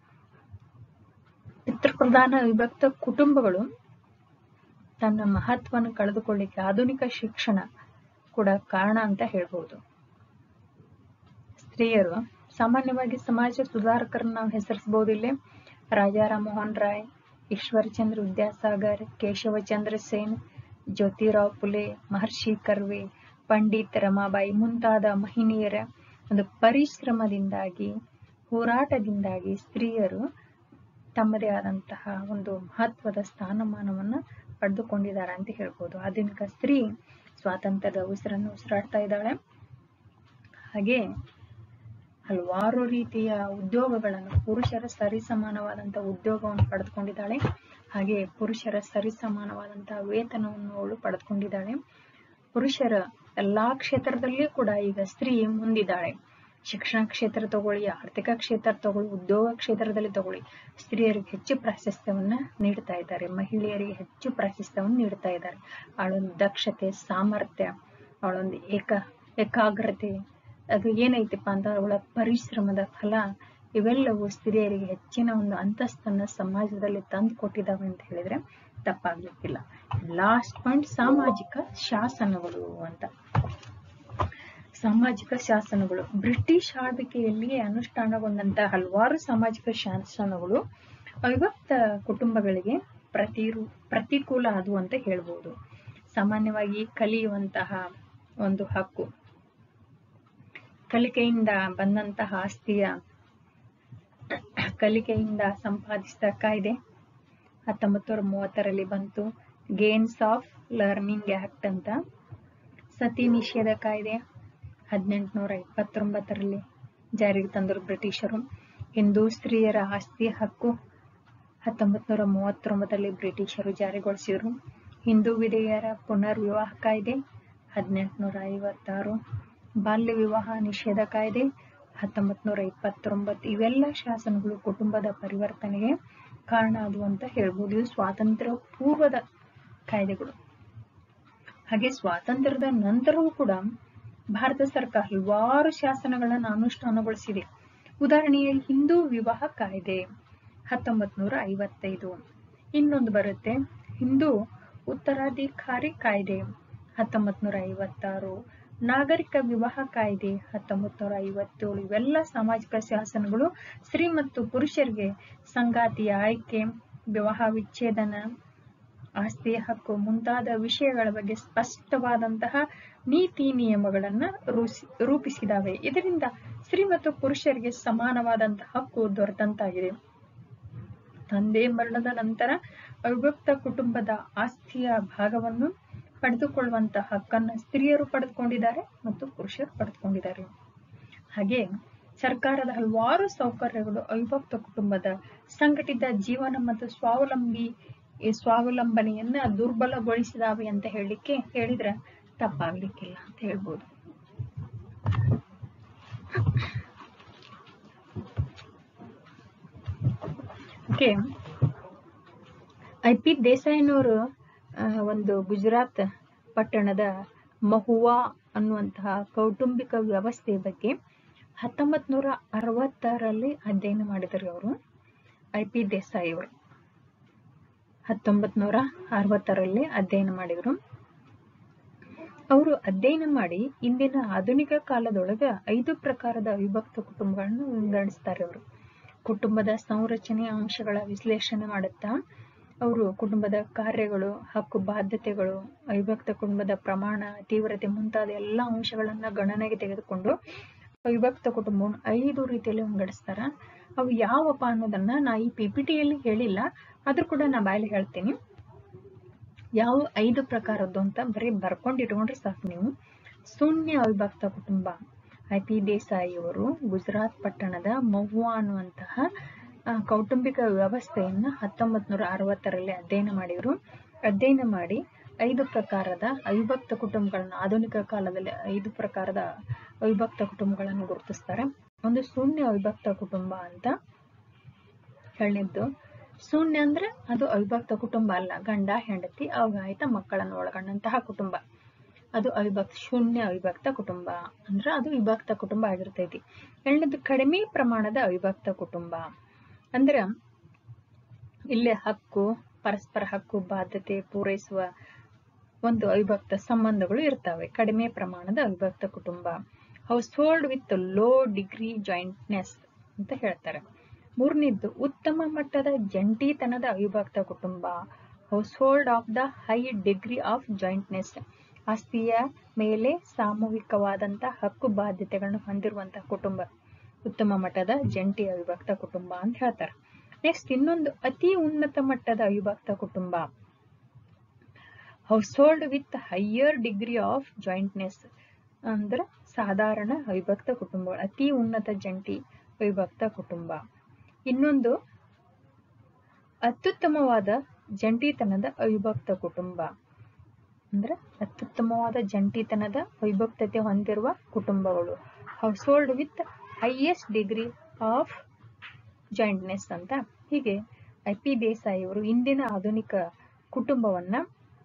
ಪಿತೃಪ್ರಧಾನ ವಿಭಕ್ತ ಕುಟುಂಬಗಳು ತನ್ನ ಮಹತ್ವವನ್ನು ಕಳೆದುಕೊಳ್ಳಿಕ್ಕೆ ಆಧುನಿಕ ಶಿಕ್ಷಣ ಕೂಡ ಕಾರಣ ಅಂತ ಹೇಳ್ಬೋದು ಸ್ತ್ರೀಯರು ಸಾಮಾನ್ಯವಾಗಿ ಸಮಾಜ ಸುಧಾರಕರನ್ನ ನಾವು ಹೆಸರಿಸಬಹುದು ಇಲ್ಲಿ ರಾಜಾರಾಮ್ ಮೋಹನ್ ರಾಯ್ ಈಶ್ವರಚಂದ್ರ ವಿದ್ಯಾಸಾಗರ್ ಕೇಶವಚಂದ್ರ ಸೇನ್ ಜ್ಯೋತಿರಾವ್ ಫುಲೆ ಮಹರ್ಷಿ ಕರ್ವೆ ಪಂಡಿತ್ ರಮಾಬಾಯಿ ಮುಂತಾದ ಮಹಿಳೆಯರ ಒಂದು ಪರಿಶ್ರಮದಿಂದಾಗಿ ಹೋರಾಟದಿಂದಾಗಿ ಸ್ತ್ರೀಯರು ತಮ್ಮದೇ ಆದಂತಹ ಒಂದು ಮಹತ್ವದ ಸ್ಥಾನಮಾನವನ್ನ ಪಡೆದುಕೊಂಡಿದ್ದಾರೆ ಅಂತ ಹೇಳ್ಬೋದು ಆಧುನಿಕ ಸ್ತ್ರೀ ಸ್ವಾತಂತ್ರ್ಯದ ಉಸಿರನ್ನು ಉಸಿರಾಡ್ತಾ ಇದ್ದಾಳೆ ಹಾಗೆ ಹಲವಾರು ರೀತಿಯ ಉದ್ಯೋಗಗಳನ್ನು ಪುರುಷರ ಸರಿಸಮಾನವಾದಂತಹ ಉದ್ಯೋಗವನ್ನು ಪಡೆದುಕೊಂಡಿದ್ದಾಳೆ ಹಾಗೆ ಪುರುಷರ ಸರಿಸಮಾನವಾದಂತಹ ವೇತನವನ್ನು ಅವಳು ಪಡೆದುಕೊಂಡಿದ್ದಾಳೆ ಪುರುಷರ ಎಲ್ಲಾ ಕ್ಷೇತ್ರದಲ್ಲಿಯೂ ಕೂಡ ಈಗ ಸ್ತ್ರೀ ಮುಂದಿದ್ದಾಳೆ ಶಿಕ್ಷಣ ಕ್ಷೇತ್ರ ತಗೊಳ್ಳಿ ಆರ್ಥಿಕ ಕ್ಷೇತ್ರ ತಗೊಳ್ಳಿ ಉದ್ಯೋಗ ಕ್ಷೇತ್ರದಲ್ಲಿ ತಗೊಳ್ಳಿ ಸ್ತ್ರೀಯರಿಗೆ ಹೆಚ್ಚು ಪ್ರಾಶಸ್ತ್ಯವನ್ನ ನೀಡ್ತಾ ಇದ್ದಾರೆ ಮಹಿಳೆಯರಿಗೆ ಹೆಚ್ಚು ಪ್ರಾಶಸ್ತ್ಯವನ್ನು ನೀಡ್ತಾ ಇದ್ದಾರೆ ಅವಳೊಂದು ದಕ್ಷತೆ ಸಾಮರ್ಥ್ಯ ಅವಳೊಂದು ಏಕ ಏಕಾಗ್ರತೆ ಅದು ಏನೈತಪ್ಪ ಅಂತ ಅವಳ ಪರಿಶ್ರಮದ ಫಲ ಇವೆಲ್ಲವೂ ಸ್ತ್ರೀಯರಿಗೆ ಹೆಚ್ಚಿನ ಒಂದು ಅಂತಸ್ತನ್ನ ಸಮಾಜದಲ್ಲಿ ತಂದು ಕೊಟ್ಟಿದ್ದಾವೆ ಅಂತ ಹೇಳಿದ್ರೆ ತಪ್ಪಾಗ್ಲಿಕ್ಕಿಲ್ಲ ಲಾಸ್ಟ್ ಪಾಯಿಂಟ್ ಸಾಮಾಜಿಕ ಶಾಸನಗಳು ಅಂತ ಸಾಮಾಜಿಕ ಶಾಸನಗಳು ಬ್ರಿಟಿಷ್ ಆಳ್ವಿಕೆಯಲ್ಲಿ ಅನುಷ್ಠಾನಗೊಂಡಂತ ಹಲವಾರು ಸಾಮಾಜಿಕ ಶಾಸನಗಳು ಅವಿಭಕ್ತ ಕುಟುಂಬಗಳಿಗೆ ಪ್ರತಿ ಪ್ರತಿಕೂಲ ಆದವು ಅಂತ ಹೇಳ್ಬೋದು ಸಾಮಾನ್ಯವಾಗಿ ಕಲಿಯುವಂತಹ ಒಂದು ಹಕ್ಕು ಕಲಿಕೆಯಿಂದ ಬಂದಂತಹ ಆಸ್ತಿಯ ಕಲಿಕೆಯಿಂದ ಸಂಪಾದಿಸಿದ ಕಾಯ್ದೆ ಹತ್ತೊಂಬತ್ತು ನೂರ ಮೂವತ್ತರಲ್ಲಿ ಬಂತು ಗೇನ್ಸ್ ಆಫ್ ಲರ್ನಿಂಗ್ ಆಕ್ಟ್ ಅಂತ ಸತಿ ನಿಷೇಧ ಕಾಯ್ದೆ ಹದಿನೆಂಟುನೂರ ಇಪ್ಪತ್ತೊಂಬತ್ತರಲ್ಲಿ ಜಾರಿಗೆ ತಂದರು ಬ್ರಿಟಿಷರು ಹಿಂದೂ ಸ್ತ್ರೀಯರ ಆಸ್ತಿ ಹಕ್ಕು ಹತ್ತೊಂಬತ್ತು ನೂರ ಮೂವತ್ತೊಂಬತ್ತರಲ್ಲಿ ಬ್ರಿಟಿಷರು ಜಾರಿಗೊಳಿಸಿದರು ಹಿಂದೂ ವಿಧೇಯರ ಪುನರ್ ವಿವಾಹ ಕಾಯ್ದೆ ಹದಿನೆಂಟುನೂರ ಐವತ್ತಾರು ಬಾಲ್ಯ ವಿವಾಹ ನಿಷೇಧ ಕಾಯ್ದೆ ಹತ್ತೊಂಬತ್ತು ನೂರ ಇಪ್ಪತ್ತೊಂಬತ್ತು ಇವೆಲ್ಲ ಶಾಸನಗಳು ಕುಟುಂಬದ ಪರಿವರ್ತನೆಗೆ ಕಾರಣ ಆದವು ಅಂತ ಹೇಳ್ಬೋದು ಇದು ಸ್ವಾತಂತ್ರ್ಯ ಪೂರ್ವದ ಕಾಯ್ದೆಗಳು ಹಾಗೆ ಸ್ವಾತಂತ್ರ್ಯದ ನಂತರವೂ ಕೂಡ ಭಾರತ ಸರ್ಕಾರ ಹಲವಾರು ಶಾಸನಗಳನ್ನು ಅನುಷ್ಠಾನಗೊಳಿಸಿದೆ ಉದಾಹರಣೆಗೆ ಹಿಂದೂ ವಿವಾಹ ಕಾಯ್ದೆ ಹತ್ತೊಂಬತ್ ನೂರ ಐವತ್ತೈದು ಇನ್ನೊಂದು ಬರುತ್ತೆ ಹಿಂದೂ ಉತ್ತರಾಧಿಕಾರಿ ಕಾಯ್ದೆ ಹತ್ತೊಂಬತ್ ನೂರ ಐವತ್ತಾರು ನಾಗರಿಕ ವಿವಾಹ ಕಾಯ್ದೆ ಹತ್ತೊಂಬತ್ ನೂರ ಐವತ್ತೇಳು ಇವೆಲ್ಲ ಸಾಮಾಜಿಕ ಶಾಸನಗಳು ಸ್ತ್ರೀ ಮತ್ತು ಪುರುಷರಿಗೆ ಸಂಗಾತಿಯ ಆಯ್ಕೆ ವಿವಾಹ ವಿಚ್ಛೇದನ ಆಸ್ತಿ ಹಕ್ಕು ಮುಂತಾದ ವಿಷಯಗಳ ಬಗ್ಗೆ ಸ್ಪಷ್ಟವಾದಂತಹ ನೀತಿ ನಿಯಮಗಳನ್ನ ರೂಸಿ ರೂಪಿಸಿದಾವೆ ಇದರಿಂದ ಸ್ತ್ರೀ ಮತ್ತು ಪುರುಷರಿಗೆ ಸಮಾನವಾದಂತಹ ಹಕ್ಕು ದೊರೆತಂತಾಗಿದೆ ತಂದೆ ಮರಣದ ನಂತರ ಅವಿಭಕ್ತ ಕುಟುಂಬದ ಆಸ್ತಿಯ ಭಾಗವನ್ನು ಪಡೆದುಕೊಳ್ಳುವಂತಹ ಹಕ್ಕನ್ನು ಸ್ತ್ರೀಯರು ಪಡೆದುಕೊಂಡಿದ್ದಾರೆ ಮತ್ತು ಪುರುಷರು ಪಡೆದುಕೊಂಡಿದ್ದಾರೆ ಹಾಗೆ ಸರ್ಕಾರದ ಹಲವಾರು ಸೌಕರ್ಯಗಳು ಅವಿಭಕ್ತ ಕುಟುಂಬದ ಸಂಘಟಿತ ಜೀವನ ಮತ್ತು ಸ್ವಾವಲಂಬಿ ಈ ಸ್ವಾವಲಂಬನೆಯನ್ನ ದುರ್ಬಲಗೊಳಿಸಿದಾವೆ ಅಂತ ಹೇಳಲಿಕ್ಕೆ ಹೇಳಿದ್ರೆ ತಪ್ಪಾಗ್ಲಿಕ್ಕಿಲ್ಲ ಅಂತ ಹೇಳ್ಬೋದು ಓಕೆ ಐ ಪಿ ದೇಸಾಯಿನವರು ಒಂದು ಗುಜರಾತ್ ಪಟ್ಟಣದ ಮಹುವಾ ಅನ್ನುವಂತಹ ಕೌಟುಂಬಿಕ ವ್ಯವಸ್ಥೆ ಬಗ್ಗೆ ಹತ್ತೊಂಬತ್ ನೂರ ಅರವತ್ತರಲ್ಲಿ ಅಧ್ಯಯನ ಮಾಡಿದರು ಅವರು ಐ ಪಿ ದೇಸಾಯಿ ಅವರು ಹತ್ತೊಂಬತ್ ನೂರ ಅರವತ್ತರಲ್ಲಿ ಅಧ್ಯಯನ ಮಾಡಿದರು ಅವರು ಅಧ್ಯಯನ ಮಾಡಿ ಇಂದಿನ ಆಧುನಿಕ ಕಾಲದೊಳಗ ಐದು ಪ್ರಕಾರದ ಅವಿಭಕ್ತ ಕುಟುಂಬಗಳನ್ನು ವಿಂಗಡಿಸ್ತಾರೆ ಅವರು ಕುಟುಂಬದ ಸಂರಚನೆ ಅಂಶಗಳ ವಿಶ್ಲೇಷಣೆ ಮಾಡುತ್ತಾ ಅವರು ಕುಟುಂಬದ ಕಾರ್ಯಗಳು ಹಕ್ಕು ಬಾಧ್ಯತೆಗಳು ಅವಿಭಕ್ತ ಕುಟುಂಬದ ಪ್ರಮಾಣ ತೀವ್ರತೆ ಮುಂತಾದ ಎಲ್ಲ ಅಂಶಗಳನ್ನ ಗಣನೆಗೆ ತೆಗೆದುಕೊಂಡು ಅವಿಭಕ್ತ ಕುಟುಂಬವನ್ನು ಐದು ರೀತಿಯಲ್ಲಿ ವಿಂಗಡಿಸ್ತಾರ ಅವು ಯಾವಪ್ಪ ಅನ್ನೋದನ್ನ ನಾ ಈ ಪಿ ಪಿ ಟಿಯಲ್ಲಿ ಹೇಳಿಲ್ಲ ಆದ್ರೂ ಕೂಡ ನಾ ಬಾಯಲ್ಲಿ ಹೇಳ್ತೀನಿ ಯಾವ ಐದು ಪ್ರಕಾರದ್ದು ಅಂತ ಬರೀ ಬರ್ಕೊಂಡು ಇಟ್ಕೊಂಡ್ರೆ ಸಾಕು ನೀವು ಶೂನ್ಯ ಅವಿಭಕ್ತ ಕುಟುಂಬ ಐ ಪಿ ದೇಸಾಯಿಯವರು ಗುಜರಾತ್ ಪಟ್ಟಣದ ಮಹುವಾ ಅನ್ನುವಂತಹ ಕೌಟುಂಬಿಕ ವ್ಯವಸ್ಥೆಯನ್ನ ಹತ್ತೊಂಬತ್ ನೂರ ಅರವತ್ತರಲ್ಲಿ ಅಧ್ಯಯನ ಮಾಡಿದ್ರು ಅಧ್ಯಯನ ಮಾಡಿ ಐದು ಪ್ರಕಾರದ ಅವಿಭಕ್ತ ಕುಟುಂಬಗಳನ್ನ ಆಧುನಿಕ ಕಾಲದಲ್ಲಿ ಐದು ಪ್ರಕಾರದ ಅವಿಭಕ್ತ ಕುಟುಂಬಗಳನ್ನು ಗುರುತಿಸ್ತಾರೆ ಒಂದು ಶೂನ್ಯ ಅವಿಭಕ್ತ ಕುಟುಂಬ ಅಂತ ಹೇಳಿದ್ದು ಶೂನ್ಯ ಅಂದ್ರೆ ಅದು ಅವಿಭಕ್ತ ಕುಟುಂಬ ಅಲ್ಲ ಗಂಡ ಹೆಂಡತಿ ಅವಿವಾಹಿತ ಮಕ್ಕಳನ್ನು ಒಳಗೊಂಡಂತಹ ಕುಟುಂಬ ಅದು ಅವಿಭಕ್ತ ಶೂನ್ಯ ಅವಿಭಕ್ತ ಕುಟುಂಬ ಅಂದ್ರೆ ಅದು ವಿಭಕ್ತ ಕುಟುಂಬ ಆಗಿರ್ತೈತಿ ಎರಡನೇದು ಕಡಿಮೆ ಪ್ರಮಾಣದ ಅವಿಭಕ್ತ ಕುಟುಂಬ ಅಂದ್ರ ಇಲ್ಲೇ ಹಕ್ಕು ಪರಸ್ಪರ ಹಕ್ಕು ಬಾಧ್ಯತೆ ಪೂರೈಸುವ ಒಂದು ಅವಿಭಕ್ತ ಸಂಬಂಧಗಳು ಇರ್ತವೆ ಕಡಿಮೆ ಪ್ರಮಾಣದ ಅವಿಭಕ್ತ ಕುಟುಂಬ household with low degree jointness ಅಂತ ಹೇಳ್ತಾರೆ ಮೂರನೇದ್ದು ಉತ್ತಮ ಮಟ್ಟದ ಜಂಟಿತನದ ಅವಿಭಕ್ತ ಕುಟುಂಬ household of the high degree of jointness ಆಸ್ತಿಯ ಮೇಲೆ ಸಾಮೂಹಿಕವಾದಂತ ಹಕ್ಕು ಬಾಧ್ಯತೆಗಳನ್ನು ಹೊಂದಿರುವಂತಹ ಕುಟುಂಬ ಉತ್ತಮ ಮಟ್ಟದ ಜಂಟಿ ಅವಿಭಕ್ತ ಕುಟುಂಬ ಅಂತ ಹೇಳ್ತಾರೆ ನೆಕ್ಸ್ಟ್ ಇನ್ನೊಂದು ಅತಿ ಉನ್ನತ ಮಟ್ಟದ ಅವಿಭಕ್ತ ಕುಟುಂಬ household with higher degree of jointness ಅಂದ್ರೆ ಸಾಧಾರಣ ಅವಿಭಕ್ತ ಕುಟುಂಬಗಳು ಅತಿ ಉನ್ನತ ಜಂಟಿ ಅವಿಭಕ್ತ ಕುಟುಂಬ ಇನ್ನೊಂದು ಅತ್ಯುತ್ತಮವಾದ ಜಂಟಿತನದ ಅವಿಭಕ್ತ ಕುಟುಂಬ ಅಂದ್ರೆ ಅತ್ಯುತ್ತಮವಾದ ಜಂಟಿತನದ ವೈಭಕ್ತತೆ ಹೊಂದಿರುವ ಕುಟುಂಬಗಳು household with highest degree of jointness ಅಂತ ಹೀಗೆ ಐ ಪಿ ದೇಸಾಯಿ ಅವರು ಇಂದಿನ ಆಧುನಿಕ ಕುಟುಂಬವನ್ನ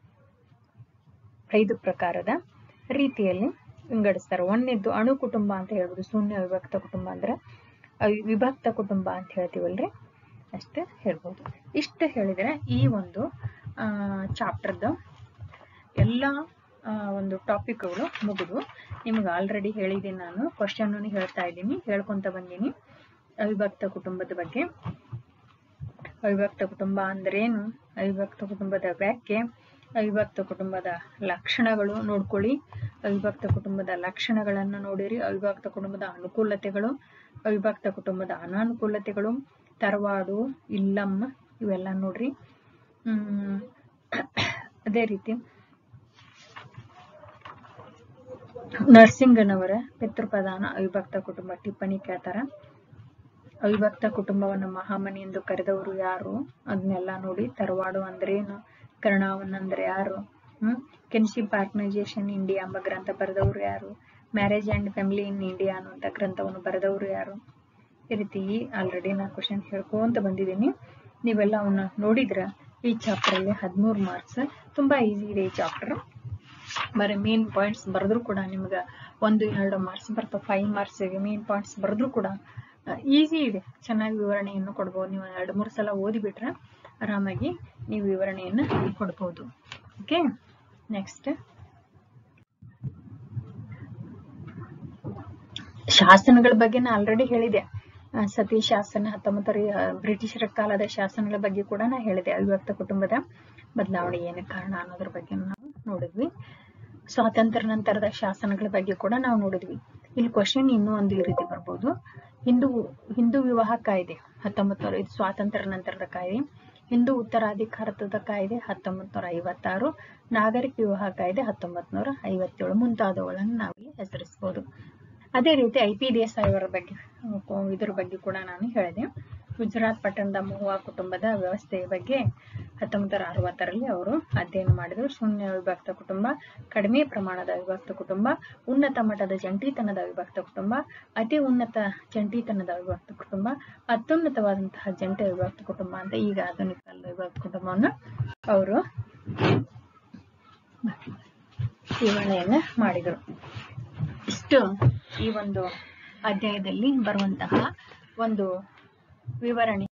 ಐದು ಪ್ರಕಾರದ ರೀತಿಯಲ್ಲಿ ವಿಂಗಡಿಸ್ತಾರೆ ಒಂದನೇದ್ದು ಅಣು ಕುಟುಂಬ ಅಂತ ಹೇಳ್ಬೋದು ಶೂನ್ಯ ವಿಭಕ್ತ ಕುಟುಂಬ ಅಂದ್ರೆ ವಿಭಕ್ತ ಕುಟುಂಬ ಅಂತ ಹೇಳ್ತೀವಲ್ರಿ ಅಷ್ಟೇ ಹೇಳ್ಬೋದು ಇಷ್ಟು ಹೇಳಿದ್ರೆ ಈ ಒಂದು ಚಾಪ್ಟರ್ದ ಎಲ್ಲ ಒಂದು ಟಾಪಿಕ್ಗಳು ಮುಗಿದು ನಿಮ್ಗೆ ಆಲ್ರೆಡಿ ಹೇಳಿದ್ದೀನಿ ನಾನು ಕ್ವಶನ್ ಹೇಳ್ತಾ ಇದ್ದೀನಿ ಹೇಳ್ಕೊಂತ ಬಂದೀನಿ ಅವಿಭಕ್ತ ಕುಟುಂಬದ ಬಗ್ಗೆ ಅವಿಭಕ್ತ ಕುಟುಂಬ ಅಂದ್ರೇನು ಅವಿಭಕ್ತ ಕುಟುಂಬದ ವ್ಯಾಖ್ಯೆ ಅವಿಭಕ್ತ ಕುಟುಂಬದ ಲಕ್ಷಣಗಳು ನೋಡ್ಕೊಳ್ಳಿ ಅವಿಭಕ್ತ ಕುಟುಂಬದ ಲಕ್ಷಣಗಳನ್ನು ನೋಡಿರಿ ಅವಿಭಕ್ತ ಕುಟುಂಬದ ಅನುಕೂಲತೆಗಳು ಅವಿಭಕ್ತ ಕುಟುಂಬದ ಅನಾನುಕೂಲತೆಗಳು ತರವಾಡು ಇಲ್ಲಮ್ಮ ಇವೆಲ್ಲ ನೋಡ್ರಿ ಹ್ಮ್ ಅದೇ ರೀತಿ ನರ್ಸಿಂಗನವರ ಪಿತೃಪ್ರಧಾನ ಅವಿಭಕ್ತ ಕುಟುಂಬ ಟಿಪ್ಪಣಿ ಕೇಳ್ತಾರ ಅವಿಭಕ್ತ ಕುಟುಂಬವನ್ನು ಮಹಾಮನಿ ಎಂದು ಕರೆದವರು ಯಾರು ಅದನ್ನೆಲ್ಲ ನೋಡಿ ತರವಾಡು ಅಂದ್ರೆ ಏನು ಕರ್ಣಾವನ್ ಅಂದ್ರೆ ಯಾರು ಹ್ಮ್ ಕಿನ್ಶಿಪ್ ಆರ್ಗನೈಸೇಷನ್ ಇಂಡಿಯಾ ಎಂಬ ಗ್ರಂಥ ಬರೆದವರು ಯಾರು marriage and family in India ಅನ್ನುವಂಥ ಗ್ರಂಥವನ್ನು ಬರೆದವರು ಯಾರು ಈ ರೀತಿ ಆಲ್ರೆಡಿ ನಾ ಕ್ವಶನ್ ಹೇಳ್ಕೊಂತ ಬಂದಿದ್ದೀನಿ ನೀವೆಲ್ಲ ಅವನ್ನ ನೋಡಿದ್ರ ಈ ಚಾಪ್ಟರ್ ಅಲ್ಲಿ ಹದಿಮೂರು ಮಾರ್ಕ್ಸ್ ತುಂಬಾ ಈಸಿ ಇದೆ ಈ ಚಾಪ್ಟರ್ ಬರೀ ಮೇನ್ ಪಾಯಿಂಟ್ಸ್ ಬರೆದ್ರು ಕೂಡ ನಿಮ್ಗೆ ಒಂದು ಎರಡು ಮಾರ್ಕ್ಸ್ ಬರ್ತವೆ ಫೈವ್ ಮಾರ್ಕ್ಸ್ಗೆ ಮೇನ್ ಪಾಯಿಂಟ್ಸ್ ಬರೆದ್ರು ಕೂಡ ಈಸಿ ಇದೆ ಚೆನ್ನಾಗಿ ವಿವರಣೆಯನ್ನು ಕೊಡ್ಬೋದು ನೀವು ಎರಡು ಮೂರು ಸಲ ಓದಿಬಿಟ್ರೆ ಆರಾಮಾಗಿ ನೀವು ವಿವರಣೆಯನ್ನು ಕೊಡ್ಬೋದು ಓಕೆ ನೆಕ್ಸ್ಟ್ ಶಾಸನಗಳ ಬಗ್ಗೆ ನಾ ಆಲ್ರೆಡಿ ಹೇಳಿದೆ ಆ, ಸತಿ ಶಾಸನ ಹತ್ತೊಂಬತ್ತರ ಬ್ರಿಟಿಷರ ಕಾಲದ ಶಾಸನಗಳ ಬಗ್ಗೆ ಕೂಡ ನಾ ಹೇಳಿದೆ ಅವಿಭಕ್ತ ಕುಟುಂಬದ ಬದಲಾವಣೆ ಏನಕ್ಕೆ ಕಾರಣ ಅನ್ನೋದ್ರ ಬಗ್ಗೆ ನಾವು ನೋಡಿದ್ವಿ ಸ್ವಾತಂತ್ರ್ಯ ನಂತರದ ಶಾಸನಗಳ ಬಗ್ಗೆ ಕೂಡ ನಾವು ನೋಡಿದ್ವಿ ಇಲ್ಲಿ ಕ್ವಶನ್ ಇನ್ನೂ ಒಂದು ಈ ರೀತಿ ಬರ್ಬೋದು ಹಿಂದೂ ಹಿಂದೂ ವಿವಾಹ ಕಾಯ್ದೆ ಹತ್ತೊಂಬತ್ತು ನೂರ ಇದು ಸ್ವಾತಂತ್ರ್ಯ ನಂತರದ ಕಾಯ್ದೆ ಹಿಂದೂ ಉತ್ತರಾಧಿಕಾರದ ಕಾಯ್ದೆ ಹತ್ತೊಂಬತ್ತು ನೂರ ಐವತ್ತಾರು ನಾಗರಿಕ ವಿವಾಹ ಕಾಯ್ದೆ ಹತ್ತೊಂಬತ್ತು ನೂರ ಐವತ್ತೇಳು ಮುಂತಾದವುಗಳನ್ನು ನಾವಿಲ್ಲಿ ಹೆಸರಿಸಬಹುದು ಅದೇ ರೀತಿ ಐ ಪಿ ದೇಸಾಯಿ ಅವರ ಬಗ್ಗೆ ಅಹ್ ಇದ್ರ ಬಗ್ಗೆ ಕೂಡ ನಾನು ಹೇಳಿದೆ ಗುಜರಾತ್ ಪಟ್ಟಣದ ಮಹುವಾ ಕುಟುಂಬದ ವ್ಯವಸ್ಥೆಯ ಬಗ್ಗೆ ಹತ್ತೊಂಬತ್ತು ನೂರ ಅರವತ್ತರಲ್ಲಿ ಅವರು ಅಧ್ಯಯನ ಮಾಡಿದರು ಶೂನ್ಯ ವಿಭಕ್ತ ಕುಟುಂಬ ಕಡಿಮೆ ಪ್ರಮಾಣದ ವಿಭಕ್ತ ಕುಟುಂಬ ಉನ್ನತ ಮಟ್ಟದ ಜಂಟಿತನದ ವಿಭಕ್ತ ಕುಟುಂಬ ಅತಿ ಉನ್ನತ ಜಂಟಿತನದ ವಿಭಕ್ತ ಕುಟುಂಬ ಅತ್ಯುನ್ನತವಾದಂತಹ ಜಂಟಿ ವಿಭಕ್ತ ಕುಟುಂಬ ಅಂತ ಈಗ ಆಧುನಿಕ ವಿಭಕ್ತ ಕುಟುಂಬವನ್ನು ಅವರು ವಿವರಣೆಯನ್ನ ಮಾಡಿದರು ಇಷ್ಟು ಈ ಒಂದು ಅಧ್ಯಾಯದಲ್ಲಿ ಬರುವಂತಹ ಒಂದು ವಿವರಣೆ